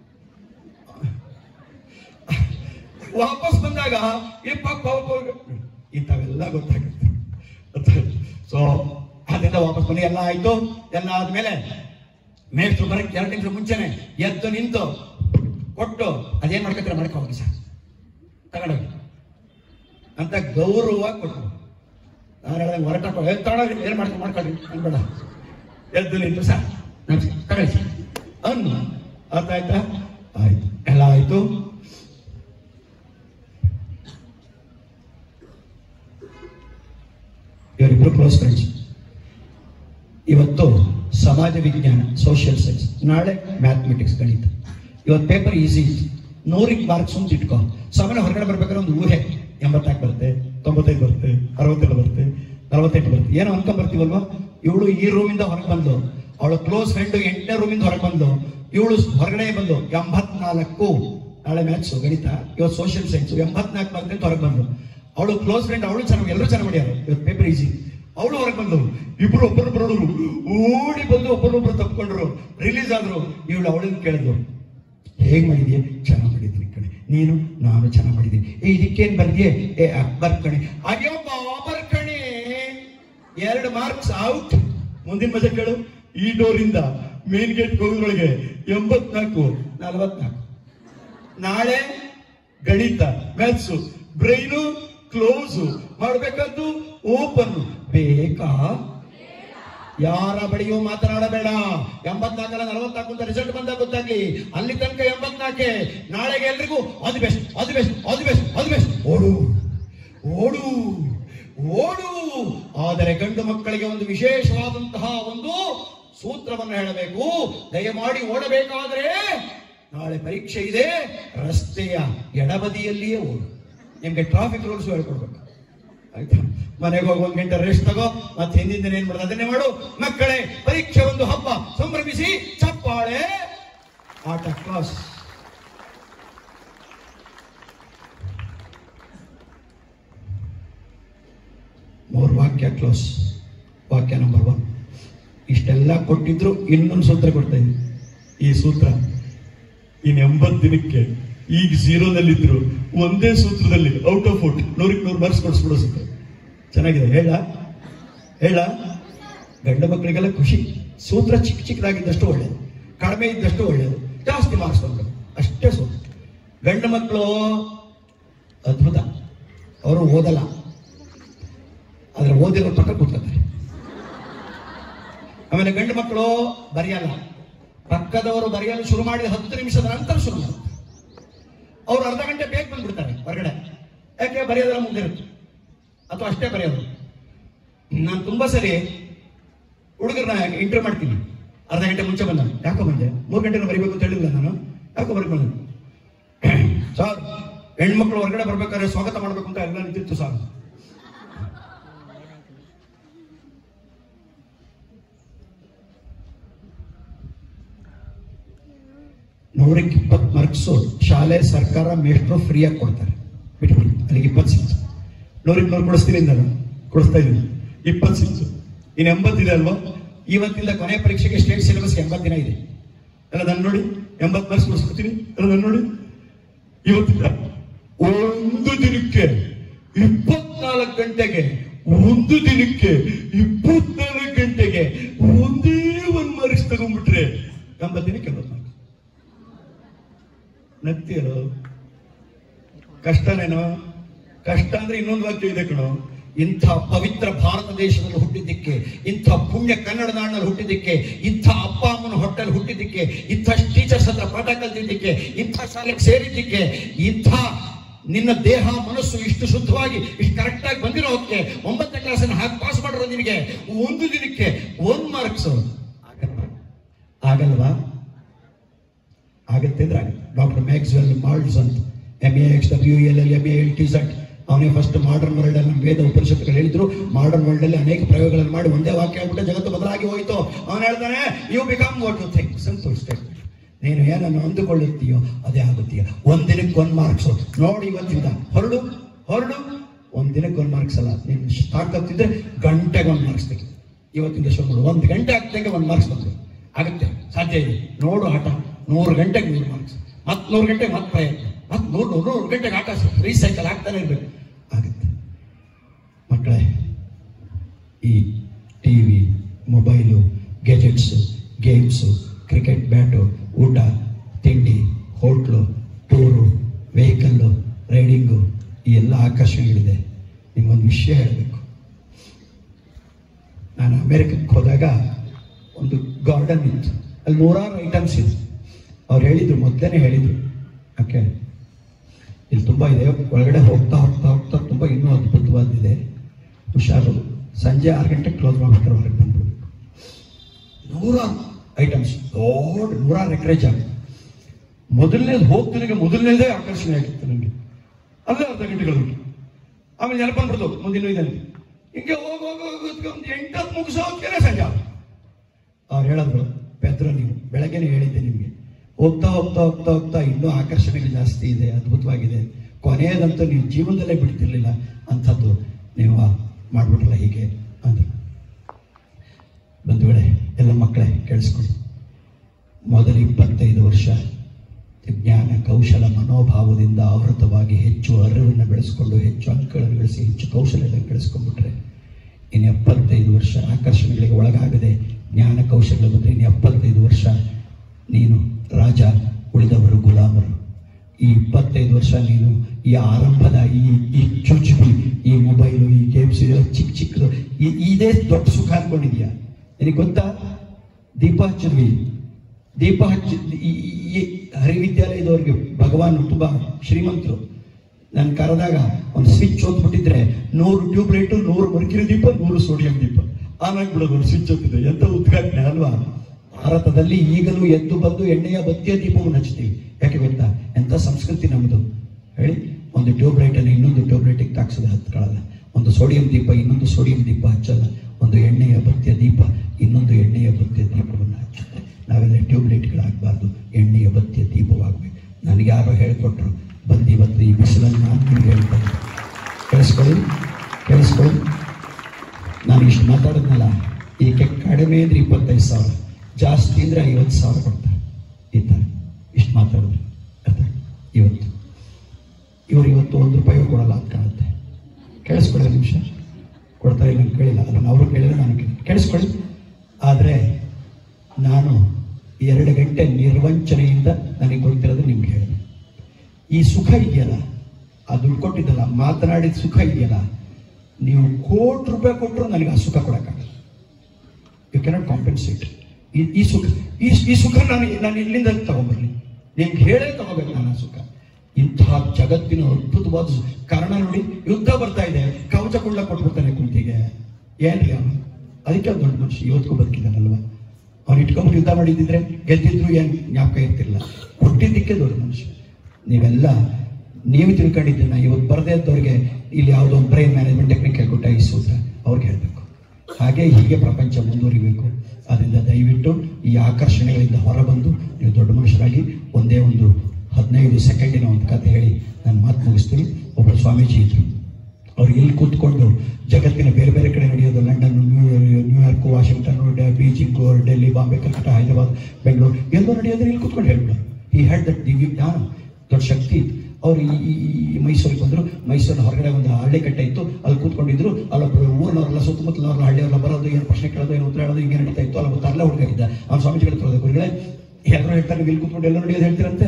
ವಾಪಸ್ ಬಂದಾಗ ಈ ಪಾಕ್ ಪಾವತ್ ಕೊಡ್ಬೇಕು. ಇಂಥವೆಲ್ಲ ಗೊತ್ತಾಗುತ್ತೆ ಸೊ ಅದರಿಂದ ವಾಪಸ್ ಬನ್ನಿ ಎಲ್ಲ ಆಯ್ತು ಎಲ್ಲ ಆದ್ಮೇಲೆ ಮೇಷ್ಟ್ರು ಬರಕ್ಕೆ ಎರಡು ನಿಮಿಷ ಮುಂಚೆನೆ ಎದ್ದು ನಿಂತು ಕೊಟ್ಟು ಅದೇನ್ ಮಾಡ್ಕೊತೀರ ಮಾಡ್ಕೊ ಹೋಗಿ ಸರ್ ತಗೊಂಡೋಗಿ ಅಂತ ಗೌರವ ಕೊಟ್ಟು ನಾನು ಹೇಳಿದಂಗೆ ಹೊರಟ ತಗೊಂಡೋಗಿ ಏನ್ ಮಾಡ್ಕೊಂಡು ಮಾಡ್ಕೊಳ್ರಿ ಅನ್ಬೇಡ ಎದ್ದು ನಿಂತು ಸರ್ ನಮಸ್ಕಾರ ತಗೊಳ್ಳಿ ಸರ್ ಅನ್ನು ಅರ್ಥ ಆಯ್ತಾ ಆಯ್ತು ಎಲ್ಲ ಆಯ್ತು ಇವರಿಬ್ರು ಕ್ಲೋಸ್ ಫ್ರೆಂಡ್ಸ್ ಇವತ್ತು ಸಮಾಜ ವಿಜ್ಞಾನ ಸೋಷಿಯಲ್ ಸೈನ್ಸ್ ನಾಳೆ ಮ್ಯಾಥಮೆಟಿಕ್ಸ್ ಗಣಿತ ಇವತ್ತು ಪೇಪರ್ ಈಸಿ ನೂರಿಗೆ ಮಾರ್ಕ್ಸ್ ಅಂತ ಇಟ್ಕೋ ಸಾಮಾನ್ಯ ಹೊರಗಡೆ ಬರ್ಬೇಕಾದ್ರೆ ಒಂದು ಊಹೆ ಎಂಬತ್ತಾಕು ಬರುತ್ತೆ ತೊಂಬತ್ತೈದು ಬರುತ್ತೆ ಅರವತ್ತೆರಡು ಬರುತ್ತೆ ನಲವತ್ತೆಂಟು ಬರುತ್ತೆ ಏನೋ ಅನ್ಕೊಂಡ್ ಬರ್ತೀವಲ್ವಾ ಇವಳು ಈ ರೂಮಿಂದ ಹೊರಗೆ ಬಂದು ಅವಳು ಕ್ಲೋಸ್ ಫ್ರೆಂಡ್ ಎಂಟನೇ ರೂಮಿಂದ ಹೊರಗೆ ಬಂದು ಇವಳು ಹೊರಗಡೆ ಬಂದು ಎಂಬತ್ನಾಲ್ಕು ನಾಳೆ ಮ್ಯಾಥ್ಸ್ ಗಣಿತ ಇವತ್ತು ಸೋಷಿಯಲ್ ಸೈನ್ಸ್ ಎಂಬತ್ನಾಲ್ಕು ಬರುತ್ತೆ ಅಂತ ಹೊರಗೆ ಬಂದು ಅವಳು ಕ್ಲೋಸ್ ಫ್ರೆಂಡ್ ಅವಳು ಚೆನ್ನಾಗಿ ಎಲ್ಲರೂ ಚೆನ್ನಾಗಿ ಮಾಡ್ಯಾರ ಇವತ್ತು ಪೇಪರ್ ಈಸಿ ಅವಳು ಹೊರಗೆ ಬಂದವು ಇಬ್ರು ಒಬ್ಬರೊಬ್ಬರು ಓಡಿ ಬಂದು ಒಬ್ಬರೊಬ್ಬರು ತಪ್ಕೊಂಡ್ರು ರಿಲೀಸ್ ಆದ್ರು ಇವಳು ಅವಳಿಗೆ ಕೇಳಿದ್ರು ಹೇಗ್ ಮಾಡಿದ್ಯಾ ಚೆನ್ನಾಗಿ ಮಾಡಿದ್ದೀನಿ ಕಣೆ ನೀನು ನಾನು ಚೆನ್ನಾಗಿ ಮಾಡಿದ್ದೀನಿ ಏ ಇದಕ್ಕೇನ್ ಬರ್ದಿಯೇ ಏ ಅಕ್ಬರ್ ಕಣೆ ಅಯ್ಯೋ ಬಾಬರ್ ಕಣೆ ಎರಡು ಮಾರ್ಕ್ಸ್ ಔಟ್ ಮುಂದಿನ ಮಜಾ ಕೇಳು ಈ ಡೋರಿಂದ ಮೇನ್ ಗೇಟ್ ಹೋಗೋದ್ರೊಳಗೆ ಎಂಬತ್ನಾಲ್ಕು ನಲವತ್ನಾಲ್ಕು ನಾಳೆ ಗಣಿತ ಮ್ಯಾಥ್ಸು ಬ್ರೈನು ಕ್ಲೋಸ್ ಮಾಡ್ಬೇಕಾದ್ದು ಓಪನ್ ಬೇಕಾ ಯಾರ ಬಳಿಯೂ ಮಾತನಾಡಬೇಡ ಎಂಬತ್ನಾಲ್ಕರ ನಲವತ್ನಾಲ್ಕು ಅಂತ ರಿಸಲ್ಟ್ ಬಂದಾಗ ಗೊತ್ತಾಗ್ಲಿ ಅಲ್ಲಿ ತನಕ ಎಂಬತ್ನಾಲ್ಕೆ ನಾಳೆಗೆ ಎಲ್ರಿಗೂ ಅದು ಬೆಸ್ಟ್ ಅದು ಬೆಸ್ಟ್ ಅದು ಬೆಸ್ಟ್ ಅದು ಬೆಸ್ಟ್ ಓಡು ಓಡು ಓಡು ಆದರೆ ಗಂಡು ಮಕ್ಕಳಿಗೆ ಒಂದು ವಿಶೇಷವಾದಂತಹ ಒಂದು ಸೂತ್ರವನ್ನು ಹೇಳಬೇಕು ದಯಮಾಡಿ ಓಡಬೇಕಾದರೆ ನಾಳೆ ಪರೀಕ್ಷೆ ಇದೆ ರಸ್ತೆಯ ಎಡಬದಿಯಲ್ಲಿಯೇ ಓಡು ನಿಮ್ಗೆ ಟ್ರಾಫಿಕ್ ರೂಲ್ಸ್ ಹೇಳ್ಕೊಡ್ಬೇಕು ಆಯ್ತಾ ಮನೆಗೆ ಹೋಗಿ ಒಂದ್ ಗಂಟೆ ರೆಸ್ಟ್ ತಗೋ ಮತ್ತೆ ಹಿಂದಿನ ದಿನ ಏನ್ ಮಾಡೋದು ಅದನ್ನೇ ಮಾಡು ಮಕ್ಕಳೇ ಪರೀಕ್ಷೆ ಒಂದು ಹಬ್ಬ ಸಂಭ್ರಮಿಸಿ ಚಪ್ಪಾಳೆ ಆಟ ಕ್ಲಾಸ್ ಮೂರು ವಾಕ್ಯ ಕ್ಲೋಸ್ ವಾಕ್ಯ ನಂಬರ್ ಒನ್ ಇಷ್ಟೆಲ್ಲ ಕೊಟ್ಟಿದ್ರು ಇನ್ನೊಂದು ಸೂತ್ರ ಕೊಡ್ತಾ ಇದ್ದೀನಿ ಈ ಸೂತ್ರ ಇನ್ ಎಂಬತ್ತು ದಿನಕ್ಕೆ ಈಗ ಝೀರೋನಲ್ಲಿದ್ರು ಒಂದೇ ಸೂತ್ರದಲ್ಲಿ ಔಟ್ ಆಫ್ ಔಟ್ ನೂರಕ್ಕೆ ನೂರು ಮಾರ್ಕ್ಸ್ ಕೊಡಿಸ್ಬಿಡೋ ಸೂತ್ರ ಚೆನ್ನಾಗಿದೆ ಹೇಳ ಹೇಳ ಗಂಡು ಮಕ್ಕಳಿಗೆಲ್ಲ ಖುಷಿ ಸೂತ್ರ ಚಿಕ್ಕ ಚಿಕ್ಕದಾಗಿದ್ದಷ್ಟು ಒಳ್ಳೇದು ಕಡಿಮೆ ಇದ್ದಷ್ಟು ಒಳ್ಳೇದು ಜಾಸ್ತಿ ಮಾರ್ಕ್ಸ್ ಬಂದರು ಅಷ್ಟೇ ಸೂತ್ರ ಗಂಡು ಮಕ್ಕಳು ಅದ್ಭುತ ಅವರು ಓದಲ್ಲ ಆದ್ರೆ ಓದಿರೋ ಪಕ್ಕ ಕೂತ್ಕೊತಾರೆ ಆಮೇಲೆ ಗಂಡು ಮಕ್ಕಳು ಬರೆಯಲ್ಲ ಪಕ್ಕದವರು ಬರೆಯಲು ಶುರು ಮಾಡಿದ ಹತ್ತು ನಿಮಿಷದ ನಂತರ ಶುರು ಮಾಡ್ತಾರೆ ಅವ್ರು ಅರ್ಧ ಗಂಟೆ ಬೇಗ ಬಂದ್ಬಿಡ್ತಾರೆ ಹೊರಗಡೆ ಯಾಕೆ ಬರೆಯೋದೆಲ್ಲ ಮುಗಿದಿರುತ್ತೆ ಅಥವಾ ಅಷ್ಟೇ ಬರೆಯೋದು ನಾನು ತುಂಬಾ ಸರಿ ಹುಡುಗರನ್ನ ಇಂಟರ್ವ್ಯೂ ಮಾಡ್ತೀನಿ ಅರ್ಧ ಗಂಟೆ ಮುಂಚೆ ಬಂದ ಯಾಕೋ ಬಂದೆ ಮೂರು ಗಂಟೆ ಬರಿಬೇಕು ಅಂತ ಹೇಳಿಲ್ಲ ನಾನು ಯಾಕೋ ಬರ್ಬೇಕು ಬಂದೆ ಸರ್ ಹೆಣ್ಮಕ್ಳು ಹೊರಗಡೆ ಬರ್ಬೇಕಾದ್ರೆ ಸ್ವಾಗತ ಮಾಡ್ಬೇಕು ಅಂತ ಎಲ್ಲ ನಿಂತಿತ್ತು ಸರ್ ನೂರಕ್ಕೆ ಇಪ್ಪತ್ತು ಮಾರ್ಕ್ಸು ಶಾಲೆ ಸರ್ಕಾರ ಮೇಷ್ಟ್ರು ಫ್ರೀಯಾಗಿ ಕೊಡ್ತಾರೆ ಬಿಟ್ಬಿಡಿ ಅಲ್ಲಿಗೆ ಇಪ್ಪತ್ತು ಸಿಕ್ಸ್ ನೂರಕ್ಕೆ ನೂರು ಕೊಡಿಸ್ತೀನಿ ನಾನು ಕೊಡಿಸ್ತಾ ಇದ್ದೀನಿ ಇಪ್ಪತ್ತು ಸಿಕ್ಸ್ ಇನ್ನು ಎಂಬತ್ತಿದೆ ಅಲ್ವಾ ಇವತ್ತಿಂದ ಕೊನೆ ಪರೀಕ್ಷೆಗೆ ಸ್ಟೇಟ್ ಸಿಲೆಬಸ್ ಎಂಬತ್ತು ದಿನ ಇದೆ ಎಲ್ಲ ನಾನು ನೋಡಿ ಎಂಬತ್ತು ಮಾರ್ಕ್ಸ್ ಕೊಡಿಸ್ಕೊತೀನಿ ಎಲ್ಲ ನಾನು ನೋಡಿ ಇವತ್ತಿಂದ ಒಂದು ದಿನಕ್ಕೆ ಇಪ್ಪತ್ನಾಲ್ಕು ಗಂಟೆಗೆ ಒಂದು ದಿನಕ್ಕೆ ಇಪ್ಪತ್ನಾಲ್ಕು ಗಂಟೆಗೆ ಒಂದೇ ಒಂದು ಮಾರ್ಕ್ಸ್ ತಗೊಂಡ್ಬಿಟ್ರೆ ಎಂಬತ್ತು ದಿನಕ್ಕೆ ಎಂಬತ್ತು ಮಾರ್ಕ್ಸ್ ನಗ್ತೀಯೋ ಕಷ್ಟನೇನೋ ಕಷ್ಟ ಅಂದ್ರೆ ಇನ್ನೊಂದು ವಾಕ್ಯ ಇದೆ ಕಣೋ ಇಂಥ ಪವಿತ್ರ ಭಾರತ ದೇಶದಲ್ಲಿ ಹುಟ್ಟಿದ್ದಕ್ಕೆ ಇಂಥ ಪುಣ್ಯ ಕನ್ನಡ ನಾಡಿನಲ್ಲಿ ಹುಟ್ಟಿದ್ದಕ್ಕೆ ಇಂಥ ಅಪ್ಪ ಅಮ್ಮನ ಹೊಟ್ಟೆಲ್ ಹುಟ್ಟಿದ್ದಕ್ಕೆ ಇಂಥ ಟೀಚರ್ಸ್ ಹತ್ರ ಪಾಠ ಕಲ್ತಿದ್ದಕ್ಕೆ ಇಂಥ ಶಾಲೆಗೆ ಸೇರಿದ್ದಕ್ಕೆ ಇಂಥ ನಿನ್ನ ದೇಹ ಮನಸ್ಸು ಇಷ್ಟು ಶುದ್ಧವಾಗಿ ಇಷ್ಟು ಕರೆಕ್ಟ್ ಆಗಿ ಬಂದಿರೋದಕ್ಕೆ ಒಂಬತ್ತನೇ ಕ್ಲಾಸನ್ನು ಹಾಕಿ ಪಾಸ್ ಮಾಡಿರೋ ನಿನಗೆ ಒಂದು ದಿನಕ್ಕೆ ಒಂದ್ ಮಾರ್ಕ್ಸ್ ಆಗಲ್ವಾ ಆಗುತ್ತೆ ಅಂದ್ರೆ ಆಗುತ್ತೆ ಡಾಕ್ಟರ್ ಮ್ಯಾಕ್ಸ್ವೆಲ್ ಮಾಲ್ಡ್ಸ್ ಅಂತ M A X W E L L M A L T ಅವನೇ ಫಸ್ಟ್ ಮಾಡರ್ನ್ ವರ್ಲ್ಡ್ ಅಲ್ಲಿ ನಮ್ಮ ವೇದ ಉಪನಿಷತ್ತುಗಳು ಹೇಳಿದ್ರು ಮಾಡರ್ನ್ ವರ್ಲ್ಡ್ ಅಲ್ಲಿ ಅನೇಕ ಪ್ರಯೋಗಗಳನ್ನು ಮಾಡಿ ಒಂದೇ ವಾಕ್ಯ ಹೇಳ್ಬಿಟ್ಟು ಜಗತ್ತು ಬದಲಾಗಿ ಹೋಯಿತು ಅವನು ಹೇಳ್ತಾನೆ you become what you think simple statement ನೀನು ಏನನ್ನು ಅಂದುಕೊಳ್ಳುತ್ತೀಯೋ ಅದೇ ಆಗುತ್ತೀಯ ಒಂದ್ ದಿನಕ್ಕೆ ಒಂದ್ ಮಾರ್ಕ್ಸ್ ನೋಡಿ ಇವತ್ತಿಂದ ಹೊರಡು ಹೊರಡು ಒಂದ್ ದಿನಕ್ಕೆ ಒಂದ್ ಮಾರ್ಕ್ಸ್ ಅಲ್ಲ ನೀನು ಸ್ಟಾರ್ಟ್ ಆಗ್ತಿದ್ರೆ ಗಂಟೆಗೆ ಒಂದ್ ಮಾರ್ಕ್ಸ್ ತೆಗಿ ಇವತ್ತಿಂದ ಶುರು ಮಾಡು ಒಂದು ಗಂಟೆ ಆಗ್ತಂಗೆ ಒಂದ್ ಮಾರ್ಕ್ಸ್ ಬಂದು ಆಗುತ್ತೆ ಸಾಧ್ಯ ಇದೆ ನೋಡು ಆಟ ನೂರು ಗಂಟೆಗೆ ನೂರು ಮಾರ್ಕ್ಸ್ ಮತ್ ನೂರು ಗಂಟೆಗೆ ಮತ್ತೆ ಪ್ರಯತ್ನ ಮತ್ ನೂರು ನೂರು ನೂರು ಗಂಟೆಗೆ ಆಟ ರೀಸೈಕಲ್ ಆಗ್ತಾನೆ ಇರ್ಬೇಕು ಆಗುತ್ತೆ ಮಕ್ಕಳೇ ಈ T V mobile gadgets games cricket bat ಊಟ ತಿಂಡಿ ಹೋಟ್ಲು ಟೂರು ವೆಹಿಕಲ್ಲು ರೈಡಿಂಗು ಈ ಎಲ್ಲ ಆಕರ್ಷಣೆಗಳಿದೆ ನಿಮ್ಗೊಂದು ವಿಷಯ ಹೇಳಬೇಕು ನಾನು ಅಮೇರಿಕಕ್ಕೆ ಹೋದಾಗ ಒಂದು ಗಾರ್ಡನ್ ಇತ್ತು ಅಲ್ಲಿ ನೂರಾರು ಐಟಮ್ಸ್ ಇತ್ತು ಅವ್ರು ಹೇಳಿದ್ರು ಮೊದಲೇ ಹೇಳಿದ್ರು ಓಕೆ ಇಲ್ಲಿ ತುಂಬ ಇದೆ ಒಳಗಡೆ ಹೋಗ್ತಾ ಹೋಗ್ತಾ ಹೋಗ್ತಾ ತುಂಬ ಇನ್ನೂ ಅದ್ಭುತವಾದಿದೆ ಹುಷಾರು ಸಂಜೆ ಆರು ಗಂಟೆಗೆ ಕ್ಲೋಸ್ ಮಾಡ್ಬಿಟ್ರೆ ಹೊರಗೆ ಬಂದ್ಬಿಡ್ಬೇಕು ನೂರಾರು ಐಟಮ್ಸ್ ದೊಡ್ಡ ನೂರಾರು ಎಕರೆ ಜಾಗ ಮೊದಲನೇದು ಹೋಗ್ತಾನೆ ಮೊದಲನೇದೇ ಆಕರ್ಷಣೆ ಆಗಿತ್ತು ನನಗೆ ಅಲ್ಲೇ ಅರ್ಧ ಗಂಟೆಗಳು ಆಮೇಲೆ ನೆನಪಂದ್ಬಿಡ್ತು ಮುಂದಿನ ಇದ್ದಾನೆ ಹಿಂಗೆ ಹೋಗಿ ಹೋಗಿ ಹೋಗಿ ಒಂದು ಎಂಟತ್ತು ಮುಗಿಸೋಕೆ ಸಂಜೆ ಆಗುತ್ತೆ. ಅವ್ರು ಹೇಳಿದ್ರು ಪೆದ್ರ ನೀವು ಬೆಳಗ್ಗೆನೆ ಹೇಳಿದ್ದೆ ನಿಮಗೆ ಹೋಗ್ತಾ ಹೋಗ್ತಾ ಹೋಗ್ತಾ ಹೋಗ್ತಾ ಇನ್ನೂ ಆಕರ್ಷಣೆಗಳು ಜಾಸ್ತಿ ಇದೆ ಅದ್ಭುತವಾಗಿದೆ ಕೊನೆಯದಂತೂ ನೀವು ಜೀವನದಲ್ಲೇ ಬಿಡ್ತಿರ್ಲಿಲ್ಲ ಅಂಥದ್ದು ನೀವು ಮಾಡ್ಬಿಟ್ರಲ್ಲ ಹೀಗೆ ಅಂದ್ರು ಬಂಧುಗಳೇ ಎಲ್ಲ ಮಕ್ಕಳೇ ಕೇಳಿಸ್ಕೊಳ್ಳಿ ಮೊದಲ ಇಪ್ಪತ್ತೈದು ವರ್ಷ ಜ್ಞಾನ ಕೌಶಲ ಮನೋಭಾವದಿಂದ ಆವೃತವಾಗಿ ಹೆಚ್ಚು ಅರಿವನ್ನು ಬೆಳೆಸ್ಕೊಂಡು ಹೆಚ್ಚು ಅಂಕಗಳನ್ನು ಗಳಿಸಿ ಹೆಚ್ಚು ಕೌಶಲ್ಯಗಳನ್ನು ಬೆಳೆಸ್ಕೊಂಡ್ಬಿಟ್ರೆ ಇನ್ನು ಎಪ್ಪತ್ತೈದು ವರ್ಷ ಆಕರ್ಷಣೆಗಳಿಗೆ ಒಳಗಾಗದೆ ಜ್ಞಾನ ಕೌಶಲ್ಯ ಬಂದರೆ ಇನ್ನು ಎಪ್ಪತ್ತೈದು ವರ್ಷ ನೀನು ರಾಜ ಉಳಿದವರು ಗುಲಾಮರು ಈ ಇಪ್ಪತ್ತೈದು ವರ್ಷ ನೀನು ಈ ಆರಂಭದ ಈ ಈ ಚುಚುಬಿ ಈ ಮೊಬೈಲು ಈ ಗೇಮ್ಸ್ ಇದೆಲ್ಲ ಚಿಕ್ಕ ಚಿಕ್ಕದು ಈ- ಇದೇ ದೊಡ್ಡ ಸುಖ ಅನ್ಕೊಂಡಿದ್ಯಾ ನಿನಗೆ ಗೊತ್ತಾ ದೀಪ ಹಚ್ಚಿದ್ವಿ ದೀಪ ಹಚ್ಚಿ ಈ ಈ ಹರಿವಿದ್ಯಾಲಯದವ್ರಿಗೆ ಭಗವಾನ್ ತುಂಬಾ ಶ್ರೀಮಂತರು ನಾನು ಕರೆದಾಗ ಒಂದು ಸ್ವಿಚ್ ಓದ್ಬಿಟ್ಟಿದ್ರೆ ನೂರು ಟ್ಯೂಬ್ ಲೈಟು ನೂರು ಮರ್ಕಿರಿ ದೀಪ ನೂರು ಸೋಡಿಯಂ ದೀಪ ಆನಾಗಿ ಬಿಡೋದು ಒಂದು ಸ್ವಿಚ್ ಓದ್ತಿದೆ ಎಂತ ಉದ್ಘಾಟನೆ ಅಲ್ವಾ ಭಾರತದಲ್ಲಿ ಈಗಲೂ ಎದ್ದು ಬಂದು ಎಣ್ಣೆಯ ಬತ್ತಿಯ ದೀಪವನ್ನು ಹಚ್ತೀವಿ ಯಾಕೆ ಗೊತ್ತಾ ಎಂತ ಸಂಸ್ಕೃತಿ ನಮ್ಮದು ಹೇಳಿ ಒಂದು ಟ್ಯೂಬ್ ಲೈಟನ್ನು ಇನ್ನೊಂದು ಟ್ಯೂಬ್ ಲೈಟಿಗೆ ತಾಕ್ಸದ ಹತ್ಕೊಳ್ಳಲ್ಲ ಒಂದು ಸೋಡಿಯಂ ದೀಪ ಇನ್ನೊಂದು ಸೋಡಿಯಂ ದೀಪ ಹಚ್ಚಲ್ಲ ಒಂದು ಎಣ್ಣೆಯ ಬತ್ತಿಯ ದೀಪ ಇನ್ನೊಂದು ಎಣ್ಣೆಯ ಬತ್ತಿಯ ದೀಪವನ್ನು ಹಚ್ಚುತ್ತೆ ನಾವೆಲ್ಲ ಟ್ಯೂಬ್ ಲೈಟ್ಗಳಾಗಬಾರ್ದು ಎಣ್ಣೆಯ ಬತ್ತಿಯ ದೀಪವಾಗಬೇಕು ನನಗೆ ಯಾರೋ ಹೇಳ್ಕೊಟ್ರು ಬಂದು ಇವತ್ತು ಈ ಬಿಸಿಲನ್ನು ನಾನು ನಿಮ್ಗೆ ಹೇಳ್ತಾರೆ ಕೇಳಿಸ್ಕೊಳ್ಳಿ ಕೇಳಿಸ್ಕೊಳ್ಳಿ ನಾನು ಇಷ್ಟು ಮಾತಾಡಿದ್ನಲ್ಲ ಈಕೆ ಕಡಿಮೆ ಅಂದ್ರೆ ಇಪ್ಪತ್ತೈದು ಸಾವಿರ ಜಾಸ್ತಿ ಅಂದ್ರೆ ಐವತ್ತು ಸಾವಿರ ಕೊಡ್ತಾರೆ ಈ ಥರ ಇಷ್ಟು ಮಾತಾಡಿದ್ರು ಅರ್ಥ ಇವತ್ತು ಇವರು ಇವತ್ತು ಒಂದು ರೂಪಾಯಿ ಕೊಡಲ್ಲ ಅಂತ ಕಾಣುತ್ತೆ ಕೇಳಿಸ್ಕೊಳ್ಳಿ ಒಂದು ನಿಮಿಷ ಕೊಡ್ತಾ ಇಲ್ಲ ಅಂತ ಕೇಳಿಲ್ಲ ಅದನ್ನು ಅವರು ಕೇಳಿದ್ರೆ ನಾನು ಕೇಳಿ ಕೇಳಿಸ್ಕೊಳ್ಳಿ ಆದರೆ ನಾನು ಎರಡು ಗಂಟೆ ನಿರ್ವಂಚನೆಯಿಂದ ನನಗೆ ಗೊತ್ತಿರೋದು ನಿಮ್ಗೆ ಹೇಳಿದೆ ಈ ಸುಖ ಇದೆಯಲ್ಲ ಅದು ದುಡ್ಡು ಕೊಟ್ಟಿದ್ದಲ್ಲ ಮಾತನಾಡಿದ ಸುಖ ಇದೆಯಲ್ಲ ನೀವು ಕೋಟಿ ರೂಪಾಯಿ ಕೊಟ್ಟರು ನನಗೆ ಆ ಸುಖ ಕೊಡೋಕ್ಕಾಗಲ್ಲ ಯು ಕೆನಾಟ್ ಕಾಂಪೆನ್ಸೇಟ್ ಈ ಈ ಸುಖ ಈ ಈ ಸುಖ ನಾನು ನಾನು ಇಲ್ಲಿಂದ ತಗೊಂಬರ್ಲಿ ನಿಮ್ಗೆ ಹೇಳೇ ತಗೋಬೇಕು ನಾನು ಆ ಸುಖ ಇಂತಹ ಜಗತ್ತಿನ ಅದ್ಭುತವಾದ ಸು- ಕಾರಣ ನೋಡಿ ಯುದ್ಧ ಬರ್ತಾ ಇದೆ ಕವಚ ಕೊಳ್ಳ ಕೊಟ್ಬಿಡ್ತಾನೆ ಕುಂತಿಗೆ ಏನ್ರಿ ಅವನು ಅದಕ್ಕೆ ಅವ್ನು ದೊಡ್ಡ ಮನುಷ್ಯ ಇವತ್ತಿಗೂ ಬದುಕಿದ್ದಾನಲ್ವಾ ಅವ್ನು ಇಟ್ಕೊಂಡು ಯುದ್ಧ ಮಾಡಿದ್ದಿದ್ರೆ ಗೆದ್ದಿದ್ರು ಏನು ಜ್ಞಾಪಕ ಇರ್ತಿರ್ಲಿಲ್ಲ ಕೊಟ್ಟಿದ್ದಕ್ಕೆ ದೊಡ್ಡ ಮನುಷ್ಯ ನೀವೆಲ್ಲ ನೀವು ತಿಳ್ಕೊಂಡಿದ್ದನ್ನ ಇವತ್ತು ಬರದೇ ಇದ್ದವ್ರಿಗೆ ಇಲ್ಲಿ ಯಾವುದೋ ಒಂದು ಬ್ರೈನ್ ಮ್ಯಾನೇಜ್ಮೆಂಟ್ ಟೆಕ್ನಿಕ್ ಹೇಳ್ಕೊಟ್ಟ ಈ ಸೂತ್ರ ಅವ್ರಿಗೆ ಹೇಳಬೇಕು ಹಾಗೆ ಹೀಗೆ ಪ್ರಪಂಚ ಮುಂದುವರಿಬೇಕು ಅದರಿಂದ ದಯವಿಟ್ಟು ಈ ಆಕರ್ಷಣೆಗಳಿಂದ ಹೊರಬಂದು ನೀವು ದೊಡ್ಡ ಮನುಷ್ಯರಾಗಿ ಒಂದೇ ಒಂದು ಹದಿನೈದು ಸೆಕೆಂಡಿನ ಒಂದು ಕತೆ ಹೇಳಿ ನಾನು ಮಾತು ಮುಗಿಸ್ತೀನಿ ಒಬ್ಬರು ಸ್ವಾಮೀಜಿ ಇದ್ರು ಅವ್ರು ಇಲ್ಲಿ ಕೂತ್ಕೊಂಡು ಜಗತ್ತಿನ ಬೇರೆ ಬೇರೆ ಕಡೆ ನಡೆಯೋದು ಲಂಡನ್ ನ್ಯೂಯಾರ್ಕ್ ನ್ಯೂಯಾರ್ಕ್ ವಾಷಿಂಗ್ಟನ್ ಡೆ- ಬೀಜಿಂಗು ಡೆಲ್ಲಿ ಬಾಂಬೆ ಕಲ್ಕಟ್ಟ ಹೈದರಾಬಾದ್ ಬೆಂಗಳೂರು ಎಲ್ಲೋ ನಡೆಯೋದ್ರೆ ಇಲ್ಲಿ ಕೂತ್ಕೊಂಡು ಹೇಳ್ಬಿಡೋರು ಈ ಹ್ಯಾಡ್ ದಟ್ ದಿವ್ಯ ಜ್ಞಾನ ದೊಡ್ಡ ಶಕ್ತಿ ಇತ್ತು ಅವ್ರು ಈ ಈ- ಈ ಮೈಸೂರಿಗೆ ಬಂದರು ಮೈಸೂರಿನ ಹೊರಗಡೆ ಒಂದು ಹಳ್ಳಿ ಕಟ್ಟೆ ಇತ್ತು ಅಲ್ಲಿ ಕೂತ್ಕೊಂಡಿದ್ರು ಅಲ್ಲೊಬ್ಬರು ಊರಿನವರೆಲ್ಲ ಸುತ್ತಮುತ್ತಲವ್ರಲ್ಲ ಹಳ್ಳಿಯವರೆಲ್ಲ ಬರೋದು ಏನು ಪ್ರಶ್ನೆ ಕೇಳೋದು ಏನು ಉತ್ತರ ಹೇಳೋದು ಹಿಂಗೆ ನಡೀತಾ ಇತ್ತು ಅಲ್ಲೊಬ್ಬ ತರಲೆ ಹುಡುಗ ಇದ್ದ ಅವ್ನು ಸ್ವಾಮೀಜಿಗಳು ತರೋದು ಗುರುಗಳೇ ಎಲ್ಲರೂ ಹೇಳ್ತಾರೆ ನೀವು ಇಲ್ಲಿ ಕೂತ್ಕೊಂಡು ಎಲ್ಲ ನಡೆಯೋದು ಹೇಳ್ತೀರಂತೆ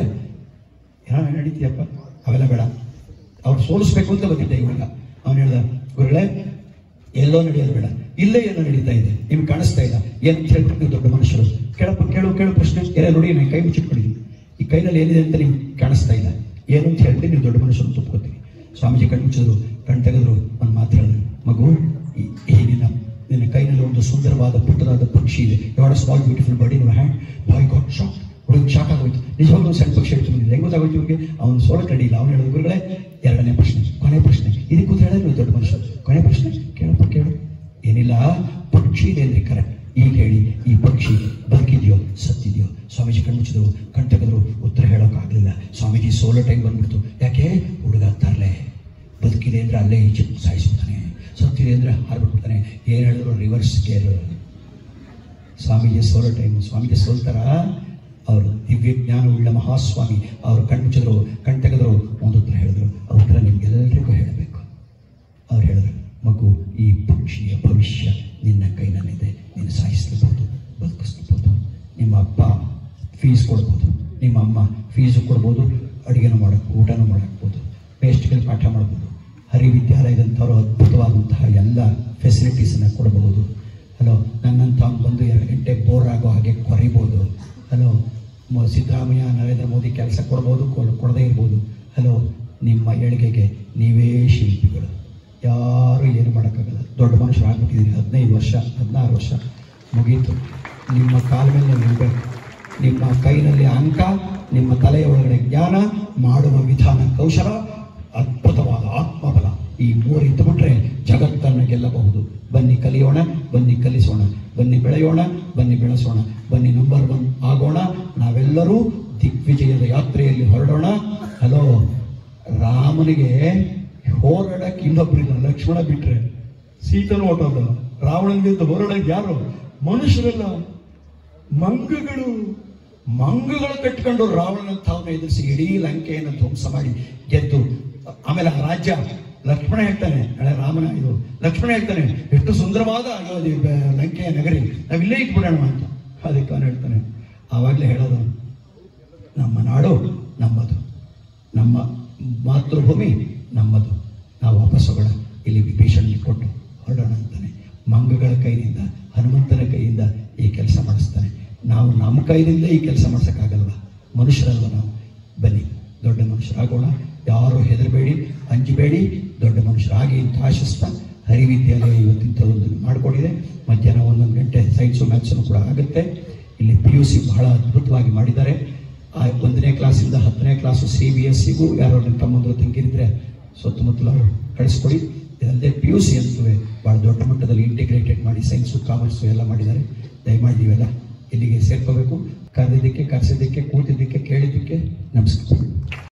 ಏನೋ ನಡೀತೀಯಪ್ಪ ಅವೆಲ್ಲ ಬೇಡ ಅವ್ರು ಸೋಲಿಸ್ಬೇಕು ಅಂತ ಬಂದಿದ್ದೆ ಇವಾಗ ಅವನು ಹೇಳ್ದ ಗುರುಗಳೇ ಎಲ್ಲೋ ನಡೆಯೋದು ಬೇಡ ಇಲ್ಲೇ ಏನೋ ನಡೀತಾ ಇದೆ ನಿಮ್ಗೆ ಕಾಣಿಸ್ತಾ ಇಲ್ಲ ಏನು ಅಂತ ಹೇಳ್ಬಿಟ್ಟು ನೀವು ದೊಡ್ಡ ಮನುಷ್ಯರು ಕೇಳಪ್ಪ ಕೇಳು ಕೇಳು ಪ್ರಶ್ನೆ ಏನೇ ನೋಡಿ ನಾನು ಕೈ ಮುಚ್ಚಿಟ್ಕೊಂಡಿದ್ದೀನಿ ಈ ಕೈನಲ್ಲಿ ಏನಿದೆ ಅಂತ ನಿಮ್ಗೆ ಕಾಣಿಸ್ತಾ ಇಲ್ಲ ಏನು ಅಂತ ಹೇಳ್ಬಿಟ್ಟು ನೀವು ದೊಡ್ಡ ಮನುಷ್ಯರು ತುಪ್ಕೋತೀವಿ ಸ್ವಾಮೀಜಿ ಕಣ್ಣು ಮುಚ್ಚಿದ್ರು ಕಣ್ ತೆಗೆದ್ರು ಒಂದು ಮಾತು ಹೇಳಿದ್ರು ಮಗು ಈ ಈ ನಿನ್ನ ನಿನ್ನ ಕೈನಲ್ಲಿ ಒಂದು ಸುಂದರವಾದ ಪುಟ್ಟದಾದ ಪಕ್ಷಿ ಇದೆ ಯಾವ್ದು small beautiful body in hand boy got shock ಹುಡುಗ ಶಾಕ್ ಆಗೋಯ್ತು ನಿಜವಾಗ್ಲೂ ಒಂದು ಸಣ್ಣ ಪಕ್ಷಿ ಹಿಡಿದು ಬಂದಿದೆ ಹೆಂಗ್ ಗೊತ್ತಾಗೋಯ್ತು ಇವ್ರಿಗೆ ಅವ್ನು ಸೋಲಕ್ ರೆಡಿ ಇಲ್ಲ ಅವ್ನು ಹೇಳಿದ ಗುರುಗಳೇ ಎರಡನೇ ಪ್ರಶ್ನೆ ಕೊನೆ ಪ್ರಶ್ನೆ ಇದಕ್ಕೆ ಕೂತ್ ಹೇಳಿದ್ರೆ ನೀವು ದೊಡ್ಡ ಮನುಷ್ಯ ಕೊನೆ ಪ್ರಶ್ನೆ ಕೇಳಪ್ಪ ಕೇಳು ಏನಿಲ್ಲ ಪಕ್ಷಿ ಇದೆ ಅಂದ್ರೆ ಕರೆಕ್ಟ್ ಈಗ ಹೇಳಿ ಈ ಪಕ್ಷಿ ಬದುಕಿದೆಯೋ ಸತ್ತಿದೆಯೋ ಸ್ವಾಮೀಜಿ ಕಣ್ಮುಚ್ಚಿದ್ರು ಕಣ್ ತೆಗೆದ್ರು ಉತ್ತರ ಹೇಳೋಕ್ಕಾಗಲಿಲ್ಲ ಸ್ವಾಮೀಜಿ ಸೋಲೋ ಟೈಮ್ ಬಂದ್ಬಿಡ್ತು ಯಾಕೆ ಹುಡುಗ ತರಲೆ ಬದುಕಿದೆ ಅಂದ್ರೆ ಅಲ್ಲೇ ಈಚೆ ಸಾಯಿಸ್ಬಿಡ್ತಾನೆ ಸತ್ತಿದೆ ಅಂದ್ರೆ ಹಾರ್ಬಿಟ್ಬಿಡ್ತಾನೆ ಏನು ಹೇಳಿದ್ರು ರಿವರ್ಸ್ ಕೇರ್ ಸ್ವಾಮೀಜಿ ಸೋಲೋ ಟೈಮ್ ಸ್ವಾಮೀಜಿ ಸೋಲ್ತಾರ ಅವರು ದಿವ್ಯ ಜ್ಞಾನವುಳ್ಳ ಮಹಾಸ್ವಾಮಿ ಅವರು ಕಣ್ಮುಚ್ಚಿದ್ರು ಕಣ್ ತೆಗೆದ್ರು ಒಂದು ಉತ್ತರ ಹೇಳಿದ್ರು ಆ ಉತ್ತರ ನಿಮ್ಗೆಲ್ಲರಿಗೂ ಹೇಳಬೇಕು ಅವ್ರು ಹೇಳಿದ್ರು ಮಗು ಈ ಪಕ್ಷಿಯ ಭವಿಷ್ಯ ನಿನ್ನ ಕೈನಲ್ಲಿದೆ ನೀನು ಸಾಯಿಸ್ಲಬಹುದು ಬದುಕಿಸ್ಲಬಹುದು ನಿಮ್ಮ ಅಪ್ಪ ಫೀಸ್ ಕೊಡ್ಬೋದು ನಿಮ್ಮ ಅಮ್ಮ ಫೀಸು ಕೊಡ್ಬೋದು ಅಡುಗೆನೂ ಮಾಡಕ್ಕೆ ಊಟನೂ ಮಾಡಕ್ಬೋದು ಪೇಸ್ಟ್ಗಳು ಪಾಠ ಮಾಡ್ಬೋದು ಹರಿವಿದ್ಯಾಲಯದಂಥವ್ರು ಅದ್ಭುತವಾದಂತಹ ಎಲ್ಲ ಫೆಸಿಲಿಟೀಸನ್ನು ಕೊಡಬಹುದು ಹಲೋ ನನ್ನಂತ ಅವ್ನು ಬಂದು ಎರಡು ಗಂಟೆ ಬೋರ್ ಆಗೋ ಹಾಗೆ ಕೊರಿಬೋದು ಹಲೋ ಮ- ಸಿದ್ದರಾಮಯ್ಯ ನರೇಂದ್ರ ಮೋದಿ ಕೆಲಸ ಕೊಡ್ಬೋದು ಕೊಡ್- ಕೊಡದೇ ಇರ್ಬೋದು ಹಲೋ ನಿಮ್ಮ ಏಳಿಗೆಗೆ ನೀವೇ ಶಿಲ್ಪಿಗಳು ಯಾರು ಏನು ಮಾಡೋಕ್ಕಾಗಲ್ಲ ದೊಡ್ಡ ಮನುಷ್ಯರು ಆಗ್ಬಿಟ್ಟಿದ್ದೀರಿ ಹದಿನೈದು ವರ್ಷ ಹದಿನಾರು ವರ್ಷ ಮುಗೀತು ನಿಮ್ಮ ಕಾಲ ಮೇಲೆ ನೀವು ನಿಲ್ಬೇಕು ನಿಮ್ಮ ಕೈನಲ್ಲಿ ಅಂಕ ನಿಮ್ಮ ತಲೆಯ ಒಳಗಡೆ ಜ್ಞಾನ ಮಾಡುವ ವಿಧಾನ ಕೌಶಲ ಅದ್ಭುತವಾದ ಆತ್ಮಬಲ ಈ ಮೂರು ಇದ್ದುಬಿಟ್ರೆ ಜಗತ್ತನ್ನು ಗೆಲ್ಲಬಹುದು ಬನ್ನಿ ಕಲಿಯೋಣ ಬನ್ನಿ ಕಲಿಸೋಣ ಬನ್ನಿ ಬೆಳೆಯೋಣ ಬನ್ನಿ ಬೆಳೆಸೋಣ ಬನ್ನಿ ನಂಬರ್ ಒನ್ ಆಗೋಣ ನಾವೆಲ್ಲರೂ ದಿಗ್ವಿಜಯದ ಯಾತ್ರೆಯಲ್ಲಿ ಹೊರಡೋಣ ಹಲೋ ರಾಮನಿಗೆ ಹೋರಾಡಕ್ಕೆ ಇನ್ನೊಬ್ಬರಿಲ್ಲ ಲಕ್ಷ್ಮಣ ಬಿಟ್ರೆ ಸೀತನು ಹೊಟ್ಟೋದಲ್ಲ ರಾವಣನಿಗಿಂತ ಹೋರಾಡಕ್ಕೆ ಯಾರು ಮನುಷ್ಯರಲ್ಲ ಮಂಗಗಳು ಮಂಗಗಳು ಕಟ್ಕೊಂಡು ರಾವಣನಂಥವನ್ನ ಎದುರಿಸಿ ಇಡೀ ಲಂಕೆಯನ್ನು ಧ್ವಂಸ ಮಾಡಿ ಗೆದ್ದು ಆಮೇಲೆ ಆ ರಾಜ್ಯ ಲಕ್ಷ್ಮಣ ಹೇಳ್ತಾನೆ ಹಳೆ ರಾಮನ ಇದು ಲಕ್ಷ್ಮಣ ಹೇಳ್ತಾನೆ ಎಷ್ಟು ಸುಂದರವಾದ ಅಯೋಧ್ಯೆ ಬ- ಲಂಕೆಯ ನಗರಿ ನಾವಿಲ್ಲೇ ಇಟ್ಬಿಡೋಣ ಅಂತ ಅದಕ್ಕೆ ಅವನು ಹೇಳ್ತಾನೆ ಆವಾಗಲೇ ಹೇಳೋದು ನಮ್ಮ ನಾಡು ನಮ್ಮದು ನಮ್ಮ ಮಾತೃಭೂಮಿ ನಮ್ಮದು ನಾವು ವಾಪಸ್ ಹೋಗೋಣ ಇಲ್ಲಿ ವಿಭೀಷಣ ಕೊಟ್ಟು ಹೊರಡೋಣ ಅಂತಾನೆ ಮಂಗಗಳ ಕೈಯಿಂದ ಹನುಮಂತನ ಕೈಯಿಂದ ಈ ಕೆಲಸ ಮಾಡಿಸ್ತಾನೆ ನಾವು ನಮ್ಮ ಕೈಯಿಂದ ಈ ಕೆಲಸ ಮಾಡ್ಸೋಕ್ಕಾಗಲ್ವ ಮನುಷ್ಯರಲ್ವ ನಾವು ಬನ್ನಿ ದೊಡ್ಡ ಮನುಷ್ಯರಾಗೋಣ ಯಾರು ಹೆದರಬೇಡಿ ಅಂಜಬೇಡಿ ದೊಡ್ಡ ಮನುಷ್ಯರಾಗಿ ಅಂತ ಆಶಿಸ್ತಾ ಹರಿವಿದ್ಯಾಲಯ ಇವತ್ತಿಂಥದ್ದೊಂದು ಮಾಡಿಕೊಂಡಿದೆ ಮಧ್ಯಾಹ್ನ ಒಂದೊಂದು ಗಂಟೆ ಸೈನ್ಸು ಮ್ಯಾಥ್ಸನ್ನು ಕೂಡ ಆಗುತ್ತೆ ಇಲ್ಲಿ ಪಿ ಯು ಸಿ ಬಹಳ ಅದ್ಭುತವಾಗಿ ಮಾಡಿದ್ದಾರೆ ಆ ಒಂದನೇ ಕ್ಲಾಸಿಂದ ಹತ್ತನೇ ಕ್ಲಾಸು ಸಿ ಬಿ ಎಸ್ ಸಿಗೂ ಯಾರೋ ನಿಮ್ಮ ತಮ್ಮಂದರು ತಂಗಿರಿದ್ರೆ ಸುತ್ತಮುತ್ತಲು ಅವರು ಕಳಿಸ್ಕೊಡಿ ಇದಲ್ಲದೆ ಪಿ ಯು ಸಿ ಅಂತೂ ಭಾಳ ದೊಡ್ಡ ಮಟ್ಟದಲ್ಲಿ ಇಂಟಿಗ್ರೇಟೆಡ್ ಮಾಡಿ ಸೈನ್ಸು ಕಾಮರ್ಸು ಎಲ್ಲ ಮಾಡಿದ್ದಾರೆ ದಯಮಾಡಿ ನೀವೆಲ್ಲ ಇಲ್ಲಿಗೆ ಸೇರ್ಕೋಬೇಕು ಕರೆದಿದ್ದಕ್ಕೆ ಕರೆಸಿದ್ದಕ್ಕೆ ಕೂಡ